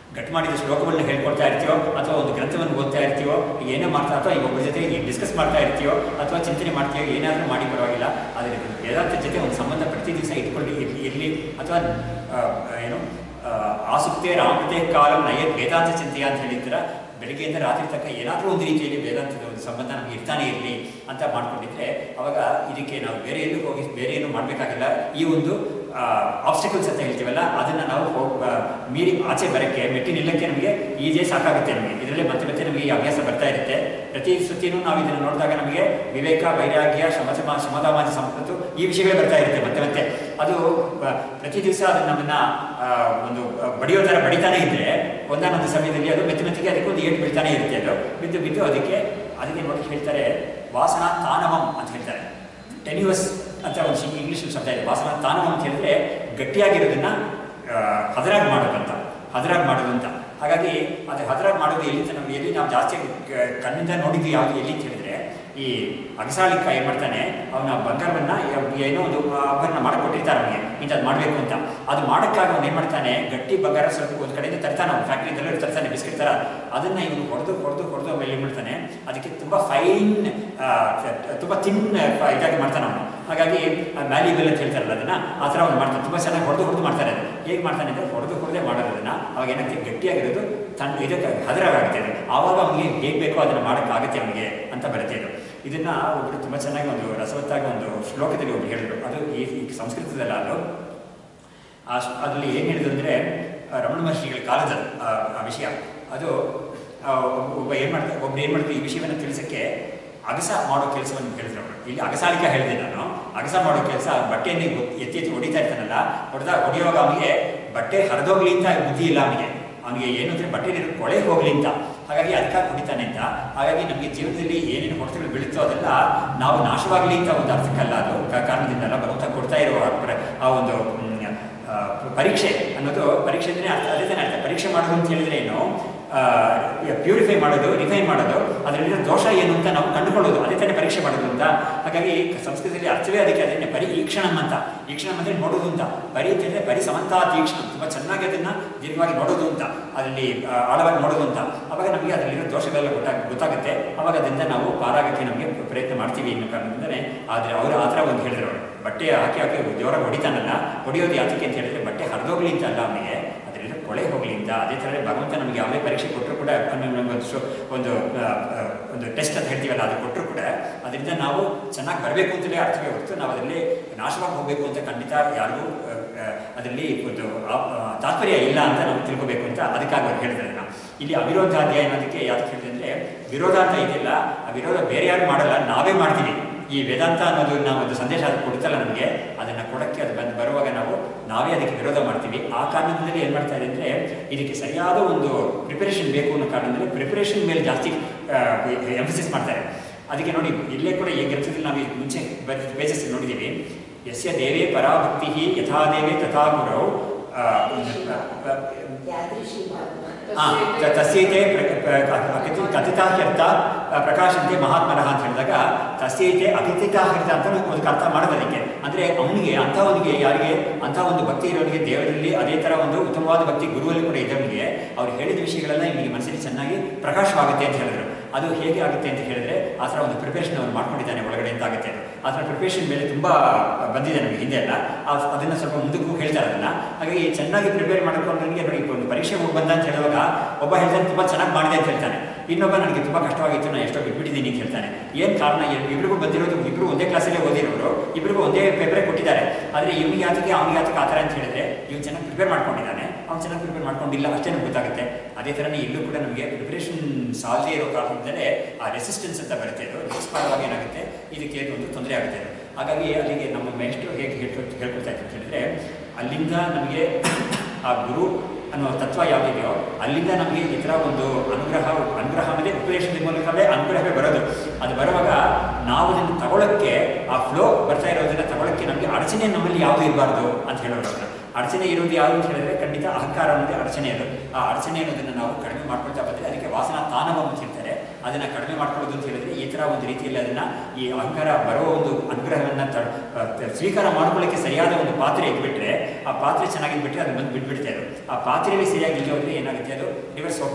ಗಟ್ ಮಾಡಿದ ಶ್ಲೋಕಗಳನ್ನ ಹೇಳ್ಕೊಡ್ತಾ ಇರ್ತೀಯೋ ಅಥವಾ ಒಂದು ಗ್ರಂಥವನ್ನು ಓದ್ತಾ ಇರ್ತೀಯೋ ಏನೇ ಮಾಡ್ತಾ ಅಥವಾ ಈ ಒಬ್ಬರ ಜೊತೆ ಡಿಸ್ಕಸ್ ಮಾಡ್ತಾ ಇರ್ತೀಯೋ ಅಥವಾ ಚಿಂತನೆ ಮಾಡ್ತೀಯೋ ಏನಾದರೂ ಮಾಡಿ ಪರವಾಗಿಲ್ಲ ಆದರೆ ವೇದಾಂತ ಜೊತೆ ಒಂದು ಸಂಬಂಧ ಪ್ರತಿ ದಿವಸ ಇಟ್ಕೊಂಡು ಇರ್ಲಿ ಇರಲಿ ಅಥವಾ ಆ, ಏನು ಆ, ಆಸುಕ್ತೆ ರಾಮತೆ ಕಾಲಂ ನಯ ವೇದಾಂತ ಚಿಂತೆಯ ಅಂತ ಹೇಳಿದ್ರ ಬೆಳಗ್ಗೆಯಿಂದ ರಾತ್ರಿ ತನಕ ಏನಾದರೂ ಒಂದು ರೀತಿಯಲ್ಲಿ ವೇದಾಂತದ ಒಂದು ಸಂಬಂಧ ನಮಗೆ ಇರ್ತಾನೆ ಇರಲಿ ಅಂತ ಮಾಡ್ಕೊಂಡಿದ್ರೆ ಅವಾಗ ಇದಕ್ಕೆ ನಾವು ಬೇರೆ ಎಲ್ಲೂ ಹೋಗಿ ಬೇರೆ ಏನು ಮಾಡಬೇಕಾಗಿಲ್ಲ ಈ ಒಂದು ಆಬ್ಸ್ಟಿಕಲ್ಸ್ ಅಂತ ಹೇಳ್ತೀವಲ್ಲ ಅದನ್ನು ನಾವು ಹೋಗ್ ಆ, ಮೀರಿ ಆಚೆ ಬರೋಕ್ಕೆ ಮೆಟ್ಟಿ ನಿಲ್ಲಕ್ಕೆ ನಮಗೆ ಈಜೇ ಸಾಕಾಗುತ್ತೆ ನಮಗೆ ಇದರಲ್ಲಿ ಮತ್ತೆ ಮತ್ತೆ ನಮಗೆ ಈ ಅಭ್ಯಾಸ ಬರ್ತಾ ಇರುತ್ತೆ ಪ್ರತಿ ಸತಿನೂ ನಾವು ಇದನ್ನು ನೋಡಿದಾಗ ನಮಗೆ ವಿವೇಕ ವೈರಾಗ್ಯ ಶಮಸಮ ಶಮದಾಮಾಜಿ ಸಂಪತ್ತು ಈ ವಿಷಯಗಳೇ ಬರ್ತಾ ಇರುತ್ತೆ ಮತ್ತೆ ಮತ್ತೆ ಅದು ಆ, ಪ್ರತಿ ದಿವಸ ಅದು ನಮ್ಮನ್ನ ಆ, ಒಂದು ಆ, ಬಡಿಯೋ ಥರ ಬಡಿತಾನೆ ಇದ್ರೆ ಒಂದಾನೊಂದು ಸಮಯದಲ್ಲಿ ಅದು ಮೆತ್ತ ಮೆತ್ತಿಗೆ ಅದಕ್ಕೆ ಒಂದು ಏಟು ಬೀಳ್ತಾನೆ ಇರುತ್ತೆ ಅದು ಬಿದ್ದು ಬಿದ್ದು ಅದಕ್ಕೆ ಅದಕ್ಕೆ ನೋಡಿ ಹೇಳ್ತಾರೆ ವಾಸನ ತಾನವಂ ಅಂತ ಹೇಳ್ತಾರೆ ಟೆನ್ಯೂಸ್ ಅಂತ ಒಂದು ಇಂಗ್ಲೀಷ್ ಶಬ್ದ ಇದೆ ವಾಸನ ತಾನವಂ ಅಂತ ಹೇಳಿದ್ರೆ ಗಟ್ಟಿಯಾಗಿರೋದನ್ನ ಆ, ಹದರಾಗಿ ಮಾಡೋದು ಅಂತ ಹದರಾಗಿ ಮಾಡೋದು ಅಂತ ಹಾಗಾಗಿ ಅದು ಹದರಾಗಿ ಮಾಡೋದು ಎಲ್ಲಿ ಅಂತ ನಾವು ಎಲ್ಲಿ ನಾವು ಜಾಸ್ತಿ ಕ- ಕಣ್ಣಿಂದ ನೋಡಿದ್ವಿ ಯಾವುದು ಎಲ್ಲಿ ಅಂತ ಹೇಳಿದ್ರೆ ಈ ಅಗಸಾಳಿಕ ಏನು ಮಾಡ್ತಾನೆ ಅವನ ಬಂಗಾರವನ್ನ ಯ- ಏನೋ ಒಂದು ಆಭರಣ ಮಾಡಿಕೊಟ್ಟಿರ್ತಾರೆ ಅವನಿಗೆ ಇಂಥದ್ದು ಮಾಡಬೇಕು ಅಂತ ಅದು ಮಾಡೋಕ್ಕಾಗಿ ಅವನು ಏನು ಮಾಡ್ತಾನೆ ಗಟ್ಟಿ ಬಂಗಾರ ಸ್ವಲ್ಪ ಒಂದು ಕಡೆಯಿಂದ ತರ್ತಾನೆ ಅವನು ಫ್ಯಾಕ್ಟ್ರಿದಲ್ಲೂ ತರ್ತಾನೆ ಬಿಸ್ಕೆಟ್ ಥರ ಅದನ್ನ ಇವನು ಹೊಡೆದು ಹೊಡೆದು ಹೊಡೆದು ಆಮೇಲೆ ಏನು ಮಾಡ್ತಾನೆ ಅದಕ್ಕೆ ತುಂಬ ಫೈನ್ ತುಂಬ ತಿನ್ ಇದಾಗಿ ಮಾಡ್ತಾನೆ ಅವನು ಹಾಗಾಗಿ ಮ್ಯಾಲಿಬಲ್ ಅಂತ ಹೇಳ್ತಾರಲ್ಲ ಅದನ್ನ ಆ ಥರ ಅವ್ನು ಮಾಡ್ತಾನೆ ತುಂಬ ಚೆನ್ನಾಗಿ ಹೊಡೆದು ಹೊಡೆದು ಮಾಡ್ತಾರೆ ಅದು ಹೇಗೆ ಮಾಡ್ತಾನೆ ಅಂದರೆ ಹೊಡೆದು ಹೊಡೆದೇ ಮಾಡೋದನ್ನ ಅವಾಗ ಏನಾಗ್ತದೆ ಗಟ್ಟಿಯಾಗಿರೋದು ತನ್ನ ಇದಕ್ಕೆ ಹದರಾಗುತ್ತೆ ಅದು ಆವಾಗ ಅವನಿಗೆ ಹೇಗೆ ಬೇಕೋ ಅದನ್ನು ಮಾಡೋಕ್ಕಾಗತ್ತೆ ಅವನಿಗೆ ಅಂತ ಬರುತ್ತೆ ಇದು ಇದನ್ನ ಒಬ್ಬರು ತುಂಬ ಚೆನ್ನಾಗಿ ಒಂದು ರಸವತ್ತಾಗಿ ಒಂದು ಶ್ಲೋಕದಲ್ಲಿ ಒಬ್ರು ಹೇಳಿದ್ರು ಅದು ಈ ಈ ಸಂಸ್ಕೃತದಲ್ಲ ಅದು ಆ ಶ್ಲ- ಅದರಲ್ಲಿ ಏನು ಹೇಳಿದ್ರು ಅಂದರೆ ರಮಣ ಮಹರ್ಷಿಗಳ ಕಾಲದ ಆ, ಆ ವಿಷಯ ಅದು ಆ, ಒಬ್ಬ- ಒಬ್ಬ ಏನು ಮಾಡ್ತಾರೆ ಒಬ್ರು ಏನು ಮಾಡ್ತಾರೆ ಈ ವಿಷಯವನ್ನು ತಿಳಿಸಕ್ಕೆ ಅಗಸ ಮಾಡೋ ಕೆಲಸವನ್ನು ಹೇಳಿದ್ರು ಅವರು ಇಲ್ಲಿ ಅಗಸಾಳಿಕ ಹೇಳಿದೆ ನಾನು ಅಗಸ ಮಾಡೋ ಕೆಲಸ ಬಟ್ಟೆಯನ್ನು ಗೊ- ಎತ್ತಿ ಎತ್ತಿ ಹೊಡಿತಾ ಇರ್ತಾನಲ್ಲ ಹೊಡೆದ ಹೊಡೆಯುವಾಗ ಅವನಿಗೆ ಬಟ್ಟೆ ಹರಿದೋಗ್ಲಿ ಅಂತ ಬುದ್ಧಿ ಇಲ್ಲ ಅವನಿಗೆ ಅವನಿಗೆ ಏನು ಅಂದರೆ ಬಟ್ಟೆ ನೀರು ಕೊಳೆ ಹೋಗ್ಲಿ ಅಂತ ಹಾಗಾಗಿ ಅದಕ್ಕಾಗಿ ಹೊಡಿತಾನೆ ಅಂತ ಹಾಗಾಗಿ ನಮಗೆ ಜೀವನದಲ್ಲಿ ಏನೇನು ಹೊಡೆತಗಳು ಬೀಳುತ್ತೋ ಅದೆಲ್ಲ ನಾವು ನಾಶವಾಗಲಿ ಅಂತ ಒಂದು ಅರ್ಥಕ್ಕಲ್ಲ ಅದು ಕ- ಕಾರಣದಿಂದಲ್ಲ ಭಗವಂತ ಕೊಡ್ತಾ ಇರುವ ಪ್ರ- ಆ ಒಂದು ಮ್, ಆ, ಪರೀಕ್ಷೆ ಅನ್ನೋದು ಪರೀಕ್ಷೆ ಅಂದರೆ ಅರ್ಥ ಅದೇ ತಾನೇ ಅರ್ಥ ಪರೀಕ್ಷೆ ಮಾಡೋದು ಅಂತ ಹೇಳಿದ್ರೆ ಏನು ಪ್ಯೂರಿಫೈ ಮಾಡೋದು ರಿಫೈನ್ ಮಾಡೋದು ಅದರಲ್ಲಿರೋ ದೋಷ ಏನು ಅಂತ ನಾವು ಕಂಡುಕೊಳ್ಳೋದು ಅದೇ ತಾನೇ ಪರೀಕ್ಷೆ ಮಾಡೋದು ಅಂತ ಹಾಗಾಗಿ ಸಂಸ್ಕೃತದಲ್ಲಿ ಅರ್ಥವೇ ಅದಕ್ಕೆ ಅದನ್ನೇ ಪರಿ ಈಕ್ಷಣಂ ಅಂತ ಈಕ್ಷಣಂ ಅಂದರೆ ನೋಡೋದು ಅಂತ ಪರಿ ಅಂತ ಹೇಳಿದ್ರೆ ಪರಿ ಸಮಂತಾ ತೀಕ್ಷ್ಣ ತುಂಬ ಚೆನ್ನಾಗಿ ಅದನ್ನು ದೀರ್ಘವಾಗಿ ನೋಡೋದು ಅಂತ ಅದರಲ್ಲಿ ಆ, ಆಳವಾಗಿ ನೋಡೋದು ಅಂತ ಅವಾಗ ನಮಗೆ ಅದರಲ್ಲಿರೋ ದೋಷಗಳೆಲ್ಲ ಗೊತ್ತಾಗ ಗೊತ್ತಾಗುತ್ತೆ ಅವಾಗ ಅದರಿಂದ ನಾವು ಪಾರಾಗಕ್ಕೆ ನಮಗೆ ಪ್ರಯತ್ನ ಮಾಡ್ತೀವಿ ಅನ್ನೋ ಕಾರಣದಿಂದಲೇ ಆದರೆ ಅವರು ಆ ಥರ ಒಂದು ಹೇಳಿದ್ರು ಅವರು ಬಟ್ಟೆ ಹಾಕಿ ಹಾಕಿ ಜೋರಾಗಿ ಹೊಡಿತಾನಲ್ಲ ಹೊಡಿಯೋದು ಯಾತಕ್ಕೆ ಅಂತ ಹೇಳಿದ್ರೆ ಬಟ್ಟೆ ಹರಿದೋಗ್ಲಿ ಅಂತ ಅಲ್ಲ ಅವನಿಗೆ ಅದರಿಂದ ಕೊಳೆ ಹೋಗ್ಲಿ ಅಂತ ಅದೇ ಥರ ಭಗವಂತ ನಮಗೆ ಯಾವುದೇ ಪರೀಕ್ಷೆ ಕೊಟ್ಟರು ಕೂಡ ನಮ್ಗೆ ಒಂದು ಶೋ- ಒಂದು ಆ, ಆ, ಒಂದು ಟೆಸ್ಟ್ ಅಂತ ಹೇಳ್ತೀವಲ್ಲ ಅದು ಕೊಟ್ಟರು ಕೂಡ ಅದರಿಂದ ನಾವು ಚೆನ್ನಾಗಿ ಬರಬೇಕು ಅಂತಲೇ ಅರ್ಥವೇ ಹೊರತು ನಾವು ಅದರಲ್ಲಿ ನಾಶವಾಗಿ ಹೋಗಬೇಕು ಅಂತ ಖಂಡಿತ ಯಾರಿಗೂ ಆ, ಆ, ಅದರಲ್ಲಿ ಒಂದು ಆ- ಆ, ತಾತ್ಪರ್ಯ ಇಲ್ಲ ಅಂತ ನಾವು ತಿಳ್ಕೋಬೇಕು ಅಂತ ಅದಕ್ಕಾಗಿ ಅವ್ರು ಹೇಳ್ತಾರೆ ನಾವು ಇಲ್ಲಿ ಅವಿರೋಧ ಅಧ್ಯಾಯ ಅನ್ನೋದಕ್ಕೆ ಯಾವ್ದು ಹೇಳಿದೆ ಅಂದರೆ ವಿರೋಧ ಅಂತ ಇದೆಯಲ್ಲ ಆ ವಿರೋಧ ಬೇರೆ ಯಾರು ಮಾಡಲ್ಲ ನಾವೇ ಮಾಡ್ತೀವಿ ಈ ವೇದಾಂತ ಅನ್ನೋದು ನಾವು ಒಂದು ಸಂದೇಶ ಅದು ಕೊಡುತ್ತಲ್ಲ ನಮಗೆ ಅದನ್ನು ಕೊಡೋಕ್ಕೆ ಅದು ಬಂದು ಬರುವಾಗ ನಾವು ನಾವೇ ಅದಕ್ಕೆ ವಿರೋಧ ಮಾಡ್ತೀವಿ ಆ ಕಾರಣದಿಂದಲೇ ಏನು ಮಾಡ್ತಾ ಇದೆ ಅಂದರೆ ಇದಕ್ಕೆ ಸರಿಯಾದ ಒಂದು ಪ್ರಿಪರೇಷನ್ ಬೇಕು ಅನ್ನೋ ಕಾರಣದಲ್ಲಿ ಪ್ರಿಪರೇಷನ್ ಮೇಲೆ ಜಾಸ್ತಿ ಎಂಫಸಿಸ್ ಮಾಡ್ತಾರೆ ಅದಕ್ಕೆ ನೋಡಿ ಇಲ್ಲೇ ಕೂಡ ಈ ಗ್ರಂಥದಲ್ಲಿ ನಾವು ಈ ಮುಂಚೆ ಪೇಜಸ್ ನೋಡಿದ್ದೀವಿ ಯಸ್ಯ ದೇವೇ ಪರಾಭಕ್ತಿ ಯಥಾ ದೇವೇ ತಥಾ ಗುರೌ ಆ, ಆ, ಯಾದೃಶಿ ಭಾವನ ಆ, ತ- ತಸ್ಯೈತೆ ಪ್ರ- ಪ್ರ- ಅಕಥಿ ಕಥಿತಾಹ್ಯರ್ಥ ಪ್ರಕಾಶಂತೆ ಮಹಾತ್ಮನಃ ಅಂತ ಹೇಳಿದಾಗ ತಸ್ಯೈತೆ ಅಕಥಿತಾಹ್ಯರ್ಥ ಅಂತ ಒಂದು ಅರ್ಥ ಮಾಡೋದು ಅದಕ್ಕೆ ಅಂದರೆ ಅವನಿಗೆ ಅಂಥವನಿಗೆ ಯಾರಿಗೆ ಅಂಥ ಒಂದು ಭಕ್ತಿ ಇರೋನಿಗೆ ದೇವರಲ್ಲಿ ಅದೇ ಥರ ಒಂದು ಉತ್ತಮವಾದ ಭಕ್ತಿ ಗುರುವಲ್ಲಿ ಕೂಡ ಇದ್ದವನಿಗೆ ಅವ್ರು ಹೇಳಿದ ವಿಷಯಗಳೆಲ್ಲ ಇವನಿಗೆ ಮನಸ್ಸಲ್ಲಿ ಚೆನ್ನಾಗಿ ಪ್ರಕಾಶವಾಗುತ್ತೆ ಅಂತ ಹೇಳಿದ್ರು ಅದು ಹೇಗೆ ಆಗುತ್ತೆ ಅಂತ ಹೇಳಿದ್ರೆ ಆ ಥರ ಒಂದು ಪ್ರಿಪರೇಷನ್ ಅವ್ನು ಮಾಡ್ಕೊಂಡಿದ್ದಾನೆ ಒಳಗಡೆ ಅಂತ ಆಗುತ್ತೆ ಅದು. ಆ ಥರ ಪ್ರಿಪರೇಷನ್ ಮೇಲೆ ತುಂಬ ಬಂದಿದೆ ನಮಗೆ ಹಿಂದೆ ಎಲ್ಲ ಆ- ಅದನ್ನ ಸ್ವಲ್ಪ ಮುಂದಕ್ಕೂ ಹೇಳ್ತಾರೆ ಅದನ್ನ ಹಾಗಾಗಿ ಚೆನ್ನಾಗಿ ಪ್ರಿಪೇರ್ ಮಾಡ್ಕೊಂಡವನಿಗೆ ನೋಡಿ ಈಗ ಒಂದು ಪರೀಕ್ಷೆ ಹೋಗಿ ಬಂದ ಅಂತ ಹೇಳುವಾಗ ಒಬ್ಬ ಹೇಳ್ತಾನೆ ತುಂಬ ಚೆನ್ನಾಗಿ ಮಾಡಿದೆ ಅಂತ ಹೇಳ್ತಾನೆ ಇನ್ನೊಬ್ಬ ನನಗೆ ತುಂಬ ಕಷ್ಟವಾಗಿತ್ತು ನಾನು ಎಷ್ಟೋ ಬಿಟ್ಬಿಟ್ಟಿದ್ದೀನಿ ಅಂತ ಹೇಳ್ತಾನೆ ಏನು ಕಾರಣ ಏನು ಇಬ್ಬರಿಗೂ ಬಂದಿರೋದು ಇಬ್ಬರು ಒಂದೇ ಕ್ಲಾಸಲ್ಲೇ ಓದಿರೋರು ಇಬ್ಬರಿಗೂ ಒಂದೇ ಪೇಪರೇ ಕೊಟ್ಟಿದ್ದಾರೆ ಆದರೆ ಇವನಿಗೆ ಯಾತಕ್ಕೆ ಅವನಿಗೆ ಯಾತಕ್ಕೆ ಆ ಥರ ಅಂತ ಹೇಳಿದ್ರೆ ಇವ್ನು ಚೆನ್ನಾಗಿ ಪ್ರಿಪೇರ್ ಮಾಡ್ಕೊಂಡಿದ್ದಾನೆ ಅವ್ನು ಚೆನ್ನಾಗಿ ಪ್ರಿಪೇರ್ ಮಾಡ್ಕೊಂಡಿಲ್ಲ ಅಷ್ಟೇ ನಮ್ಗೆ ಗೊತ್ತಾಗುತ್ತೆ ಅದೇ ಥರನೇ ಇಲ್ಲೂ ಕೂಡ ನಮಗೆ ಪ್ರಿಪರೇಷನ್ ಸಾಲದೇ ಇರೋ ಕಾರಣದಿಂದಲೇ ಆ ರೆಸಿಸ್ಟೆನ್ಸ್ ಅಂತ ಬರುತ್ತೆ ಅದು ನಿಸ್ಪಾರವಾಗಿ ಏನಾಗುತ್ತೆ ಇದಕ್ಕೆ ಒಂದು ತೊಂದರೆ ಆಗುತ್ತೆ ಅದು. ಹಾಗಾಗಿ ಅಲ್ಲಿಗೆ ನಮ್ಮ ಮೇಷ್ಟ್ರು ಹೇಗೆ ಹೇಳ್ಕೊ ಹೇಳ್ಕೊಳ್ತಾ ಇದ್ರು ಅಂತ ಹೇಳಿದ್ರೆ ಅಲ್ಲಿಂದ ನಮಗೆ ಆ ಗುರು ಅನ್ನೋ ತತ್ವ ಯಾವುದಿದೆಯೋ ಅಲ್ಲಿಂದ ನಮಗೆ ಈ ಥರ ಒಂದು ಅನುಗ್ರಹ ಅನುಗ್ರಹ ಅಂದರೆ ಉಪದೇಶದ ಮೂಲಕವೇ ಅನುಗ್ರಹವೇ ಬರೋದು ಅದು ಬರುವಾಗ ನಾವು ಅದನ್ನು ತಗೊಳ್ಳೋಕ್ಕೆ ಆ ಫ್ಲೋ ಬರ್ತಾ ಇರೋದನ್ನ ತಗೊಳ್ಳೋಕ್ಕೆ ನಮಗೆ ಅಡಚಣೆ ನಮ್ಮಲ್ಲಿ ಯಾವುದು ಇರಬಾರ್ದು ಅಂತ ಹೇಳೋರು ಅವ್ರನ್ನ. ಅಡಚಣೆ ಇರೋದು ಯಾವುದು ಅಂತ ಹೇಳಿದ್ರೆ ಖಂಡಿತ ಅಹಂಕಾರ ಅನ್ನೋದೇ ಅಡಚಣೆ ಅದು ಆ ಅಡಚಣೆ ಅನ್ನೋದನ್ನು ನಾವು ಕಡಿಮೆ ಮಾಡ್ಕೊಳ್ತಾ ಬಂದರೆ ಅದಕ್ಕೆ ವಾಸನಾ ತಾನವ ಅಂತ ಹೇಳ್ತಾರೆ ಅದನ್ನು ಕಡಿಮೆ ಮಾಡ್ಕೊಳ್ಳೋದು ಅಂತ ಹೇಳಿದ್ರೆ ಈ ಥರ ಒಂದು ರೀತಿಯಲ್ಲಿ ಅದನ್ನು ಈ ಅಹಂಕಾರ ಬರೋ ಒಂದು ಅನುಗ್ರಹವನ್ನು ತ ಆ, ತ- ಸ್ವೀಕಾರ ಮಾಡ್ಕೊಳ್ಳೋಕ್ಕೆ ಸರಿಯಾದ ಒಂದು ಪಾತ್ರೆ ಇಟ್ಬಿಟ್ರೆ ಆ ಪಾತ್ರೆ ಚೆನ್ನಾಗಿದ್ಬಿಟ್ರೆ ಅದು ಬಂದು ಬಿಟ್ಬಿಡ್ತಾ ಅದು ಆ ಪಾತ್ರೆಯಲ್ಲಿ ಸರಿಯಾಗಿ ಇಲ್ಲದೆ ಹೋದ್ರೆ ಏನಾಗುತ್ತೆ ಅದು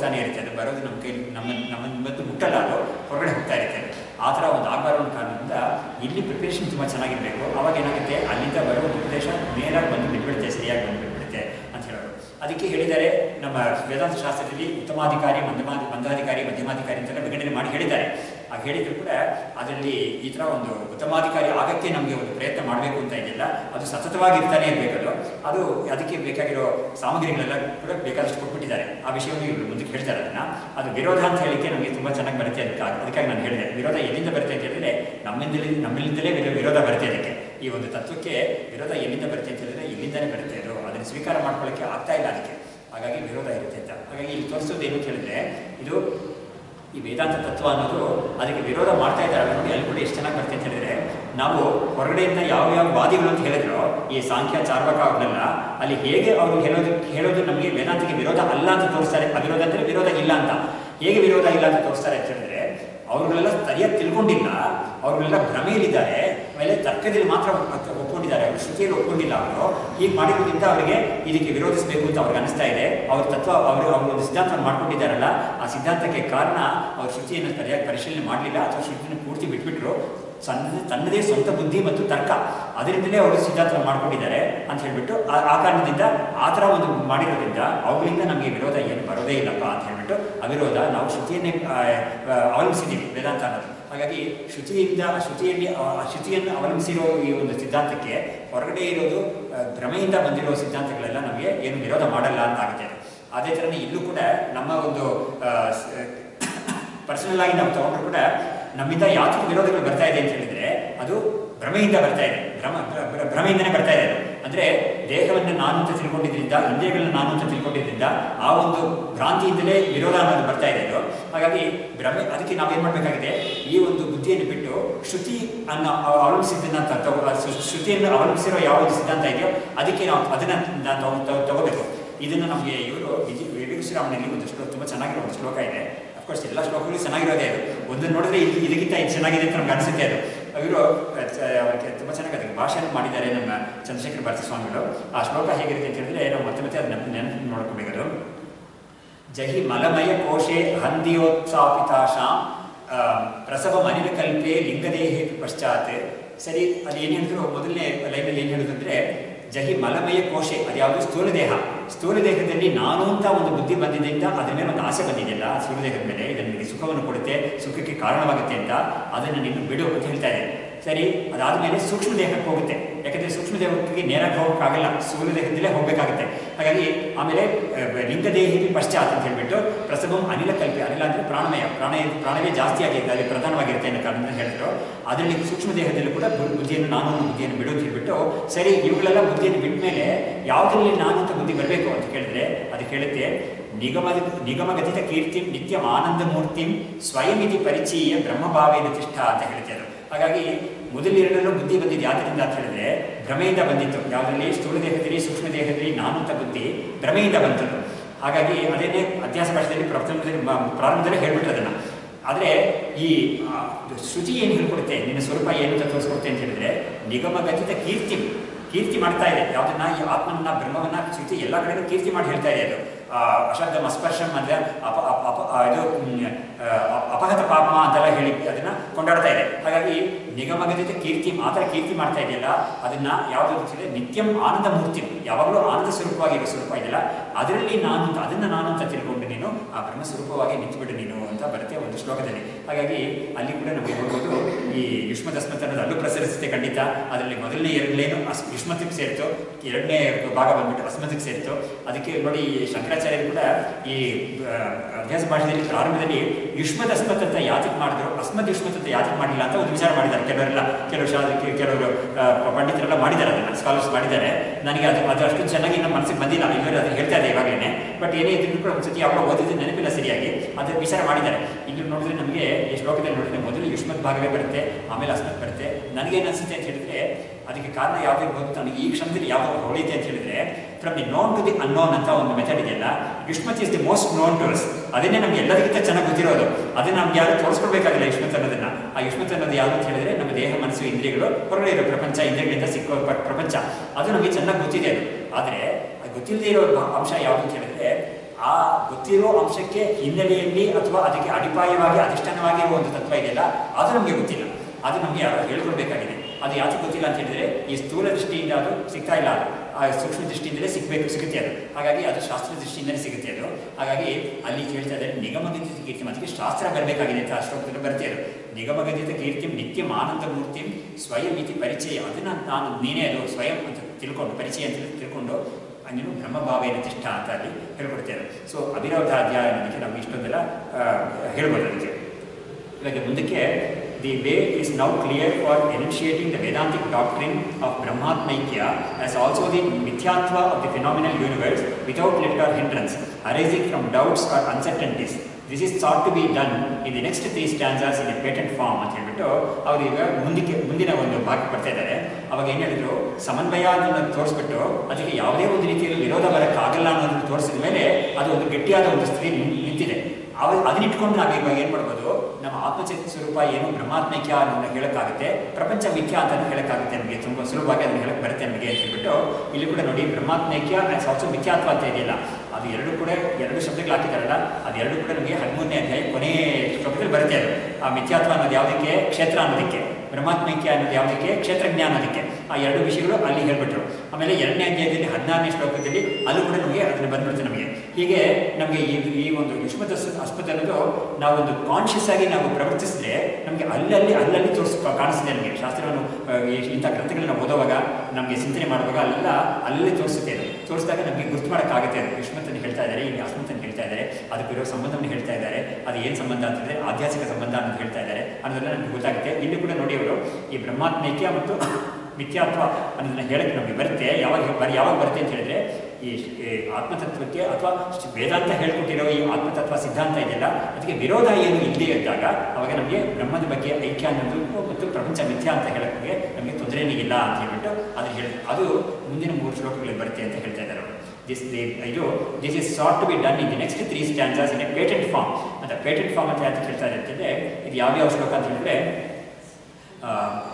ಹೋಗ್ತಾನೆ ಇರುತ್ತೆ ಅದು ಬರೋದು ನಮ್ಮ ಕೈ ನಮ್ಮ ನಮ್ಮ ಮತ್ತು ಮುಟ್ಟಲ್ಲ ಅದು ಹೊರಗಡೆ ಹೋಗ್ತಾ ಇರುತ್ತೆ ಆ ಥರ ಒಂದು ಆಗಬಾರೋ ಒಂದು ಕಾರಣದಿಂದ ಇಲ್ಲಿ ಪ್ರಿಪರೇಷನ್ ತುಂಬ ಚೆನ್ನಾಗಿರಬೇಕು ಅವಾಗ ಏನಾಗುತ್ತೆ ಅಲ್ಲಿಂದ ಬರೋ ಒಂದು ಉಪದೇಶ ನೇರಾಗಿ ಬಂದು ಬಿಟ್ಬಿಡುತ್ತೆ ಸರಿಯಾಗಿ ಬಂದು ಬಿಟ್ಬಿಡುತ್ತೆ ಅಂತ ಹೇಳೋರು ಅದಕ್ಕೆ ಹೇಳಿದ್ದಾರೆ ನಮ್ಮ ವೇದಾಂತ ಶಾಸ್ತ್ರದಲ್ಲಿ ಉತ್ತಮಾಧಿಕಾರಿ ಮಂದಮಾಧಿ ಮಂದಾಧಿಕಾರಿ ಮಧ್ಯಮಾಧಿಕಾರಿ ಅಂತೆಲ್ಲ ವಿಂಗಡಣೆ ಮಾಡಿ ಹೇಳಿದ್ದಾರೆ ಆಗ ಹೇಳಿದ್ರು ಕೂಡ ಅದರಲ್ಲಿ ಈ ಥರ ಒಂದು ಉತ್ತಮಾಧಿಕಾರಿ ಆಗಕ್ಕೆ ನಮಗೆ ಒಂದು ಪ್ರಯತ್ನ ಮಾಡಬೇಕು ಅಂತ ಇದೆಯಲ್ಲ ಅದು ಸತತವಾಗಿರ್ತಾನೆ ಇರಬೇಕದು ಅದು ಅದಕ್ಕೆ ಬೇಕಾಗಿರೋ ಸಾಮಗ್ರಿಗಳೆಲ್ಲ ಕೂಡ ಬೇಕಾದಷ್ಟು ಕೊಟ್ಬಿಟ್ಟಿದ್ದಾರೆ ಆ ವಿಷಯವನ್ನು ಇವರು ಮುಂದಕ್ಕೆ ಹೇಳ್ತಾರೆ ಅದನ್ನ ಅದು ವಿರೋಧ ಅಂತ ಹೇಳಿಕ್ಕೆ ನಮಗೆ ತುಂಬ ಚೆನ್ನಾಗಿ ಬರುತ್ತೆ ಅದಕ್ಕೆ ಅದಕ್ಕಾಗಿ ನಾನು ಹೇಳಿದೆ ವಿರೋಧ ಎಲ್ಲಿಂದ ಬರುತ್ತೆ ಅಂತ ಹೇಳಿದ್ರೆ ನಮ್ಮಿಂದಲೇ ನಮ್ಮಿಂದಲೇ ವಿರೋ- ವಿರೋಧ ಬರುತ್ತೆ ಅದಕ್ಕೆ ಈ ಒಂದು ತತ್ವಕ್ಕೆ ವಿರೋಧ ಎಲ್ಲಿಂದ ಬರುತ್ತೆ ಅಂತ ಹೇಳಿದ್ರೆ ಇಲ್ಲಿಂದಲೇ ಬರುತ್ತೆ ಅದು ಅದನ್ನು ಸ್ವೀಕಾರ ಮಾಡ್ಕೊಳ್ಳೋಕ್ಕೆ ಆಗ್ತಾ ಇಲ್ಲ ಅದಕ್ಕೆ ಹಾಗಾಗಿ ವಿರೋಧ ಇರುತ್ತೆ ಅಂತ ಹಾಗಾಗಿ ಇಲ್ಲಿ ತೋರಿಸೋದು ಏನು ಅಂತ ಹೇಳಿದ್ರೆ ಇದು ಈ ವೇದಾಂತ ತತ್ವ ಅನ್ನೋದು ಅದಕ್ಕೆ ವಿರೋಧ ಮಾಡ್ತಾ ಇದ್ದಾರೆ ನೋಡಿ ಅಲ್ಲಿ ಕೂಡ ಎಷ್ಟು ಚೆನ್ನಾಗಿ ಬರುತ್ತೆ ಅಂತ ಹೇಳಿದ್ರೆ ನಾವು ಹೊರಗಡೆಯಿಂದ ಯಾವ ಯಾವ ವಾದಿಗಳು ಅಂತ ಹೇಳಿದ್ರು ಈ ಸಾಂಖ್ಯ ಚಾರ್ವಕ ಅವ್ರನ್ನೆಲ್ಲ ಅಲ್ಲಿ ಹೇಗೆ ಅವರು ಹೇಳೋದು ಹೇಳೋದು ನಮಗೆ ವೇದಾಂತಕ್ಕೆ ವಿರೋಧ ಅಲ್ಲ ಅಂತ ತೋರಿಸ್ತಾರೆ ಅವಿರೋಧ ಅಂದರೆ ವಿರೋಧ ಇಲ್ಲ ಅಂತ ಹೇಗೆ ವಿರೋಧ ಇಲ್ಲ ಅಂತ ತೋರಿಸ್ತಾರೆ ಅಂತ ಹೇಳಿದ್ರೆ ಅವ್ರುಗಳೆಲ್ಲ ಸರಿಯಾಗಿ ತಿಳ್ಕೊಂಡಿಲ್ಲ ಅವ್ರುಗಳೆಲ್ಲ ಭ್ರಮೆಯಲ್ಲಿದ್ದಾರೆ ಆಮೇಲೆ ತರ್ಕದಲ್ಲಿ ಮಾತ್ರ ಒಪ್- ಒಪ್ಕೊಂಡಿದ್ದಾರೆ ಅವರು ಶ್ರುತಿಯಲ್ಲಿ ಒಪ್ಕೊಂಡಿಲ್ಲ ಅವರು ಹೀಗೆ ಮಾಡಿರೋದ್ರಿಂದ ಅವರಿಗೆ ಇದಕ್ಕೆ ವಿರೋಧಿಸಬೇಕು ಅಂತ ಅವ್ರಿಗೆ ಅನಿಸ್ತಾ ಇದೆ ಅವ್ರ ತತ್ವ ಅವರು ಅವರು ಒಂದು ಸಿದ್ಧಾಂತವನ್ನು ಮಾಡ್ಕೊಂಡಿದ್ದಾರಲ್ಲ ಆ ಸಿದ್ಧಾಂತಕ್ಕೆ ಕಾರಣ ಅವ್ರ ಶ್ರುತಿಯನ್ನು ಸರಿಯಾಗಿ ಪರಿಶೀಲನೆ ಮಾಡಲಿಲ್ಲ ಅಥವಾ ಶ್ರುತಿಯನ್ನು ಪೂರ್ತಿ ಬಿಟ್ಬಿಟ್ರು ಸಣ್ಣ ತನ್ನದೇ ಸ್ವಂತ ಬುದ್ಧಿ ಮತ್ತು ತರ್ಕ ಅದರಿಂದಲೇ ಅವರು ಸಿದ್ಧಾಂತ ಮಾಡ್ಕೊಂಡಿದ್ದಾರೆ ಅಂತ ಹೇಳ್ಬಿಟ್ಟು ಆ ಆ ಕಾರಣದಿಂದ ಆ ಥರ ಒಂದು ಮಾಡಿರೋದ್ರಿಂದ ಅವುಗಳಿಂದ ನಮಗೆ ವಿರೋಧ ಏನು ಬರೋದೇ ಇಲ್ಲಪ್ಪ ಅಂತ ಹೇಳ್ಬಿಟ್ಟು ಅವಿರೋಧ ನಾವು ಶ್ರುತಿಯನ್ನೇ ಆ, ಆ, ಅವಲಂಬಿಸಿದ್ದೀವಿ ವೇದಾಂತ ಅನ್ನೋದು ಹಾಗಾಗಿ ಶ್ರುತಿಯಿಂದ ಶ್ರುತಿಯಲ್ಲಿ ಆ ಆ ಶ್ರುತಿಯನ್ನು ಅವಲಂಬಿಸಿರೋ ಈ ಒಂದು ಸಿದ್ಧಾಂತಕ್ಕೆ ಹೊರಗಡೆ ಇರೋದು ಆ, ಭ್ರಮೆಯಿಂದ ಬಂದಿರೋ ಸಿದ್ಧಾಂತಗಳೆಲ್ಲ ನಮಗೆ ಏನು ವಿರೋಧ ಮಾಡಲ್ಲ ಅಂತ ಆಗುತ್ತೆ ಅದೇ ಥರನೇ ಇಲ್ಲೂ ಕೂಡ ನಮ್ಮ ಒಂದು ಪರ್ಸನಲ್ ಆಗಿ ನಾವು ತಗೊಂಡ್ರು ಕೂಡ ನಮ್ಮಿಂದ ಯಾವ ವಿರೋಧಗಳು ಬರ್ತಾ ಇದೆ ಅಂತ ಹೇಳಿದ್ರೆ ಅದು ಭ್ರಮೆಯಿಂದ ಬರ್ತಾ ಇದೆ ಭ್ರಮ ಭ್ರ- ಭ್ರ- ಭ್ರಮೆಯಿಂದನೇ ಬರ್ತಾ ಇದೆ ಅದು. ಅಂದ್ರೆ ದೇಹವನ್ನು ನಾನು ಅಂತ ತಿಳ್ಕೊಂಡಿದ್ರಿಂದ ಇಂದ್ರಿಯಗಳನ್ನ ನಾನು ಅಂತ ತಿಳ್ಕೊಂಡಿದ್ರಿಂದ ಆ ಒಂದು ಭ್ರಾಂತಿಯಿಂದಲೇ ವಿರೋಧ ಅನ್ನೋದು ಬರ್ತಾ ಇದೆ ಅದು ಹಾಗಾಗಿ ಭ್ರಮೆ ಅದಕ್ಕೆ ನಾವೇನ್ ಮಾಡಬೇಕಾಗಿದೆ ಈ ಒಂದು ಬುದ್ಧಿಯನ್ನು ಬಿಟ್ಟು ಶ್ರುತಿ ಅನ್ನ ಅವ- ಅವಲಂಬಿಸಿದ್ದನ್ನ ತ- ತಗೋ ಆ ಶೃ- ಶ್ರುತಿಯನ್ನು ಅವಲಂಬಿಸಿರೋ ಯಾವ ಒಂದು ಸಿದ್ಧಾಂತ ಇದೆಯೋ ಅದಕ್ಕೆ ನಾವು ಅದನ್ನ ನಾವು ತಗೊ- ತಗೊ- ತಗೋಬೇಕು ಇದನ್ನು ನಮಗೆ ಇವರು ವಿಜಯ ವಿವೇಕ ಶ್ರೀರಾಮನಲ್ಲಿ ಒಂದು ಶ್ಲೋಕ ತುಂಬ ಚೆನ್ನಾಗಿರೋ ಒಂದು ಶ್ಲೋಕ ಇದೆ ಅಫ್ಕೋರ್ಸ್ ಎಲ್ಲ ಶ್ಲೋಕಗಳು ಚೆನ್ನಾಗಿರೋದೇ ಅದು ಒಂದನ್ನು ನೋಡಿದ್ರೆ ಇದು ಇದಕ್ಕಿಂತ ಇದು ಚೆನ್ನಾಗಿದೆ ಅಂತ ನಮ್ಗೆ ಅನಿಸುತ್ತೆ ಅದು ಇವರು ಅವರಿಗೆ ತುಂಬ ಚೆನ್ನಾಗಿ ಅದಕ್ಕೆ ಭಾಷಣ ಮಾಡಿದ್ದಾರೆ ನಮ್ಮ ಚಂದ್ರಶೇಖರ ಭಾರತಿ ಸ್ವಾಮಿಗಳು ಆ ಶ್ಲೋಕ ಹೇಗಿರುತ್ತೆ ಅಂತ ಹೇಳಿದ್ರೆ ನಾವು ಮತ್ತೆ ಮತ್ತೆ ಅದನ್ನ ನೆನಪು ನೋಡ್ಕೋಬೇಕದು ಜಹಿ ಮಲಮಯ ಕೋಶೆ ಹಂದಿಯೋತ್ಸಾಪಿತಾಶಾಂ ಆ, ಪ್ರಸವ ಮನಿನ ಕಲ್ಪೆ ಲಿಂಗದೇಹಿ ಪಶ್ಚಾತ್ ಸರಿ ಅದು ಏನು ಹೇಳಿದ್ರು ಮೊದಲನೇ ಲೈನಲ್ಲಿ ಏನು ಹೇಳಿದ್ರು ಅಂದ್ರೆ ಜಹಿ ಮಲಮಯ ಕೋಶೆ ಅದ್ಯಾವುದು ಸ್ಥೂಲ ದೇಹ ಸ್ಥೂಲ ದೇಹದಲ್ಲಿ ನಾನು ಅಂತ ಒಂದು ಬುದ್ಧಿ ಬಂದಿದ್ದರಿಂದ ಅದ್ರ ಮೇಲೆ ಒಂದು ಆಸೆ ಬಂದಿದೆಯಲ್ಲ ಆ ಸ್ಥೂಲ ದೇಹದ ಮೇಲೆ ಇದು ನಿನಗೆ ಸುಖವನ್ನು ಕೊಡುತ್ತೆ ಸುಖಕ್ಕೆ ಕಾರಣವಾಗುತ್ತೆ ಅಂತ ಅದನ್ನು ನೀನು ಬಿಡು ಅಂತ ಹೇಳ್ತಾ ಇದೆ ಸರಿ ಅದಾದ್ಮೇಲೆ ಸೂಕ್ಷ್ಮ ದೇಹಕ್ಕೆ ಹೋಗುತ್ತೆ ಯಾಕಂದ್ರೆ ಸೂಕ್ಷ್ಮ ದೇಹಕ್ಕೆ ನೇರಾಗಿ ಹೋಗೋಕ್ಕಾಗಲ್ಲ ಸ್ಥೂಲ ದೇಹದಲ್ಲೇ ಹೋಗಬೇಕಾಗುತ್ತೆ ಹಾಗಾಗಿ ಆಮೇಲೆ ಅಹ್, ಲಿಂಗದೇಹಿ ಪಶ್ಚಾತ್ ಅಂತ ಹೇಳ್ಬಿಟ್ಟು ಪ್ರಸವಂ ಅನಿಲ ಕಲ್ಪೆ ಅನಿಲ ಅಂದ್ರೆ ಪ್ರಾಣಮಯ ಪ್ರಾಣ ಪ್ರಾಣವೇ ಜಾಸ್ತಿ ಆಗಿದೆ ಅಲ್ಲಿ ಪ್ರಧಾನವಾಗಿರುತ್ತೆ ಅನ್ನೋ ಕಾರಣದಿಂದ ಹೇಳಿದ್ರು ಅದರಲ್ಲಿ ಸೂಕ್ಷ್ಮ ದೇಹದಲ್ಲೂ ಕೂಡ ಬು- ಬುದ್ಧಿಯನ್ನು ನಾನು ಅನ್ನೋ ಬುದ್ಧಿಯನ್ನು ಬಿಡು ಅಂತ ಹೇಳ್ಬಿಟ್ಟು ಸರಿ ಇವುಗಳೆಲ್ಲ ಬುದ್ಧಿಯನ್ನು ಬಿಟ್ಟ ಮೇಲೆ ಯಾವುದರಲ್ಲಿ ನಾನು ಅಂತ ಬುದ್ಧಿ ಬರಬೇಕು ಅಂತ ಕೇಳಿದ್ರೆ ಅದಕ್ಕೆ ಹೇಳುತ್ತೆ ನಿಗಮ ನಿಗಮಗತಿತ ಕೀರ್ತಿ ನಿತ್ಯಂ ಆನಂದ ಮೂರ್ತಿಂ ಸ್ವಯಂ ಇತಿ ಪರಿಚಯ ಬ್ರಹ್ಮಭಾವೇನ ತಿಷ್ಠ ಅಂತ ಹೇಳುತ್ತೆ ಅದು ಹಾಗಾಗಿ ಮೊದಲೆರಡರಲ್ಲೂ ಬುದ್ಧಿ ಬಂದಿದ್ದು ಯಾವ್ದರಿಂದ ಅಂತ ಹೇಳಿದ್ರೆ ಭ್ರಮೆಯಿಂದ ಬಂದಿತ್ತು ಯಾವುದರಲ್ಲಿ ಸ್ಥೂಲ ದೇಹದಲ್ಲಿ ಸೂಕ್ಷ್ಮ ದೇಹದಲ್ಲಿ ನಾನು ಅಂತ ಬುದ್ಧಿ ಭ್ರಮೆಯಿಂದ ಬಂತದ್ದು ಹಾಗಾಗಿ ಅದೇನೇ ಅಧ್ಯಾಸ ಭಾಷೆಯಲ್ಲಿ ಪ್ರಥಮದಲ್ಲಿ ಮ- ಪ್ರಾರಂಭದಲ್ಲೇ ಹೇಳ್ಬಿಟ್ರು ಅದನ್ನ ಆದರೆ ಈ ಆ, ಶ್ರುತಿ ಏನು ಹೇಳ್ಕೊಡುತ್ತೆ ನಿನ್ನ ಸ್ವರೂಪ ಏನು ಅಂತ ತೋರಿಸ್ಕೊಡುತ್ತೆ ಅಂತ ಹೇಳಿದ್ರೆ ನಿಗಮಗತಿತ ಕೀರ್ತಿ ಕೀರ್ತಿ ಮಾಡ್ತಾ ಇದೆ ಯಾವುದನ್ನ ಈ ಆತ್ಮನ್ನ ಬ್ರಹ್ಮವನ್ನ ಶ್ರುತಿ ಎಲ್ಲ ಕಡೆನೂ ಕೀರ್ತಿ ಮಾಡಿ ಹೇಳ್ತಾ ಇದೆ ಅದು ಆ, ಅಶಬ್ದಂ ಅಸ್ಪರ್ಶಂ ಅಂದ್ರೆ ಅಪ ಅಪ ಅಪ- ಆ, ಇದು ಮ್, ಆ, ಅಪ- ಅಪಹತ ಪಾಪ ಅಂತೆಲ್ಲ ಹೇಳಿ ಅದನ್ನ ಕೊಂಡಾಡ್ತಾ ಇದೆ ಹಾಗಾಗಿ ನಿಗಮಗತಿತ ಕೀರ್ತಿ ಮಾತ್ರ ಕೀರ್ತಿ ಮಾಡ್ತಾ ಇದೆಯಲ್ಲ ಅದನ್ನ ಯಾವ್ದು ಅಂತ ಹೇಳಿದ್ರೆ ನಿತ್ಯಂ ಆನಂದ ಮೂರ್ತಿ ಯಾವಾಗಲೂ ಆನಂದ ಸ್ವರೂಪವಾಗಿರೋ ಸ್ವರೂಪ ಇದೆಯಲ್ಲ ಅದರಲ್ಲಿ ನಾನು ಅಂತ ಅದನ್ನ ನಾನು ಅಂತ ತಿಳ್ಕೊಂಡು ನೀನು ಆ ಬ್ರಹ್ಮ ಸ್ವರೂಪವಾಗಿ ನಿಂತುಬಿಡು ನೀನು ಅಂತ ಬರುತ್ತೆ ಒಂದು ಶ್ಲೋಕದಲ್ಲಿ ಹಾಗಾಗಿ ಅಲ್ಲಿ ಕೂಡ ನಮಗೆ ನೋಡ್ಬೋದು ಈ ಯುಷ್ಮತ್ ಅಸ್ಮತ್ ಅನ್ನೋದು ಅಲ್ಲೂ ಪ್ರಸರಿಸುತ್ತೆ ಖಂಡಿತ ಅದರಲ್ಲಿ ಮೊದಲನೇ ಎರಡನೇನು ಅಸ್ ಯುಷ್ಮತಿಗೆ ಸೇರಿತು ಎರಡನೇ ಭಾಗ ಬಂದ್ಬಿಟ್ಟು ಅಸ್ಮತಿಗೆ ಸೇರಿತು ಅದಕ್ಕೆ ನೋಡಿ ಈ ಶಂಕರಾಚಾರ್ಯರು ಕೂಡ ಈ ಆ, ಅಭ್ಯಾಸ ಭಾಷೆಯಲ್ಲಿ ಪ್ರಾರಂಭದಲ್ಲಿ ಯುಷ್ಮತ್ ಅಸ್ಮತ್ ಅಂತ ಯಾತಕ್ಕೆ ಮಾಡಿದ್ರು ಅಸ್ಮತ್ ಯುಷ್ಮತ್ ಅಂತ ಯಾತಕ್ಕೆ ಮಾಡಿಲ್ಲ ಅಂತ ಒಂದು ವಿಚಾರ ಮಾಡಿದ್ದಾರೆ ಕೆಲವರೆಲ್ಲ ಕೆಲವು ಶಾ ಕೆ- ಕೆಲವರು ಆ, ಪಂಡಿತರೆಲ್ಲ ಮಾಡಿದ್ದಾರೆ ಅದನ್ನ ಸ್ಕಾಲರ್ಸ್ ಮಾಡಿದ್ದಾರೆ ನನಗೆ ಅದು ಅದು ಅಷ್ಟು ಚೆನ್ನಾಗಿ ನಮ್ಮ ಮನಸ್ಸಿಗೆ ಬಂದಿಲ್ಲ ಇವರು ಅದನ್ನ ಹೇಳ್ತಾ ಇದೆ ಇವಾಗಲೇ ಬಟ್ ಏನೇ ಇದ್ರೂ ಕೂಡ ಒಂದ್ಸತಿ ಯಾವಾಗ ಓದಿದ್ದು ನೆನಪಿಲ್ಲ ಸರಿಯಾಗಿ ಅದನ್ನ ವಿಚಾರ ಮಾಡಿದ್ದಾರೆ ಇಲ್ಲಿ ನೋಡಿದ್ರೆ ನಮಗೆ ಈ ಶ್ಲೋಕದಲ್ಲಿ ನೋಡಿದ್ರೆ ಮೊದಲು ಯುಷ್ಮತ್ ಭಾಗವೇ ಬರುತ್ತೆ ಆಮೇಲೆ ಅಸ್ಮತ್ ಬರುತ್ತೆ ನನಗೇನು ಅನಿಸುತ್ತೆ ಅಂತ ಹೇಳಿದ್ರೆ ಅದಕ್ಕೆ ಕಾರಣ ಯಾವ್ದಿರ್ಬೋದು ನನಗೆ ಈ ಕ್ಷಣದಲ್ಲಿ ಯಾವಾಗ ಹೊಳೆಯುತ್ತೆ ಅಂತ ಹೇಳಿದ್ರೆ from the known to the unknown ಅಂತ ಒಂದು ಮೆಥಡ್ ಇದೆಯಲ್ಲ yushmat is the most known to us ಅದನ್ನೇ ನಮ್ಗೆ ಎಲ್ಲದಕ್ಕಿಂತ ಚೆನ್ನಾಗಿ ಗೊತ್ತಿರೋದು ಅದನ್ನ ನಮ್ಗೆ ಯಾರು ತೋರಿಸ್ಕೊಡ್ಬೇಕಾಗಿಲ್ಲ ಯುಷ್ಮತ್ ಅನ್ನೋದನ್ನ ಆ ಯುಷ್ಮತ್ ಅನ್ನೋದು ಯಾವುದು ಅಂತ ಹೇಳಿದ್ರೆ ನಮ್ಮ ದೇಹ ಮನಸ್ಸು ಇಂದ್ರಿಯಗಳು ಹೊರಗಡೆ ಇರೋ ಪ್ರಪಂಚ ಇಂದ್ರಿಯಗಳಿಂದ ಸಿಕ್ಕೋ ಪ- ಪ್ರಪಂಚ ಅದು ನಮಗೆ ಚೆನ್ನಾಗಿ ಗೊತ್ತಿದೆ ಅದು ಆದರೆ ಅದು ಗೊತ್ತಿಲ್ಲದೆ ಇರೋ ಬ- ಅಂಶ ಯಾವುದು ಅಂತ ಹೇಳಿದ್ರೆ ಆ ಗೊತ್ತಿರೋ ಅಂಶಕ್ಕೆ ಹಿನ್ನೆಲೆಯಲ್ಲಿ ಅಥವಾ ಅದಕ್ಕೆ ಅಡಿಪಾಯವಾಗಿ ಅಧಿಷ್ಠಾನವಾಗಿರುವ ಒಂದು ತತ್ವ ಇದೆಯಲ್ಲ ಅದು ನಮಗೆ ಗೊತ್ತಿಲ್ಲ ಅದು ನಮಗೆ ಯಾರೋ ಹೇಳ್ಕೊಡ್ಬೇಕಾಗಿದೆ ಅದು ಯಾಕೆ ಗೊತ್ತಿಲ್ಲ ಅಂತ ಹೇಳಿದ್ರೆ ಈ ಸ್ಥೂಲ ದೃಷ್ಟಿಯಿಂದ ಅದು ಸಿಗ್ತಾ ಇಲ್ಲ ಅದು ಆ ಸೂಕ್ಷ್ಮ ದೃಷ್ಟಿಯಿಂದಲೇ ಸಿಗಬೇಕು ಸಿಗುತ್ತೆ ಅದು ಹಾಗಾಗಿ ಅದು ಶಾಸ್ತ್ರ ದೃಷ್ಟಿಯಿಂದಲೇ ಸಿಗುತ್ತೆ ಅದು ಹಾಗಾಗಿ ಅಲ್ಲಿ ಕೇಳ್ತಾ ಇದ್ದಾರೆ ನಿಗಮಗಂಧಿತ ಕೀರ್ತಿ ಅದಕ್ಕೆ ಶಾಸ್ತ್ರ ಬರಬೇಕಾಗಿದೆ ಅಂತ ಆ ಶ್ಲೋಕದಲ್ಲಿ ಬರುತ್ತೆ ಅದು ನಿಗಮಗಂಧಿತ ಕೀರ್ತಿ ನಿತ್ಯ ಆನಂದ ಮೂರ್ತಿ ಸ್ವಯಂ ಇತಿ ಪರಿಚಯ ಅದನ್ನ ನಾನು ನೀನೇ ಅದು ಸ್ವಯಂ ಅಂತ ತಿಳ್ಕೊಂಡು ಪರಿಚಯ ಅಂತ ತಿಳ್ಕೊಂಡು ನೀನು ಬ್ರಹ್ಮಭಾವೇನ ತಿಷ್ಠ ಅಂತ ಅಲ್ಲಿ ಹೇಳ್ಕೊಡ್ತೇವೆ ಸೊ ಅವಿರೋಧ ಅಧ್ಯಾಯ ಅನ್ನೋದಕ್ಕೆ ನಾವು ಇಷ್ಟೊಂದೆಲ್ಲ ಆ, ಹೇಳ್ಬೋದು ಅದಕ್ಕೆ ಇವಾಗ ಮುಂದಕ್ಕೆ the way is now clear for enunciating the Vedantic doctrine of Brahmatmaikya as also the mithyatva of the phenomenal universe without let or hindrance arising from doubts or uncertainties this is thought to be done in the next three stanzas in a patent form ಅಂತ ಹೇಳ್ಬಿಟ್ಟು ಅವ್ರು ಈಗ ಮುಂದಕ್ಕೆ ಮುಂದಿನ ಒಂದು ಭಾಗಕ್ಕೆ ಬರ್ತಾ ಇದ್ದಾರೆ ಅವಾಗ ಏನು ಹೇಳಿದ್ರು ಸಮನ್ವಯ ಅನ್ನೋದನ್ನು ತೋರಿಸ್ಬಿಟ್ಟು ಅದಕ್ಕೆ ಯಾವುದೇ ಒಂದು ರೀತಿಯಲ್ಲಿ ವಿರೋಧ ಬರೋಕ್ಕಾಗಲ್ಲ ಅನ್ನೋದನ್ನು ತೋರಿಸಿದ ಮೇಲೆ ಅದು ಒಂದು ಗಟ್ಟಿಯಾದ ಒಂದು ಸ್ತ್ರೀ ನಿಂತಿದೆ ಅವ ಅದನ್ನ ಇಟ್ಕೊಂಡು ನಾವು ಇವಾಗ ಏನು ಮಾಡ್ಬೋದು ನಮ್ಮ ಆತ್ಮಚೇತ ಸ್ವರೂಪ ಏನು ಬ್ರಹ್ಮಾತ್ಮೈಕ್ಯ ಅನ್ನೋದನ್ನ ಹೇಳಕ್ಕಾಗುತ್ತೆ ಪ್ರಪಂಚ ಮಿಥ್ಯ ಅಂತ ಹೇಳಕ್ಕಾಗುತ್ತೆ ನಮಗೆ ತುಂಬ ಸುಲಭವಾಗಿ ಅದನ್ನ ಹೇಳಕ್ ಬರುತ್ತೆ ನಮಗೆ ಅಂತ ಹೇಳ್ಬಿಟ್ಟು ಇಲ್ಲಿ ಕೂಡ ನೋಡಿ ಬ್ರಹ್ಮಾತ್ಮೈಕ್ಯ ಆಸ್ ಆಲ್ಸೋ ಮಿಥ್ಯಾತ್ವ ಅಂತ ಇದೆಯಲ್ಲ ಅದು ಎರಡು ಕೂಡ ಎರಡು ಶಬ್ದಗಳು ಹಾಕಿದಾರಲ್ಲ ಅದು ಎರಡು ಕೂಡ ನಮಗೆ ಹದಿಮೂರನೇ ಅಧ್ಯಾಯ ಕೊನೆ ಶ್ಲೋಕದಲ್ಲಿ ಬರುತ್ತೆ ಅದು ಆ ಮಿಥ್ಯಾತ್ವ ಅನ್ನೋದು ಯಾವುದಕ್ಕೆ ಕ್ಷೇತ್ರ ಅನ್ನೋದಕ್ಕೆ ಬ್ರಹ್ಮಾತ್ಮೈಕ್ಯ ಅನ್ನೋದು ಯಾವುದಕ್ಕೆ ಕ್ಷೇತ್ರಜ್ಞಾನ ಅನ್ನೋದಕ್ಕೆ ಆ ಎರಡು ವಿಷಯಗಳು ಅಲ್ಲಿ ಹೇಳ್ಬಿಟ್ರು ಆಮೇಲೆ ಎರಡನೇ ಅಧ್ಯಾಯದಲ್ಲಿ ಹದಿನಾರನೇ ಶ್ಲೋಕದಲ್ಲಿ ಅಲ್ಲೂ ಕೂಡ ನಮಗೆ ಅದನ್ನು ಬಂದ್ಬಿಡುತ್ತೆ ನಮಗೆ ಹೀಗೆ ನಮಗೆ ಈ ಈ ಒಂದು ಯುಷ್ಮತ ಅಸ್ಪತ ಅನ್ನೋದು ನಾವೊಂದು ಕಾನ್ಷಿಯಸ್ ಆಗಿ ನಾವು ಪ್ರವರ್ತಿಸಿದ್ರೆ ನಮಗೆ ಅಲ್ಲಲ್ಲಿ ಅಲ್ಲಲ್ಲಿ ತೋರಿಸ್ ಕಾಣಿಸ್ತಿದೆ ನಮಗೆ ಶಾಸ್ತ್ರವನ್ನು ಆ, ಈ- ಇಂಥ ಗ್ರಂಥಗಳನ್ನ ಓದುವಾಗ ನಮಗೆ ಚಿಂತನೆ ಮಾಡುವಾಗ ಅಲ್ಲ ಅಲ್ಲಲ್ಲಿ ತೋರಿಸುತ್ತೆ ಅದು ತೋರಿಸಿದಾಗ ನಮಗೆ ಗುರ್ತು ಮಾಡೋಕ್ಕಾಗುತ್ತೆ ಅದು ಯುಷ್ಮತನ್ನು ಹೇಳ್ತಾ ಇದ್ದಾರೆ ಇಲ್ಲಿ ಅಸ್ಮತನ್ನು ಹೇಳ್ತಾ ಇದ್ದಾರೆ ಅದಕ್ಕಿರೋ ಸಂಬಂಧವನ್ನು ಹೇಳ್ತಾ ಇದ್ದಾರೆ ಅದು ಏನು ಸಂಬಂಧ ಅಂತಂದರೆ ಆಧ್ಯಾತ್ಮಿಕ ಸಂಬಂಧ ಅಂತ ಹೇಳ್ತಾ ಇದ್ದಾರೆ ಅನ್ನೋದೆಲ್ಲ ನಮಗೆ ಗೊತ್ತಾಗುತ್ತೆ ಇಲ್ಲಿ ಕೂಡ ನೋಡಿ ಅವರು ಈ ಬ್ರಹ್ಮಾತ್ಮೈಕ್ಯ ಮತ್ತು ಮಿಥ್ಯಾತ್ವ ಅನ್ನೋದನ್ನ ಹೇಳಕ್ಕೆ ನಮಗೆ ಬರುತ್ತೆ ಯಾವಾಗ ಬರ್- ಯಾವಾಗ ಬರುತ್ತೆ ಅಂತ ಹೇಳಿದ್ರೆ ಈ ಈ ಆತ್ಮತತ್ವಕ್ಕೆ ಅಥವಾ ವೇದಾಂತ ಹೇಳ್ಕೊಟ್ಟಿರೋ ಈ ಆತ್ಮತತ್ವ ಸಿದ್ಧಾಂತ ಇದೆಯಲ್ಲ ಅದಕ್ಕೆ ವಿರೋಧ ಏನು ಇಲ್ಲದೆ ಇದ್ದಾಗ ಅವಾಗ ನಮಗೆ ಬ್ರಹ್ಮದ ಬಗ್ಗೆ ಐಕ್ಯ ಅನ್ನೋದು ಮತ್ತು ಪ್ರಪಂಚ ಮಿಥ್ಯ ಅಂತ ಹೇಳೋಕ್ಕೆ ನಮಗೆ ತೊಂದರೆನೇ ಇಲ್ಲ ಅಂತ ಹೇಳ್ಬಿಟ್ಟು ಅದು ಹೇಳಿ ಅದು ಮುಂದಿನ ಮೂರು ಶ್ಲೋಕಗಳಲ್ಲಿ ಬರುತ್ತೆ ಅಂತ ಹೇಳ್ತಾ ಇದ್ದಾರೆ ಅವರು ದಿಸ್ ಇದು this is sought to be done in the next three stanzas in a patent form ಅಂತ ಪೇಟೆಂಟ್ ಫಾರ್ಮ್ ಅಂತ ಯಾಕೆ ಹೇಳ್ತಾ ಇದೆ ಅಂತಂದರೆ ಇದು ಯಾವ್ಯಾವ ಶ್ಲೋಕ ಅಂತ ಹೇಳಿದ್ರೆ ಆ,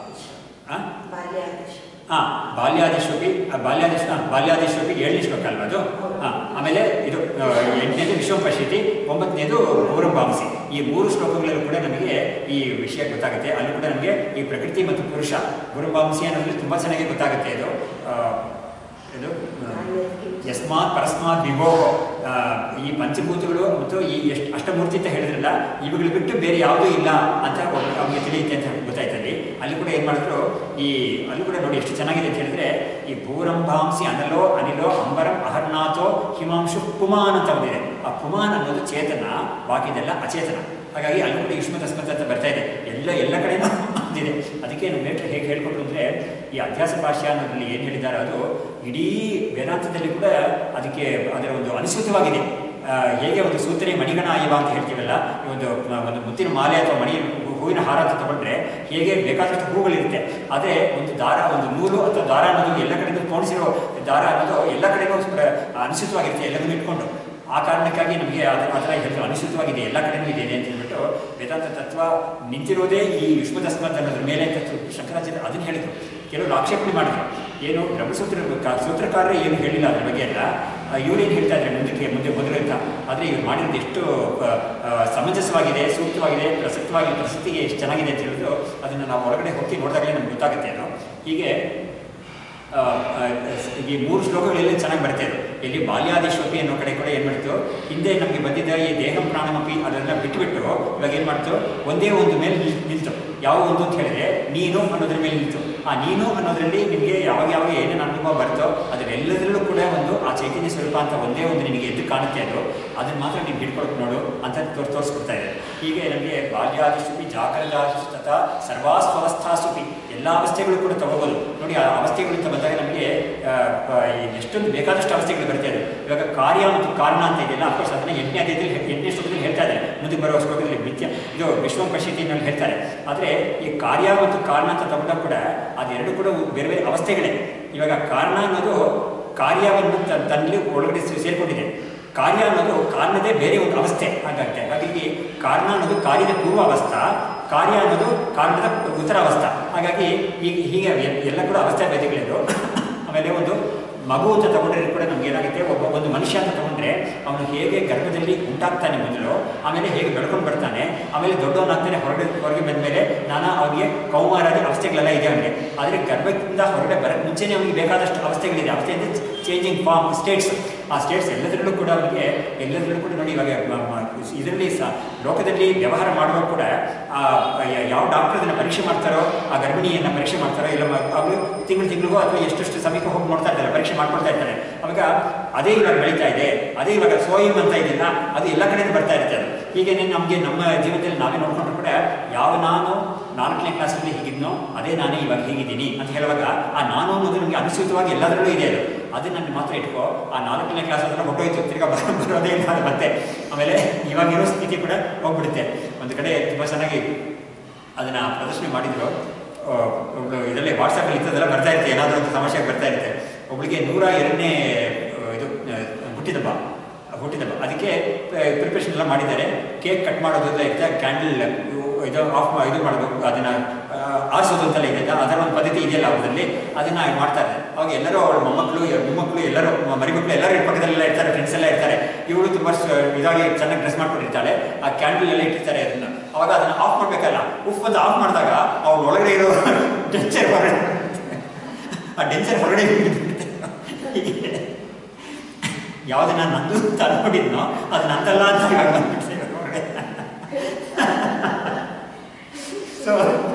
ಆ? ಬಾಲ್ಯಾದೇಶ ಹಾಂ ಬಾಲ್ಯಾದಿಶ್ವಪಿ ಬಾಲ್ಯಾದಿಶ್ ಬಾಲ್ಯಾದಿಶ್ವಪಿ ಏಳನೇ ಶ್ಲೋಕ ಅಲ್ವಾ ಅದು ಹಾಂ ಆಮೇಲೆ ಇದು ಆ, ಎಂಟನೇದು ವಿಶ್ವಪಶಿತಿ ಒಂಬತ್ತನೇದು ಗೌರಂಬಾಂಸಿ ಈ ಮೂರು ಶ್ಲೋಕಗಳಲ್ಲೂ ಕೂಡ ನಮಗೆ ಈ ವಿಷಯ ಗೊತ್ತಾಗುತ್ತೆ ಅಲ್ಲೂ ಕೂಡ ನಮಗೆ ಈ ಪ್ರಕೃತಿ ಮತ್ತು ಪುರುಷ ಗುರುಂಬಾಂಸಿ ಅನ್ನೋದ್ರಲ್ಲಿ ತುಂಬ ಚೆನ್ನಾಗಿ ಗೊತ್ತಾಗುತ್ತೆ ಇದು ಆ, ಇದು ಆ, ಯಸ್ಮಾತ್ ಪರಸ್ಮಾತ್ ವಿಭೋ ಆ, ಈ ಪಂಚಭೂತಗಳು ಮತ್ತು ಈ ಎಷ್ಟು ಅಷ್ಟಮೂರ್ತಿ ಅಂತ ಹೇಳಿದ್ರಲ್ಲ ಇವುಗಳು ಬಿಟ್ಟು ಬೇರೆ ಯಾವುದೂ ಇಲ್ಲ ಅಂತ ಒಬ್ಬ- ಅವ್ನಿಗೆ ತಿಳಿಯುತ್ತೆ ಅಂತ ಗೊತ್ತಾಯ್ತು ಅಲ್ಲಿ ಅಲ್ಲಿ ಕೂಡ ಏನು ಮಾಡಿದ್ರು ಈ ಅಲ್ಲಿ ಕೂಡ ನೋಡಿ ಎಷ್ಟು ಚೆನ್ನಾಗಿದೆ ಅಂತ ಹೇಳಿದ್ರೆ ಈ ಭೂರಂಭಾಂಸಿ ಅನಲೋ ಅನಿಲೋ ಅಂಬರಂ ಅಹರ್ನಾಥೋ ಹಿಮಾಂಶು ಪುಮಾನ್ ಅಂತ ಒಂದಿದೆ ಆ ಪುಮಾನ್ ಅನ್ನೋದು ಚೇತನ ಬಾಕಿದೆಲ್ಲ ಅಚೇತನ ಹಾಗಾಗಿ ಅಲ್ಲಿ ಕೂಡ ಯುಷ್ಮತ್ ಅಸ್ಮತ್ ಅಂತ ಬರ್ತಾ ಇದೆ ಎಲ್ಲ ಎಲ್ಲ ಕಡೆನೂ ಇದೆ ಅದಕ್ಕೆ ನಮ್ಮ ಮೇಟ್ರು ಹೇಗೆ ಹೇಳ್ಕೊಟ್ರು ಅಂದರೆ ಈ ಅಧ್ಯಾಸ ಭಾಷೆ ಅನ್ನೋದ್ರಲ್ಲಿ ಏನು ಹೇಳಿದ್ದಾರೆ ಅದು ಇಡೀ ವೇದಾಂತದಲ್ಲಿ ಕೂಡ ಅದಕ್ಕೆ ಅದರ ಒಂದು ಅನುಸೃತವಾಗಿದೆ ಆ, ಹೇಗೆ ಒಂದು ಸೂತ್ರೆ ಮಣಿಗಣ ಆಯವ ಅಂತ ಹೇಳ್ತೀವಲ್ಲ ಈ ಒಂದು ಮ- ಒಂದು ಮುತ್ತಿನ ಮಾಲೆ ಅಥವಾ ಮಣಿ ಹೂ- ಹೂವಿನ ಹಾರ ಅಂತ ತಗೊಂಡ್ರೆ ಹೇಗೆ ಬೇಕಾದಷ್ಟು ಹೂಗಳಿರುತ್ತೆ ಆದರೆ ಒಂದು ದಾರ ಒಂದು ನೂಲು ಅಥವಾ ದಾರ ಅನ್ನೋದು ಎಲ್ಲ ಕಡೆಗೂ ತೋಣಿಸಿರೋ ದಾರ ಅನ್ನೋದು ಎಲ್ಲ ಕಡೆಗೂ ಪ್ರ- ಅನುಸೃತವಾಗಿರುತ್ತೆ ಎಲ್ಲದನ್ನು ಇಟ್ಕೊಂಡು ಆ ಕಾರಣಕ್ಕಾಗಿ ನಮಗೆ ಅದು ಆ ಥರ ಹೇಳಿದ್ರು ಅನುಸೃತವಾಗಿದೆ ಎಲ್ಲ ಕಡೆನೂ ಇದೆ ಅಂತ ಹೇಳ್ಬಿಟ್ಟು ವೇದಾಂತ ತತ್ವ ನಿಂತಿರೋದೇ ಈ ಯುಷ್ಮದಸ್ಮತ್ ಅನ್ನೋದ್ರ ಮೇಲೆ ಅಂತ ಶಂಕರಾಚಾರ್ಯ ಅದನ್ನು ಹೇಳಿದ್ರು ಕೆಲವರು ಆಕ್ಷೇಪಣೆ ಮಾಡಿದ್ರು ಏನು ಬ್ರಹ್ಮಸೂತ್ರ ಕ- ಸೂತ್ರಕಾರರೇ ಏನು ಹೇಳಿಲ್ಲ ಅದ್ರ ಬಗ್ಗೆ ಎಲ್ಲ ಇವರೇನು ಹೇಳ್ತಾ ಇದ್ದಾರೆ ಮುಂದಕ್ಕೆ ಮುಂದೆ ಮೊದಲು ಅಂತ ಆದರೆ ಇವ್ರು ಮಾಡಿರೋದು ಎಷ್ಟು ಆ, ಆ, ಸಮಂಜಸವಾಗಿದೆ ಸೂಕ್ತವಾಗಿದೆ ಪ್ರಸಕ್ತವಾಗಿದೆ ಪ್ರಸಕ್ತಿಗೆ ಎಷ್ಟು ಚೆನ್ನಾಗಿದೆ ಅಂತ ಹೇಳಿದ್ರು ಅದನ್ನು ನಾವು ಒಳಗಡೆ ಹೋಗಿ ನೋಡಿದಾಗಲೇ ನಮ್ಗೆ ಗೊತ್ತಾಗುತ್ತೆ ಅದು ಹೀಗೆ ಆ, ಆ, ಈ ಮೂರು ಶ್ಲೋಕಗಳೆಲ್ಲ ಚೆನ್ನಾಗಿ ಬರುತ್ತೆ ಅದು ಇಲ್ಲಿ ಬಾಲ್ಯಾದಿಶ್ವಪಿ ಅನ್ನೋ ಕಡೆ ಕೂಡ ಏನು ಮಾಡ್ತು ಹಿಂದೆ ನಮಗೆ ಬಂದಿದ್ದ ಈ ದೇಹಂ ಪ್ರಾಣಮಪಿ ಅದನ್ನೆಲ್ಲ ಬಿಟ್ಟುಬಿಟ್ಟು ಇವಾಗ ಏನು ಮಾಡ್ತು ಒಂದೇ ಒಂದು ಮೇಲೆ ನಿಲ್- ನಿಲ್ತು ಯಾವ ಒಂದು ಅಂತ ಹೇಳಿದ್ರೆ ನೀನು ಅನ್ನೋದ್ರ ಮೇಲೆ ನಿಲ್ತು ಆ ನೀನು ಅನ್ನೋದ್ರಲ್ಲಿ ನಿಮಗೆ ಯಾವಾಗ ಯಾವಾಗ ಏನೇನು ಅನುಭವ ಬರ್ತೋ ಅದರೆಲ್ಲದರಲ್ಲೂ ಕೂಡ ಒಂದು ಆ ಚೈತನ್ಯ ಸ್ವರೂಪ ಅಂತ ಒಂದೇ ಒಂದು ನಿನಗೆ ಎದ್ದು ಕಾಣುತ್ತೆ ಅದು ಅದನ್ನ ಮಾತ್ರ ನೀವು ಹಿಡ್ಕೊಳಕ್ ನೋಡು ಅಂತ ತೋರ್ ತೋರಿಸ್ಕೊಡ್ತಾ ಇದೆ ಹೀಗೆ ನಮಗೆ ಬಾಲ್ಯಾದಿಶುಪಿ ಜಾಗರದಾಶು ತಥಾ ಸರ್ವಾಸ್ವಸ್ಥಾಸುಪಿ ಎಲ್ಲ ಅವಸ್ಥೆಗಳು ಕೂಡ ತಗೋಬೋದು ನೋಡಿ ಆ ಅವಸ್ಥೆಗಳು ಅಂತ ಬಂದಾಗ ನಮಗೆ ಆ, ಆ, ಈ ಎಷ್ಟೊಂದು ಬೇಕಾದಷ್ಟು ಅವಸ್ಥೆಗಳು ಬರ್ತಾ ಇದೆ ಇವಾಗ ಕಾರ್ಯ ಮತ್ತು ಕಾರಣ ಅಂತ ಇದೆಯಲ್ಲ ಅಫ್ಕೋರ್ಸ್ ಅದನ್ನ ಎಂಟನೇ ಅಧ್ಯಾಯದಲ್ಲಿ ಎಂಟನೇ ಶ್ಲೋಕದಲ್ಲಿ ಹೇಳ್ತಾ ಇದ್ದಾರೆ ಮುಂದಕ್ಕೆ ಬರುವ ಶ್ಲೋಕದಲ್ಲಿ ಮಿಥ್ಯ ಇದು ವಿಶ್ವಂ ಪಶ್ಯತಿನಲ್ಲಿ ಹೇಳ್ತಾರೆ ಆದರೆ ಈ ಕಾರ್ಯ ಮತ್ತು ಕಾರಣ ಅಂತ ತಗೊಂಡಾಗ ಕೂಡ ಅದೆರಡು ಕೂಡ ಬೇರೆ ಬೇರೆ ಅವಸ್ಥೆಗಳೇ ಇವಾಗ ಕಾರಣ ಅನ್ನೋದು ಕಾರ್ಯವನ್ನು ತ- ತನ್ನಲ್ಲಿ ಒಳಗಡೆ ಸೇ- ಸೇರ್ಕೊಂಡಿದೆ ಕಾರ್ಯ ಅನ್ನೋದು ಕಾರಣದೇ ಬೇರೆ ಒಂದು ಅವಸ್ಥೆ ಹಾಗಾಗುತ್ತೆ ಹಾಗಾಗಿ ಕಾರಣ ಅನ್ನೋದು ಕಾರ್ಯದ ಪೂರ್ವಾವಸ್ಥಾ ಕಾರ್ಯ ಅನ್ನೋದು ಕಾರಣದ ಉತ್ತರಾವಸ್ಥಾ ಹಾಗಾಗಿ ಈಗ ಹೀಗೆ ಎ- ಎಲ್ಲ ಕೂಡ ಅವಸ್ಥೆ ಭೇದಗಳಿದ್ದು ಆಮೇಲೆ ಒಂದು ಮಗು ಅಂತ ತಗೊಂಡ್ರೆ ಕೂಡ ನಮ್ಗೆ ಏನಾಗುತ್ತೆ ಒಬ್ಬ ಒಂದು ಮನುಷ್ಯ ಅಂತ ತಗೊಂಡ್ರೆ ಅವನು ಹೇಗೆ ಗರ್ಭದಲ್ಲಿ ಉಂಟಾಗ್ತಾನೆ ಮೊದಲು ಆಮೇಲೆ ಹೇಗೆ ಬೆಳ್ಕೊಂಡು ಬರ್ತಾನೆ ಆಮೇಲೆ ದೊಡ್ಡವನಾಗ್ತಾನೆ ಹೊರಗೆ ಹೊರಗೆ ಬಂದಮೇಲೆ ನಾನಾ ಅವನಿಗೆ ಕೌಮಾರಾದಿ ಅವಸ್ಥೆಗಳೆಲ್ಲ ಇದೆ ಅವನಿಗೆ ಆದರೆ ಗರ್ಭದಿಂದ ಹೊರಗಡೆ ಬರೋಕ್ಕೆ ಮುಂಚೆನೇ ಅವನಿಗೆ ಬೇಕಾದಷ್ಟು ಅವಸ್ಥೆಗಳಿದೆ ಅವಸ್ಥೆ ಅಂದರೆ ಚೇಂಜಿಂಗ್ ಫಾರ್ಮ್ ಸ್ಟೇಟ್ಸ್ ಆ ಸ್ಟೇಟ್ಸ್ ಎಲ್ಲದರಲ್ಲೂ ಕೂಡ ಅವನಿಗೆ ಎಲ್ಲದರಲ್ಲೂ ಕೂಡ ನೋಡಿ ಇವಾಗ ಮ- ಮ- ಇದರಲ್ಲಿ ಸಹ ಲೋಕದಲ್ಲಿ ವ್ಯವಹಾರ ಮಾಡುವಾಗ ಕೂಡ ಆ ಯ- ಯಾವ ಡಾಕ್ಟರ್ ಅದನ್ನು ಪರೀಕ್ಷೆ ಮಾಡ್ತಾರೋ ಆ ಗರ್ಭಿಣಿಯನ್ನು ಪರೀಕ್ಷೆ ಮಾಡ್ತಾರೋ ಇಲ್ಲ ಮ- ಅವರು ತಿಂಗಳು ತಿಂಗಳಿಗೂ ಅಥವಾ ಎಷ್ಟೆಷ್ಟು ಸಮಯಕ್ಕೆ ಹೋಗಿ ನೋಡ್ತಾ ಇರ್ತಾರೆ ಪರೀಕ್ಷೆ ಮಾಡ್ಕೊಳ್ತಾ ಇರ್ತಾರೆ ಅವಾಗ ಅದೇ ಇವಾಗ ಬೆಳೀತಾ ಇದೆ ಅದೇ ಇವಾಗ ಸೋಯಿಮ್ ಅಂತ ಇದೆಯಲ್ಲ ಅದು ಎಲ್ಲ ಕಡೆಯಿಂದ ಬರ್ತಾ ಇರುತ್ತೆ ಅದು ಹೀಗೆ ನಮಗೆ ನಮ್ಮ ಜೀವನದಲ್ಲಿ ನಾವೇ ನೋಡ್ಕೊಂಡ್ರು ಕೂಡ ಯಾವ ನಾನು ನಾಲ್ಕನೇ ಕ್ಲಾಸಲ್ಲಿ ಹೀಗಿದ್ನೋ ಅದೇ ನಾನೇ ಇವಾಗ ಹೀಗಿದ್ದೀನಿ ಅಂತ ಹೇಳುವಾಗ ಆ ನಾನು ಅನ್ನೋದು ನಮಗೆ ಅನುಸೂತವಾಗಿ ಎಲ್ಲದರಲ್ಲೂ ಇದೆ ಅದು ಅದನ್ನ ಮಾತ್ರ ಇಟ್ಕೋ ಆ ನಾಲ್ಕನೇ ಕ್ಲಾಸ್ ಹತ್ರ ಹೊಟ್ಟೋಯ್ತು ತಿರ್ಗಾ ಬರ- ಬರೋದೇ ಇಲ್ಲ ಅದು ಮತ್ತೆ ಆಮೇಲೆ ಇವಾಗಿರೋ ಸ್ಥಿತಿ ಕೂಡ ಹೋಗ್ಬಿಡುತ್ತೆ ಒಂದು ಕಡೆ ತುಂಬ ಚೆನ್ನಾಗಿ ಅದನ್ನ ಪ್ರದರ್ಶನ ಮಾಡಿದ್ರು ಆ, ಒಬ್ಳು ಇದರಲ್ಲಿ ವಾಟ್ಸಪ್ಪಲ್ಲಿ ಇಂಥದ್ದೆಲ್ಲ ಬರ್ತಾ ಇರುತ್ತೆ ಏನಾದರೂ ಒಂದು ಸಮಸ್ಯೆ ಬರ್ತಾ ಇರುತ್ತೆ ಒಬ್ಳಿಗೆ ನೂರ ಎರಡನೇ ಆ, ಇದು ಆ, ಹುಟ್ಟಿದಬ್ಬ ಹುಟ್ಟಿದಬ್ಬ ಅದಕ್ಕೆ ಪ್ರಿಪ್ರೇಷನ್ ಎಲ್ಲ ಮಾಡಿದ್ದಾರೆ ಕೇಕ್ ಕಟ್ ಮಾಡೋದೆಲ್ಲ ಇರುತ್ತೆ ಕ್ಯಾಂಡಲ್ ಇದು ಆಫ್ ಇದು ಮಾಡಬೇಕು ಅದನ್ನ ಆ, ಆರಿಸೋದು ಅಂತೆಲ್ಲ ಇದೆ ಅದರ ಒಂದು ಪದ್ಧತಿ ಇದೆಯಲ್ಲ ಅವರಲ್ಲಿ ಅದನ್ನ ಮಾಡ್ತಾರೆ ಅವಾಗ ಎಲ್ಲರೂ ಅವಳ ಮೊಮ್ಮಕ್ಕಳು ಮೊಮ್ಮಕ್ಕಳು ಎಲ್ಲರೂ ಮ- ಮರಿಮಕ್ಕಳು ಎಲ್ಲರೂ ಈ ಪಕ್ಕದಲ್ಲೆಲ್ಲ ಇರ್ತಾರೆ ಫ್ರೆಂಡ್ಸ್ ಎಲ್ಲ ಇರ್ತಾರೆ ಇವಳು ತುಂಬಾ ಸ- ಇದಾಗಿ ಚೆನ್ನಾಗಿ ಡ್ರೆಸ್ ಮಾಡ್ಕೊಂಡಿರ್ತಾಳೆ ಆ ಕ್ಯಾಂಡಲ್ ಎಲ್ಲ ಇಟ್ಟಿರ್ತಾರೆ ಅದನ್ನ ಅವಾಗ ಅದನ್ನ ಆಫ್ ಮಾಡ್ಬೇಕಲ್ಲ ಉಫ್ ಅಂತ ಆಫ್ ಮಾಡಿದಾಗ ಅವ್ರ ಒಳಗಡೆ ಇರೋ ಡೆಂಚರ್ ಹೊರಗಡೆ ಆ ಡೆಂಚರ್ ಹೊರಗಡೆ ಬಿದ್ಬಿಡುತ್ತೆ. ಹೀಗೆ ಯಾವ್ದನ್ನ ನಂದು ಅಂತ ಅನ್ಕೊಂಡಿದ್ನೋ ಅದು ನಂದಲ್ಲ ಅಂತ ಇವಾಗ ಬಂದ್ಬಿಡ್ತೇವೆ ಹೊರಗಡೆ ಸೊ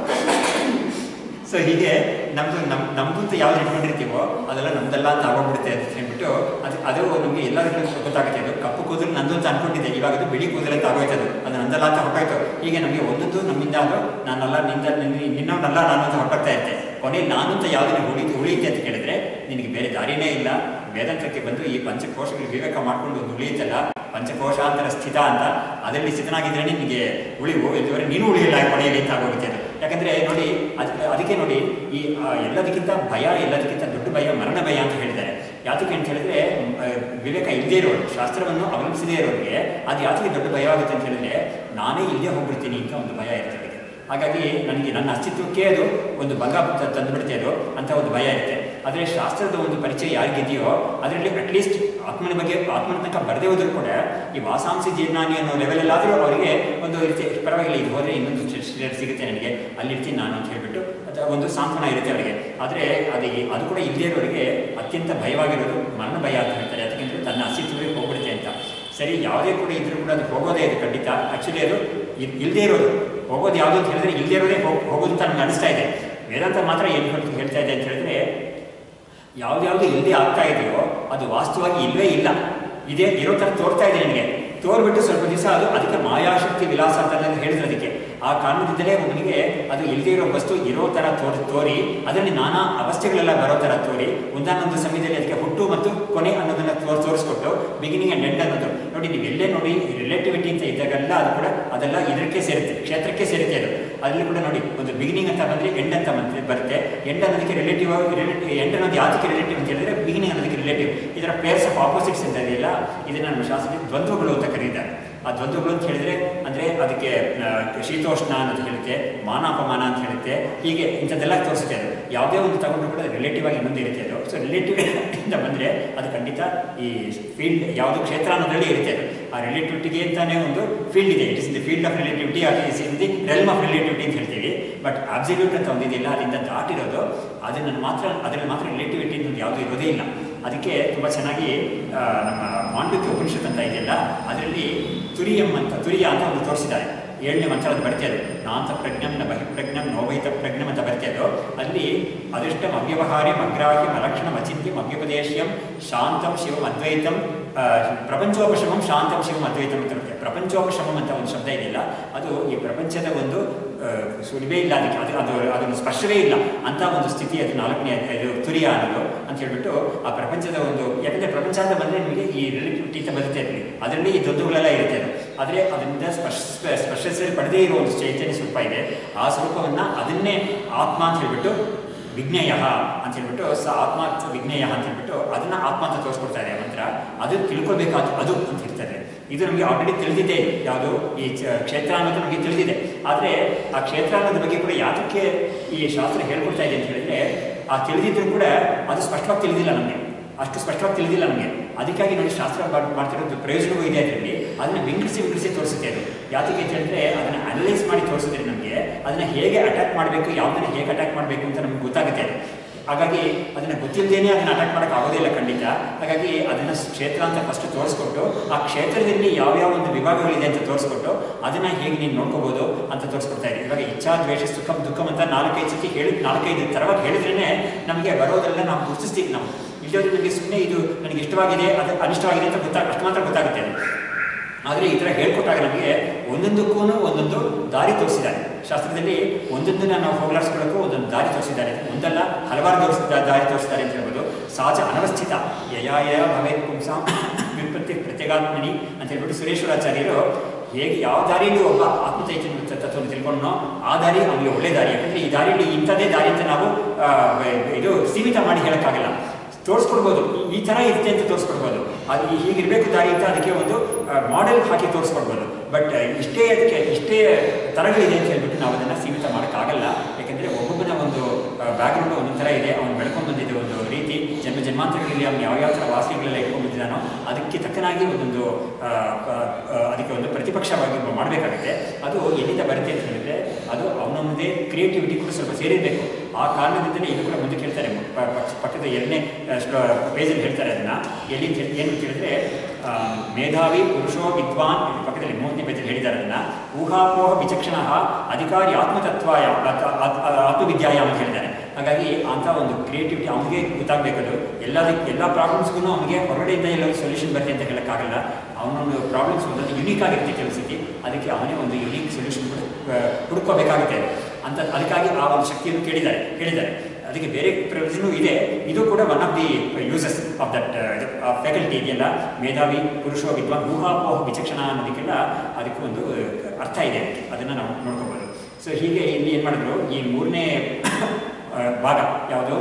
ಸೊ ಹೀಗೆ ನಮ್ದು ನಮ್ ನಮ್ದು ಅಂತ ಯಾವ್ದು ಇಟ್ಕೊಂಡಿರ್ತೀವೋ ಅದೆಲ್ಲ ನಮ್ದಲ್ಲ ಅಂತ ಆಗೋಗ್ಬಿಡುತ್ತೆ ಅಂತ ಹೇಳ್ಬಿಟ್ಟು ಅದು ಅದು ನಮಗೆ ಎಲ್ಲರಿಗೂ ಗೊತ್ತಾಗುತ್ತೆ ಅದು ಕಪ್ಪು ಕೂದಲು ನಂದು ಅಂತ ಅನ್ಕೊಂಡಿದ್ದೆ ಇವಾಗ ಅದು ಬಿಳಿ ಕೂದಲು ಅಂತ ಆಗೋಯ್ತು ಅದು ಅದು ನಂದಲ್ಲ ಅಂತ ಹೊರಟೋಯ್ತು ಹೀಗೆ ನಮಗೆ ಒಂದೊಂದು ನಮ್ಮಿಂದ ಅದು ನಾನಲ್ಲ ನಿಂದ ನಿನ್ನ- ನಿನ್ನವನಲ್ಲ ನಾನು ಅಂತ ಹೊರಟೋಗ್ತಾ ಇರ್ತೆ ಕೊನೆಯಲ್ಲಿ ನಾನು ಅಂತ ಯಾವ್ದನ್ನ ಉಳಿ ಉಳಿಯುತ್ತೆ ಅಂತ ಕೇಳಿದ್ರೆ ನಿನಗೆ ಬೇರೆ ದಾರಿನೇ ಇಲ್ಲ ವೇದಾಂತಕ್ಕೆ ಬಂದು ಈ ಪಂಚಕೋಶಗಳು ವಿವೇಕ ಮಾಡ್ಕೊಂಡು ಒಂದು ಉಳಿಯುತ್ತಲ್ಲ ಪಂಚಕೋಶಾಂತರ ಸ್ಥಿತ ಅಂತ ಅದರಲ್ಲಿ ಸ್ಥಿತನಾಗಿದ್ರೆ ನಿನಗೆ ಉಳಿವು ಇದುವರೆ ನೀನು ಉಳಿಯಲ್ಲ ಕೊನೆಯಲ್ಲಿ ಅಂತ ಆಗೋಗುತ್ತೆ ಅದು ಯಾಕಂದ್ರೆ ನೋಡಿ ಅದ್- ಅದಕ್ಕೆ ನೋಡಿ ಈ ಆ, ಎಲ್ಲದಕ್ಕಿಂತ ಭಯ ಎಲ್ಲದಕ್ಕಿಂತ ದೊಡ್ಡ ಭಯ ಮರಣ ಭಯ ಅಂತ ಹೇಳಿದ್ದಾರೆ ಯಾತಕ್ಕೆ ಅಂತ ಹೇಳಿದ್ರೆ ಮ್, ಆ, ವಿವೇಕ ಇಲ್ಲದೇ ಇರೋರು ಶಾಸ್ತ್ರವನ್ನು ಅವಲಂಬಿಸದೇ ಇರೋರಿಗೆ ಅದು ಯಾತಕ್ಕೆ ದೊಡ್ಡ ಭಯವಾಗುತ್ತೆ ಅಂತ ಹೇಳಿದ್ರೆ ನಾನೇ ಇಲ್ಲದೆ ಹೋಗ್ಬಿಡ್ತೀನಿ ಅಂತ ಒಂದು ಭಯ ಇರುತ್ತೆ ಅದಕ್ಕೆ. ಹಾಗಾಗಿ ನನಗೆ ನನ್ನ ಅಸ್ತಿತ್ವಕ್ಕೆ ಅದು ಒಂದು ಭಂಗ ತ- ತಂದುಬಿಡುತ್ತೆ ಅದು ಅಂತ ಒಂದು ಭಯ ಇರುತ್ತೆ ಆದರೆ ಶಾಸ್ತ್ರದ ಒಂದು ಪರಿಚಯ ಯಾರಿಗಿದೆಯೋ ಅದರಲ್ಲಿ ಅಟ್ಲೀಸ್ಟ್ ಆತ್ಮನ ಬಗ್ಗೆ ಆತ್ಮನ ತನಕ ಬರದೇ ಹೋದ್ರು ಕೂಡ ಈ ವಾಸಾಂಸಿ ಜೀರ್ಣಾನಿ ಅನ್ನೋ ಲೆವೆಲಲ್ಲಾದರೂ ಅವರಿಗೆ ಒಂದು ರೀತಿ ಪರವಾಗಿಲ್ಲ ಇದು ಹೋದರೆ ಇನ್ನೊಂದು ಶ್ರೇಯರ್ ಸಿಗುತ್ತೆ ನನಗೆ ಅಲ್ಲಿರ್ತೀನಿ ನಾನು ಅಂತ ಹೇಳ್ಬಿಟ್ಟು ಅದು ಒಂದು ಸಾಂತ್ವನ ಇರುತ್ತೆ ಅವರಿಗೆ ಆದರೆ ಅದು ಅದು ಕೂಡ ಇಲ್ಲದೇ ಇರೋರಿಗೆ ಅತ್ಯಂತ ಭಯವಾಗಿರೋದು ಮರಣ ಭಯ ಅಂತ ಹೇಳ್ತಾರೆ ಯಾಕೆಂದರೆ ತನ್ನ ಅಸ್ತಿತ್ವವೇ ಹೋಗ್ಬಿಡುತ್ತೆ ಅಂತ ಸರಿ ಯಾವುದೇ ಕೂಡ ಇದ್ರೂ ಕೂಡ ಅದು ಹೋಗೋದೇ ಇದು ಖಂಡಿತ ಆ್ಯಕ್ಚುಲಿ ಅದು ಇಲ್- ಇಲ್ದೇ ಇರೋದು ಹೋಗೋದು ಯಾವುದು ಅಂತ ಹೇಳಿದ್ರೆ ಇಲ್ಲದೇ ಇರೋದೇ ಹೋಗ್ ಹೋಗೋದು ಅಂತ ನನಗೆ ಅನಿಸ್ತಾ ಇದೆ ವೇದಾಂತ ಮಾತ್ರ ಏನು ಹೇಳ್ತಾ ಹೇಳ್ತಾ ಇದೆ ಅಂತ ಹೇಳಿದ್ರೆ ಯಾವ್ದ್ಯಾವ್ದು ಇಲ್ಲದೆ ಆಗ್ತಾ ಇದೆಯೋ ಅದು ವಾಸ್ತವವಾಗಿ ಇಲ್ಲವೇ ಇಲ್ಲ ಇದೇ ಇರೋ ಥರ ತೋರ್ತಾ ಇದೆ ನನಗೆ ತೋರ್ಬಿಟ್ಟು ಸ್ವಲ್ಪ ದಿವಸ ಅದು ಅದಕ್ಕೆ ಮಾಯಾಶಕ್ತಿ ವಿಲಾಸ ಅಂತ ನಾನು ಹೇಳಿದ್ರು ಅದಕ್ಕೆ ಆ ಕಾರಣದಿಂದಲೇ ಒಬ್ಬನಿಗೆ ಅದು ಇಲ್ಲದೇ ಇರೋ ವಸ್ತು ಇರೋ ಥರ ತೋರ್ ತೋರಿ ಅದರಲ್ಲಿ ನಾನಾ ಅವಸ್ಥೆಗಳೆಲ್ಲ ಬರೋ ಥರ ತೋರಿ ಒಂದಾನೊಂದು ಸಮಯದಲ್ಲಿ ಅದಕ್ಕೆ ಹುಟ್ಟು ಮತ್ತು ಕೊನೆ ಅನ್ನೋದನ್ನ ತೋರ್ ತೋರಿಸ್ಕೊಟ್ಟು ಬಿಗಿನಿಂಗ್ ಆ್ಯಂಡ್ ಎಂಡ್ ಅನ್ನೋದು ನೋಡಿ ನೀವು ಎಲ್ಲೇ ನೋಡಿ ರಿಲೇಟಿವಿಟಿ ಅಂತ ಇದ್ದಾಗೆಲ್ಲ ಅದು ಕೂಡ ಅದೆಲ್ಲ ಇದಕ್ಕೆ ಸೇರುತ್ತೆ ಕ್ಷೇತ್ರಕ್ಕೆ ಸೇರುತ್ತೆ ಅದು ಅಲ್ಲಿ ಕೂಡ ನೋಡಿ ಒಂದು ಬಿಗಿನಿಂಗ್ ಅಂತ ಬಂದರೆ ಎಂಡ್ ಅಂತ ಬಂದ್ರೆ ಬರುತ್ತೆ ಎಂಡ್ ಅನ್ನೋದಕ್ಕೆ ರಿಲೇಟಿವ್ ರಿಲೇಟಿವ್ ಎಂಡ್ ಅನ್ನೋದು ಯಾತಕ್ಕೆ ರಿಲೇಟಿವ್ ಅಂತ ಹೇಳಿದ್ರೆ ಬಿಗಿನಿಂಗ್ ಅನ್ನೋದಕ್ಕೆ ರಿಲೇಟಿವ್ ಇದರ ಪೇರ್ಸ್ ಆಫ್ ಆಪೋಸಿಟ್ಸ್ ಅಂತ ಇದೆಯಲ್ಲ ಇದನ್ನ ನಮ್ಮ ಶಾಸ್ತ್ರದಲ್ಲಿ ದ್ವಂದ್ವಗಳು ಅಂತ ಕರೀತಾರೆ ಆ ದ್ವಂದ್ವಗಳು ಅಂತ ಹೇಳಿದ್ರೆ ಅಂದ್ರೆ ಅದಕ್ಕೆ ಆ, ಶೀತೋಷ್ಣ ಅಂತ ಹೇಳುತ್ತೆ ಮಾನಾಪಮಾನ ಅಂತ ಹೇಳುತ್ತೆ ಹೀಗೆ ಇಂಥದ್ದೆಲ್ಲ ತೋರಿಸುತ್ತೆ ಅದು ಯಾವುದೇ ಒಂದು ತಗೊಂಡ್ರು ಕೂಡ ರಿಲೇಟಿವ್ ಆಗಿ ಇನ್ನೊಂದು ಇರುತ್ತೆ ಅದು ಸೊ ರಿಲೇಟಿವ್ ಇಂದ ಬಂದ್ರೆ ಅದು ಖಂಡಿತ ಈ ಫೀಲ್ಡ್ ಯಾವುದು ಕ್ಷೇತ್ರ ಅನ್ನೋದ್ರಲ್ಲಿ ಇರುತ್ತೆ ಅದು ಆ ರಿಲೇಟಿವಿಟಿಗೆ ಅಂತಾನೆ ಒಂದು ಫೀಲ್ಡ್ ಇದೆ it is the field of relativity is in the realm of relativity ಅಂತ ಹೇಳ್ತೀವಿ ಬಟ್ ಅಬ್ಸಲ್ಯೂಟ್ ಅಂತ ಒಂದಿದೆಯಲ್ಲ ಅದರಿಂದ ದಾಟಿರೋದು ಅದನ್ನು ಮಾತ್ರ ಅದರಲ್ಲಿ ಮಾತ್ರ ರಿಲೇಟಿವಿಟಿ ಅನ್ನೋದು ಯಾವುದೂ ಇರೋದೇ ಇಲ್ಲ ಅದಕ್ಕೆ ತುಂಬ ಚೆನ್ನಾಗಿ ಆ, ನಮ್ಮ ಮಾಂಡವ್ಯ ಉಪನಿಷತ್ ಅಂತ ಇದೆಯಲ್ಲ ಅದರಲ್ಲಿ ತುರಿಯಂ ಅಂತ ತುರಿಯ ಅಂತ ಒಂದು ತೋರಿಸಿದ್ದಾರೆ ಏಳನೇ ಮಂತ್ರ ಅದು ಬರುತ್ತೆ ಅದು ನಾಂತ ಪ್ರಜ್ಞಂ ನ ಬಹಿಪ್ರಜ್ಞಂ ನೋವೈತ ಪ್ರಜ್ಞಂ ಅಂತ ಬರುತ್ತೆ ಅದು ಅಲ್ಲಿ ಅದೃಷ್ಟಂ ಅವ್ಯವಹಾರ್ಯಂ ಅಗ್ರಾಹ್ಯಂ ಅಲಕ್ಷಣಂ ಅಚಿಂತ್ಯಂ ಅವ್ಯಪದೇಶ್ಯಂ ಶಾಂತಂ ಶಿವಂ ಅದ್ವೈತಂ ಆ, ಪ್ರಪಂಚೋಪಶಮಂ ಶಾಂತಂ ಶಿವಂ ಅದ್ವೈತಂ ಅಂತ ಬರುತ್ತೆ ಪ್ರಪಂಚೋಪಶಮಂ ಅಂತ ಒಂದು ಶಬ್ದ ಇದೆಯಲ್ಲ ಅದು ಈ ಪ್ರಪಂಚದ ಒಂದು ಆ, ಸುಳಿವೇ ಇಲ್ಲ ಅದಕ್ಕೆ ಅದು ಅದು ಅದೊಂದು ಸ್ಪರ್ಶವೇ ಇಲ್ಲ ಅಂತ ಒಂದು ಸ್ಥಿತಿ ಅದು ನಾಲ್ಕನೇ ಇದು ತುರಿಯ ಅನ್ನೋದು ಅಂತ ಹೇಳ್ಬಿಟ್ಟು ಆ ಪ್ರಪಂಚದ ಒಂದು ಯಾಕಂದ್ರೆ ಪ್ರಪಂಚ ಅಂತ ಬಂದ್ರೆ ನಿಮಗೆ ಈ ರಿಲೇಟಿವಿಟಿ ಅಂತ ಬರುತ್ತೆ ಅಲ್ಲಿ ಅದರಲ್ಲಿ ಈ ದ್ವಂದ್ವಗಳೆಲ್ಲ ಇರುತ್ತೆ ಅದು ಆದರೆ ಅದರಿಂದ ಸ್ಪರ್ಶ ಸ್ಪರ್ಶಿಸಿ ಪಡೆದೇ ಇರೋ ಒಂದು ಚೈತನ್ಯ ಸ್ವರೂಪ ಇದೆ ಆ ಸ್ವರೂಪವನ್ನ ಅದನ್ನೇ ಆತ್ಮ ಅಂತ ಹೇಳ್ಬಿಟ್ಟು ವಿಜ್ಞೇಯ ಅಂತ ಹೇಳ್ಬಿಟ್ಟು ಸ ಆತ್ಮ ವಿಜ್ಞೇಯ ಅಂತ ಹೇಳ್ಬಿಟ್ಟು ಅದನ್ನ ಆತ್ಮ ಅಂತ ತೋರಿಸ್ಕೊಡ್ತಾ ಇದೆ ಆ ಮಂತ್ರ ಅದು ತಿಳ್ಕೊಳ್ಬೇಕಾದ ಅದು ಅಂತ ಹೇಳ್ತಾರೆ ಇದು ನಮಗೆ ಆಲ್ರೆಡಿ ತಿಳಿದಿದೆ ಯಾವುದು ಈ ಚ- ಕ್ಷೇತ್ರ ಅನ್ನೋದು ನಮಗೆ ತಿಳಿದಿದೆ ಆದರೆ ಆ ಕ್ಷೇತ್ರ ಅನ್ನೋದ್ರ ಬಗ್ಗೆ ಕೂಡ ಯಾತಕ್ಕೆ ಈ ಶಾಸ್ತ್ರ ಹೇಳ್ಕೊಡ್ತಾ ಇದೆ ಅಂತ ಹೇಳಿದ್ರೆ ಆ ತಿಳಿದಿದ್ರು ಕೂಡ ಅದು ಸ್ಪಷ್ಟವಾಗಿ ತಿಳಿದಿಲ್ಲ ನಮಗೆ ಅಷ್ಟು ಸ್ಪಷ್ಟವಾಗಿ ತಿಳಿದಿಲ್ಲ ನಮಗೆ ಅದಕ್ಕಾಗಿ ನೋಡಿ ಶಾಸ್ತ್ರ ಮಾಡ್- ಮಾಡ್ತಿರೋದು ಪ್ರಯೋಜನವೂ ಇದೆ ಅದರಲ್ಲಿ ಅದನ್ನು ವಿಂಗಡಿಸಿ ವಿಂಗಡಿಸಿ ತೋರಿಸುತ್ತೆ ಅದು ಯಾತಕ್ಕೆ ಅಂತ ಹೇಳಿದ್ರೆ ಅದನ್ನು ಅನಲೈಸ್ ಮಾಡಿ ತೋರಿಸಿದ್ರೆ ನಮಗೆ ಅದನ್ನು ಹೇಗೆ ಅಟ್ಯಾಕ್ ಮಾಡಬೇಕು ಯಾವುದನ್ನು ಹೇಗೆ ಅಟ್ಯಾಕ್ ಮಾಡಬೇಕು ಅಂತ ನಮ್ಗೆ ಗೊತ್ತಾಗುತ್ತೆ ಅದು ಹಾಗಾಗಿ ಅದನ್ನು ಗೊತ್ತಿಲ್ಲದೇನೆ ಅದನ್ನು ಅಟ್ಯಾಕ್ ಮಾಡೋಕ್ಕೆ ಆಗೋದಿಲ್ಲ ಖಂಡಿತ ಹಾಗಾಗಿ ಅದನ್ನು ಕ್ಷೇತ್ರ ಅಂತ ಫಸ್ಟ್ ತೋರಿಸ್ಕೊಟ್ಟು ಆ ಕ್ಷೇತ್ರದಲ್ಲಿ ಯಾವ್ಯಾವ ಒಂದು ವಿಭಾಗಗಳಿದೆ ಅಂತ ತೋರಿಸ್ಕೊಟ್ಟು ಅದನ್ನು ಹೇಗೆ ನೀನು ನೋಡ್ಕೋಬೋದು ಅಂತ ತೋರಿಸ್ಕೊಡ್ತಾ ಇದೆ ಇವಾಗ ಇಚ್ಛಾ ದ್ವೇಷ ಸುಖಂ ದುಃಖಂ ಅಂತ ನಾಲ್ಕೈದು ಸತಿ ಹೇಳಿ ನಾಲ್ಕೈದು ಥರವಾಗಿ ಹೇಳಿದ್ರೇ ನಮಗೆ ಬರೋದೆಲ್ಲ ನಾವು ಗುರುತಿಸ್ತೀವಿ ನಾವು ಇಲ್ಲದ್ರೆ ನಮಗೆ ಸುಮ್ಮನೆ ಇದು ನನಗೆ ಇಷ್ಟವಾಗಿದೆ ಅದು ಅನಿಷ್ಟವಾಗಿದೆ ಅಂತ ಗೊತ್ತಾಗ ಅಷ್ಟು ಮಾತ್ರ ಗೊತ್ತಾಗುತ್ತೆ ಅದು ಆದರೆ ಈ ಥರ ಹೇಳ್ಕೊಟ್ಟಾಗ ನಮಗೆ ಒಂದೊಂದಕ್ಕೂ ಒಂದೊಂದು ದಾರಿ ತೋರಿಸಿದ್ದಾರೆ ಶಾಸ್ತ್ರದಲ್ಲಿ ಒಂದೊಂದನ್ನ ನಾವು ಹೋಗಲಾಡಿಸ್ಕೊಳ್ಳೋಕ್ಕೂ ಒಂದೊಂದು ದಾರಿ ತೋರಿಸಿದ್ದಾರೆ ಒಂದಲ್ಲ ಹಲವಾರು ತೋರಿಸಿದ ದಾರಿ ತೋರಿಸಿದ್ದಾರೆ ಅಂತ ಹೇಳ್ಬೋದು ಸಹಜ ಅನವಸ್ಥಿತ ಯಯಾಯ ಭವೇತ್ ಪುಂಸಾಂ ವಿಪತ್ತಿ ಪ್ರತ್ಯೇಗಾತ್ಮನಿ ಅಂತ ಹೇಳ್ಬಿಟ್ಟು ಸುರೇಶ್ವರಾಚಾರ್ಯರು ಹೇಗೆ ಯಾವ ದಾರಿಯಲ್ಲಿ ಒಬ್ಬ ಆತ್ಮಚೈತನ್ಯ ತತ್ವವನ್ನು ತಿಳ್ಕೊಂಡೋ ಆ ದಾರಿ ಅವನಿಗೆ ಒಳ್ಳೆ ದಾರಿ ಯಾಕಂದರೆ ಈ ದಾರಿಯಲ್ಲಿ ಇಂಥದ್ದೇ ದಾರಿ ಅಂತ ನಾವು ಆ, ಇದು ಸೀಮಿತ ಮಾಡಿ ಹೇಳೋಕ್ಕಾಗಲ್ಲ ತೋರಿಸ್ಕೊಡ್ಬೋದು ಈ- ಈ ಥರ ಇರುತ್ತೆ ಅಂತ ತೋರಿಸ್ಕೊಡ್ಬೋದು ಅದು ಈ- ಹೀಗಿರಬೇಕು ದಾರಿ ಅಂತ ಅದಕ್ಕೆ ಒಂದು ಮಾಡೆಲ್ ಹಾಕಿ ತೋರಿಸ್ಕೊಡ್ಬೋದು ಬಟ್ ಇಷ್ಟೇ ಅದಕ್ಕೆ ಇಷ್ಟೇ ಥರಗಳಿದೆ ಅಂತ ಹೇಳ್ಬಿಟ್ಟು ನಾವು ಅದನ್ನು ಸೀಮಿತ ಮಾಡೋಕ್ಕಾಗಲ್ಲ ಯಾಕೆಂದರೆ ಒಬ್ಬೊಬ್ಬನ ಒಂದು ಬ್ಯಾಕ್ಗ್ರೌಂಡ್ ಒಂದೊಂದು ಥರ ಇದೆ ಅವ್ನು ಬೆಳ್ಕೊಂಡು ಬಂದಿದ್ದ ಒಂದು ರೀತಿ ಜನ್ಮ ಜನ್ಮಾಂತರಗಳಲ್ಲಿ ಅವ್ನು ಯಾವ ಯಾವ ಥರ ವಾಸನೆಗಳೆಲ್ಲ ಇಟ್ಕೊಂಡು ಬಂದಿದ್ದಾನೋ ಅದಕ್ಕೆ ತಕ್ಕನಾಗಿ ಒಂದೊಂದು ಆ, ಆ, ಆ, ಅದಕ್ಕೆ ಒಂದು ಪ್ರತಿಪಕ್ಷವಾಗಿ ಮಾಡಬೇಕಾಗುತ್ತೆ ಅದು ಎಲ್ಲಿಂದ ಬರುತ್ತೆ ಅಂತ ಹೇಳಿದ್ರೆ ಅದು ಅವನೊಂದೇ ಕ್ರಿಯೇಟಿವಿಟಿ ಕೂಡ ಸ್ವಲ್ಪ ಸೇರಿರಬೇಕು ಆ ಕಾರಣದಿಂದಲೇ ಇದು ಕೂಡ ಮುಂದಕ್ಕೆ ಹೇಳ್ತಾರೆ ಪ- ಪಕ್ಷ- ಪಕ್ಕದ ಎರಡನೇ ಪೇಜಲ್ಲಿ ಹೇಳ್ತಾರೆ ಅದನ್ನ ಎಲ್ಲಿ ಅಂತ ಹೇಳಿ- ಏನು ಅಂತ ಹೇಳಿದ್ರೆ ಆ, ಮೇಧಾವಿ ಪುರುಷೋ ವಿದ್ವಾನ್ ಇದು ಪಕ್ಕದಲ್ಲಿ ಮೂರನೇ ಪೇಜಲ್ಲಿ ಹೇಳಿದ್ದಾರೆ ಅದನ್ನ ಊಹಾಪೋಹ ವಿಚಕ್ಷಣ ಅಧಿಕಾರಿ ಆತ್ಮತತ್ವಾಯ ಆತ್- ಆತ್- ಆತ್ಮವಿದ್ಯಾಯಾಮ ಅಂತ ಹೇಳಿದ್ದಾರೆ ಹಾಗಾಗಿ ಅಂತ ಒಂದು ಕ್ರಿಯೇಟಿವಿಟಿ ಅವನಿಗೆ ಗೊತ್ತಾಗಬೇಕದು ಎಲ್ಲದಕ್ಕೆ ಎಲ್ಲ ಪ್ರಾಬ್ಲಮ್ಸ್ಗೂ ಅವನಿಗೆ ಹೊರಗಡೆಯಿಂದ ಎಲ್ಲ ಸೊಲ್ಯೂಷನ್ ಬರುತ್ತೆ ಅಂತ ಹೇಳೋಕ್ಕಾಗಲ್ಲ ಅವನೊಂದು ಪ್ರಾಬ್ಲಮ್ಸ್ ಒಂದೊಂದು ಯುನೀಕ್ ಆಗಿರುತ್ತೆ ಕೆಲವು ಸತಿ ಅದಕ್ಕೆ ಅವನೇ ಒಂದು ಯುನೀಕ್ ಸೊಲ್ಯೂಷನ್ ಹುಡುಕೋಬೇಕಾಗುತ್ತೆ ಅಂತ ಅದಕ್ಕಾಗಿ ಆ ಒಂದು ಶಕ್ತಿಯನ್ನು ಕೇಳಿದ್ದಾರೆ ಹೇಳಿದ್ದಾರೆ ಅದಕ್ಕೆ ಬೇರೆ ಪ್ರಯೋಜನವೂ ಇದೆ ಇದು ಕೂಡ one of the uses of that faculty ಇದೆಯಲ್ಲ ಮೇಧಾವಿ ಪುರುಷೋ ವಿದ್ವಾನ್ ಊಹಾಪೋಹ ವಿಚಕ್ಷಣ ಅನ್ನೋದಕ್ಕೆಲ್ಲ ಅದಕ್ಕೆ ಒಂದು ಅರ್ಥ ಇದೆ ಅದನ್ನು ನಾವು ನೋಡ್ಕೋಬೋದು ಸೊ ಹೀಗೆ ಇಲ್ಲಿ ಏನು ಮಾಡಿದ್ರು ಈ ಮೂರನೇ ಆ, ಭಾಗ ಯಾವುದು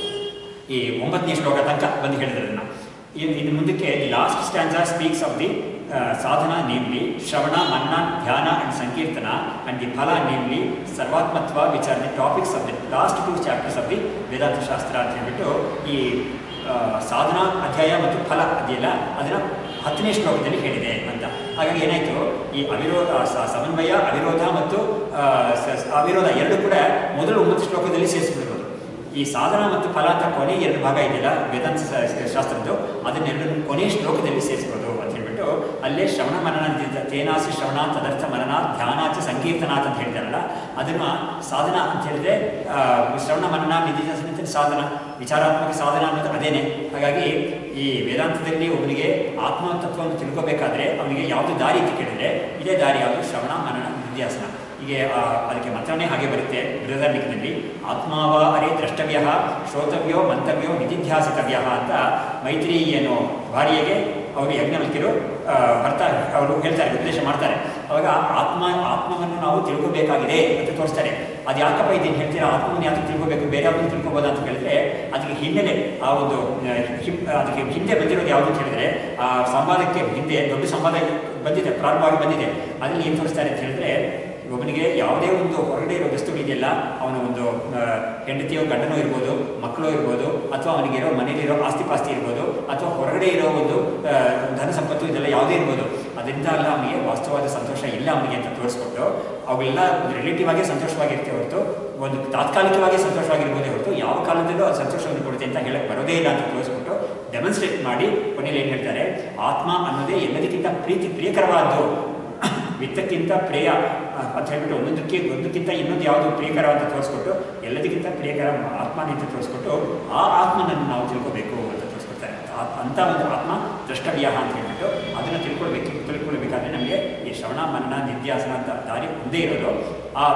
ಈ ಒಂಬತ್ತನೇ ಶ್ಲೋಕ ತನಕ ಬಂದು ಹೇಳಿದ್ರು ಅದನ್ನ ಇನ್ನು ಇನ್ನು ಮುಂದಕ್ಕೆ last stanza speaks of the sadhana namely shravana manana dhyana and sankirtana and the phala namely sarvatmatva which are the topics of the last two chapters of the Vedanta Shastra ಅಂತ ಹೇಳ್ಬಿಟ್ಟು ಈ ಆ, ಸಾಧನಾ ಅಧ್ಯಾಯ ಮತ್ತು ಫಲ ಅದೆಯಲ್ಲ ಅದನ್ನು ಹತ್ತನೇ ಶ್ಲೋಕದಲ್ಲಿ ಹೇಳಿದೆ ಅಂತ ಹಾಗಾಗಿ ಏನಾಯಿತು ಈ ಅವಿರೋಧ ಸ- ಸಮನ್ವಯ ಅವಿರೋಧ ಮತ್ತು ಆ, ಸ- ಸ- ಅವಿರೋಧ ಎರಡು ಕೂಡ ಮೊದಲು ಒಂಬತ್ತು ಶ್ಲೋಕದಲ್ಲಿ ಸೇರಿಸ್ಬಿಡ್ಬೋದು ಈ ಸಾಧನ ಮತ್ತು ಫಲ ಅಂತ ಕೊನೆ ಎರಡು ಭಾಗ ಇದೆಯಲ್ಲ ವೇದಾಂತ ಸ- ಸ- ಶಾಸ್ತ್ರದ್ದು ಅದನ್ನೆರಡನ್ನು ಕೊನೆ ಶ್ಲೋಕದಲ್ಲಿ ಸೇರಿಸ್ಬೋದು ಅಂತ ಹೇಳ್ಬಿಟ್ಟು ಅಲ್ಲೇ ಶ್ರವಣ ಮನನ ಅಂತ- ತೇನಾಸಿ ಶ್ರವಣ ತದರ್ಥ ಮನನ ಧ್ಯಾನಾಚ ಸಂಕೀರ್ತನಾಥ್ ಅಂತ ಹೇಳ್ತಾರಲ್ಲ ಅದನ್ನ ಸಾಧನ ಅಂತ ಹೇಳಿದ್ರೆ ಆ, ಶ್ರವಣ ಮನನ ನಿಧಿನ ಸಾಧನ ವಿಚಾರಾತ್ಮಕ ಸಾಧನ ಅನ್ನೋದು ಅದೇನೆ ಹಾಗಾಗಿ ಈ ವೇದಾಂತದಲ್ಲಿ ಒಬ್ಬನಿಗೆ ಆತ್ಮತತ್ವವನ್ನು ತಿಳ್ಕೋಬೇಕಾದ್ರೆ ಅವನಿಗೆ ಯಾವುದು ದಾರಿ ಅಂತ ಕೇಳಿದ್ರೆ ಇದೇ ದಾರಿ ಯಾವುದು ಶ್ರವಣ ಮನನ ನಿಧ್ಯಾಸನ ಹೀಗೆ ಆ, ಅದಕ್ಕೆ ಮಂತ್ರನೇ ಹಾಗೆ ಬರುತ್ತೆ ಬೃಹದಾರಣ್ಯಕದಲ್ಲಿ ಆತ್ಮಾವ ಅರೆ ದ್ರಷ್ಟವ್ಯ ಶ್ರೋತವ್ಯೋ ಮಂತವ್ಯೋ ನಿಧಿಧ್ಯಾಸಿತವ್ಯ ಅಂತ ಮೈತ್ರಿ ಏನೋ ಭಾರ್ಯೆಗೆ ಅವರು ಯಜ್ಞವಲ್ಕಿರು ಆ, ಬರ್ತಾರೆ ಅವರು ಹೇಳ್ತಾರೆ ಉಪದೇಶ ಮಾಡ್ತಾರೆ ಅವಾಗ ಆತ್ಮ ಆತ್ಮವನ್ನು ನಾವು ತಿಳ್ಕೋಬೇಕಾಗಿದೆ ಅಂತ ತೋರಿಸ್ತಾರೆ ಅದು ಯಾಕಪ್ಪ ಇದನ್ನು ಹೇಳ್ತೀರಾ ಆತ್ಮವನ್ನು ಯಾಕೆ ತಿಳ್ಕೋಬೇಕು ಬೇರೆ ಯಾವ್ದನ್ನು ತಿಳ್ಕೊಬೋದಾ ಅಂತ ಹೇಳಿದ್ರೆ ಅದಕ್ಕೆ ಹಿನ್ನೆಲೆ ಆ ಒಂದು ಆ, ಹಿಂ- ಅದಕ್ಕೆ ಹಿಂದೆ ಬಂದಿರೋದು ಯಾವುದು ಅಂತ ಹೇಳಿದ್ರೆ ಆ ಸಂವಾದಕ್ಕೆ ಹಿಂದೆ ದೊಡ್ಡ ಸಂವಾದ ಬಂದಿದೆ ಪ್ರಾರಂಭವಾಗಿ ಬಂದಿದೆ ಅದರಲ್ಲಿ ಏನು ತೋರಿಸ್ತಾರೆ ಅಂತ ಹೇಳಿದ್ರೆ ಒಬ್ಬನಿಗೆ ಯಾವುದೇ ಒಂದು ಹೊರಗಡೆ ಇರೋ ವಸ್ತುಗಳಿದೆಯಲ್ಲ ಅವನ ಒಂದು ಆ, ಹೆಂಡತಿಯೋ ಗಂಡನೋ ಇರ್ಬೋದು ಮಕ್ಕಳು ಇರ್ಬೋದು ಅಥವಾ ಅವನಿಗಿರೋ ಮನೇಲಿರೋ ಆಸ್ತಿ ಪಾಸ್ತಿ ಇರ್ಬೋದು ಅಥವಾ ಹೊರಗಡೆ ಇರೋ ಒಂದು ಆ, ಧನ ಸಂಪತ್ತು ಇದೆಲ್ಲ ಯಾವುದೇ ಇರ್ಬೋದು ಅದರಿಂದ ಅಲ್ಲ ಅವನಿಗೆ ವಾಸ್ತವವಾದ ಸಂತೋಷ ಇಲ್ಲ ಅವನಿಗೆ ಅಂತ ತೋರಿಸ್ಕೊಟ್ಟು ಅವೆಲ್ಲ ರಿಲೇಟಿವ್ ಆಗಿ ಸಂತೋಷವಾಗಿರುತ್ತೆ ಹೊರತು ಒಂದು ತಾತ್ಕಾಲಿಕವಾಗಿ ಸಂತೋಷವಾಗಿರ್ಬೋದೇ ಹೊರತು ಯಾವ ಕಾಲದಲ್ಲೂ ಅದು ಸಂತೋಷವನ್ನು ಕೊಡುತ್ತೆ ಅಂತ ಹೇಳಕ್ ಬರೋದೇ ಇಲ್ಲ ಅಂತ ತೋರಿಸ್ಬಿಟ್ಟು ಡೆಮಾನ್ಸ್ಟ್ರೇಟ್ ಮಾಡಿ ಕೊನೆಯಲ್ಲಿ ಏನು ಹೇಳ್ತಾರೆ ಆತ್ಮ ಅನ್ನೋದೇ ಎಲ್ಲದಕ್ಕಿಂತ ಪ್ರೀತಿ ಪ್ರಿಯಕರವಾದ್ದು ವಿತ್ತಕ್ಕಿಂತ ಪ್ರಿಯ ಆ, ಅಂತ ಹೇಳ್ಬಿಟ್ಟು ಒಂದೊಂದಕ್ಕೆ ಒಂದಕ್ಕಿಂತ ಇನ್ನೊಂದು ಯಾವುದು ಪ್ರಿಯಕರ ಅಂತ ತೋರಿಸ್ಕೊಟ್ಟು ಎಲ್ಲದಕ್ಕಿಂತ ಪ್ರಿಯಕರ ಆತ್ಮನೇ ಅಂತ ತೋರಿಸ್ಕೊಟ್ಟು ಆ ಆತ್ಮನನ್ನು ನಾವು ತಿಳ್ಕೋಬೇಕು ಅಂತ ತೋರಿಸ್ಕೊಡ್ತಾರೆ ಆ- ಅಂಥ ಒಂದು ಆತ್ಮ ದ್ರಷ್ಟವ್ಯ ಅಂತ ಹೇಳ್ಬಿಟ್ಟು ಅದನ್ನು ತಿಳ್ಕೊಳ್ಬೇಕು ತಿಳ್ಕೊಳ್ಬೇಕಾದ್ರೆ ನಮಗೆ ಈ ಶ್ರವಣ ಮನ್ನ ನಿಧ್ಯಾಸನ ಅಂತ ದಾರಿ ಒಂದೇ ಇರೋದು ಆ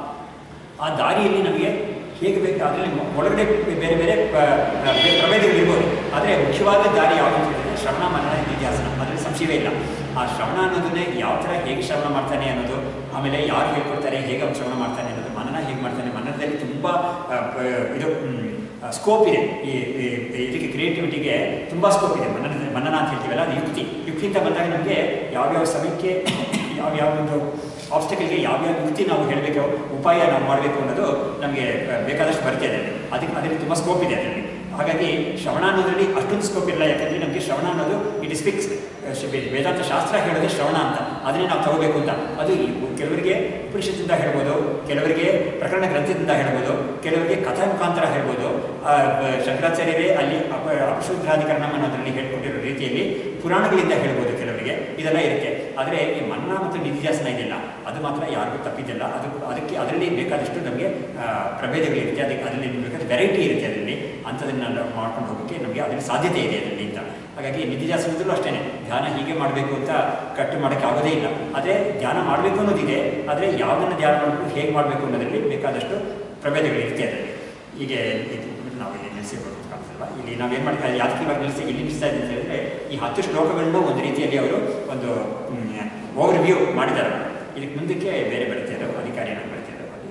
ಆ ದಾರಿಯಲ್ಲಿ ನಮಗೆ ಹೇಗೆ ಬೇಕು ಅದರಲ್ಲಿ ಒಳಗಡೆ ಬೇರೆ ಬೇರೆ ಪ- ಪ್ರ- ಪ್ರಭೇದಗಳಿರ್ಬೋದು ಆದರೆ ಮುಖ್ಯವಾದ ದಾರಿ ಯಾವುದು ಅಂತ ಹೇಳಿದ್ರೆ ಶ್ರವಣ ಮನನ ನಿಧ್ಯಾಸನ ಅದರಲ್ಲಿ ಸಂಶಯವೇ ಇಲ್ಲ ಆ ಶ್ರವಣ ಅನ್ನೋದನ್ನೇ ಯಾವ ಥರ ಹೇಗೆ ಶ್ರವಣ ಮಾಡ್ತಾನೆ ಅನ್ನೋದು ಆಮೇಲೆ ಯಾರು ಹೇಳ್ಕೊಡ್ತಾರೆ ಹೇಗೆ ಅವ್ನು ಶ್ರವಣ ಮಾಡ್ತಾನೆ ಅನ್ನೋದು ಮನನ ಹೇಗೆ ಮಾಡ್ತಾನೆ ಮನನದಲ್ಲಿ ತುಂಬ ಆ, ಪ- ಇದು ಸ್ಕೋಪ್ ಇದೆ ಈ ಈ- ಇದಕ್ಕೆ ಕ್ರಿಯೇಟಿವಿಟಿಗೆ ತುಂಬ ಸ್ಕೋಪ್ ಇದೆ ಮನನ ಮನನ ಅಂತ ಹೇಳ್ತೀವಲ್ಲ ಅದು ಯುಕ್ತಿ ಯುಕ್ತಿ ಅಂತ ಬಂದಾಗ ನಮಗೆ ಯಾವ್ಯಾವ ಸಮಯಕ್ಕೆ ಯಾವ್ಯಾವ ಒಂದು ಆಬ್ಸ್ಟಕಲ್ಗೆ ಯಾವ್ಯಾವ ಯುಕ್ತಿ ನಾವು ಹೇಳಬೇಕು ಉಪಾಯ ನಾವು ಮಾಡಬೇಕು ಅನ್ನೋದು ನಮಗೆ ಬೇಕಾದಷ್ಟು ಬರ್ತಿದೆ ಅದಕ್ಕೆ ಅದರಲ್ಲಿ ತುಂಬ ಸ್ಕೋಪ್ ಇದೆ ಅದರಲ್ಲಿ ಹಾಗಾಗಿ ಶ್ರವಣ ಅನ್ನೋದ್ರಲ್ಲಿ ಅಷ್ಟೊಂದು ಸ್ಕೋಪ್ ಇಲ್ಲ ಯಾಕಂದರೆ ನಮಗೆ ಶ್ರವಣ ಅನ್ನೋದು ಇಟ್ ಇಸ್ ಫಿಕ್ಸ್ಡ್ ವೇದಾಂತ ಶಾಸ್ತ್ರ ಹೇಳೋದೇ ಶ್ರವಣ ಅಂತ ಅದನ್ನೇ ನಾವು ತಗೋಬೇಕು ಅಂತ ಅದು ಈ ಕೆಲವರಿಗೆ ಉಪನಿಷತ್ತಿಂದ ಹೇಳ್ಬೋದು ಕೆಲವರಿಗೆ ಪ್ರಕರಣ ಗ್ರಂಥದಿಂದ ಹೇಳ್ಬೋದು ಕೆಲವರಿಗೆ ಕಥಾ ಮುಖಾಂತರ ಹೇಳ್ಬೋದು ಆ, ಬ- ಶಂಕರಾಚಾರ್ಯರೇ ಅಲ್ಲಿ ಅಪ ಅಪಶುದ್ಧಾಧಿಕರಣ ಅನ್ನೋದರಲ್ಲಿ ಹೇಳ್ಕೊಟ್ಟಿರೋ ರೀತಿಯಲ್ಲಿ ಪುರಾಣಗಳಿಂದ ಹೇಳ್ಬೋದು ಕೆಲವರಿಗೆ ಇದೆಲ್ಲ ಇರುತ್ತೆ ಆದರೆ ಈ ಮನ್ನಾ ಮತ್ತು ನಿಧಿಧ್ಯಾಸನ ಇದೆಯಲ್ಲ ಅದು ಮಾತ್ರ ಯಾರಿಗೂ ತಪ್ಪಿದ್ದಿಲ್ಲ ಅದು ಅದಕ್ಕೆ ಅದರಲ್ಲಿ ಬೇಕಾದಷ್ಟು ನಮಗೆ ಆ, ಪ್ರಭೇದಗಳಿರುತ್ತೆ ಅದಕ್ಕೆ ಅದರಲ್ಲಿ ಬೇಕಾದ ವೆರೈಟಿ ಇರುತ್ತೆ ಅದರಲ್ಲಿ ಅಂಥದನ್ನ ನಾವು ಮಾಡ್ಕೊಂಡು ಹೋಗೋಕ್ಕೆ ನಮಗೆ ಅದರಲ್ಲಿ ಸಾಧ್ಯತೆ ಇದೆ ಅದರಲ್ಲಿ ಅಂತ ಹಾಗಾಗಿ ನಿಧಿಧ್ಯಾಸನದಲ್ಲೂ ಅಷ್ಟೇ ಧ್ಯಾನ ಹೀಗೆ ಮಾಡಬೇಕು ಅಂತ ಕಟ್ಟು ಮಾಡೋಕ್ಕೆ ಆಗೋದೇ ಇಲ್ಲ ಆದರೆ ಧ್ಯಾನ ಮಾಡಬೇಕು ಅನ್ನೋದಿದೆ ಆದರೆ ಯಾವುದನ್ನು ಧ್ಯಾನ ಮಾಡಬೇಕು ಹೇಗೆ ಮಾಡಬೇಕು ಅನ್ನೋದರಲ್ಲಿ ಬೇಕಾದಷ್ಟು ಪ್ರಭೇದಗಳಿರುತ್ತೆ ಅದರಲ್ಲಿ ಹೀಗೆ ಇದು ನಾವು ಇಲ್ಲಿ ನಿಲ್ಲಿಸಿರ್ಬೋದು ಕಾಣಿಸಲ್ವಾ ಇಲ್ಲಿ ನಾವೇನು ಮಾಡ್ತಾ ಯಾಕೆ ಇವಾಗ ನಿಲ್ಲಿಸಿ ಇಲ್ಲಿ ನಿಲ್ಲಿಸ್ತಾ ಇದ್ದೀವಿ ಅಂತ ಹೇಳಿದ್ರೆ ಈ ಹತ್ತು ಶ್ಲೋಕಗಳನ್ನು ಒಂದು ರೀತಿಯಲ್ಲಿ ಅವರು ಒಂದು ಓವರ್ ವ್ಯೂ ಮಾಡಿದ್ದಾರೆ ಇದಕ್ಕೆ ಮುಂದಕ್ಕೆ ಬೇರೆ ಬರುತ್ತೆ ಅದು ಅಧಿಕಾರಿ ಏನಾಗಿ ಬರುತ್ತೆ ಅದು ಅದು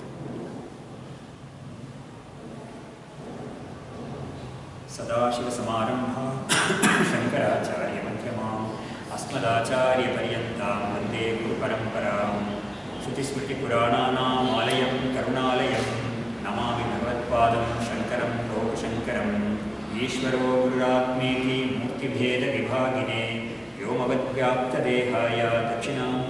ಸದಾಶಿವಸಮಾರಂಭ ಶಂಕರಾಚಾರ್ಯಮಧ್ಯಮಾम् अस्मदाचार्यपर्यन्तां वन्दे गुरुपरम्परां श्रुतिस्मृतिपुराणानाम् आलयं करुणालयं नमामि भगवत्पादं शङ्करं लोकशङ्करम् ईश्वरो गुरुरात्मेति मूर्तिभेदविभागिने व्योमवद्व्याप्तदेहाय दक्षिणां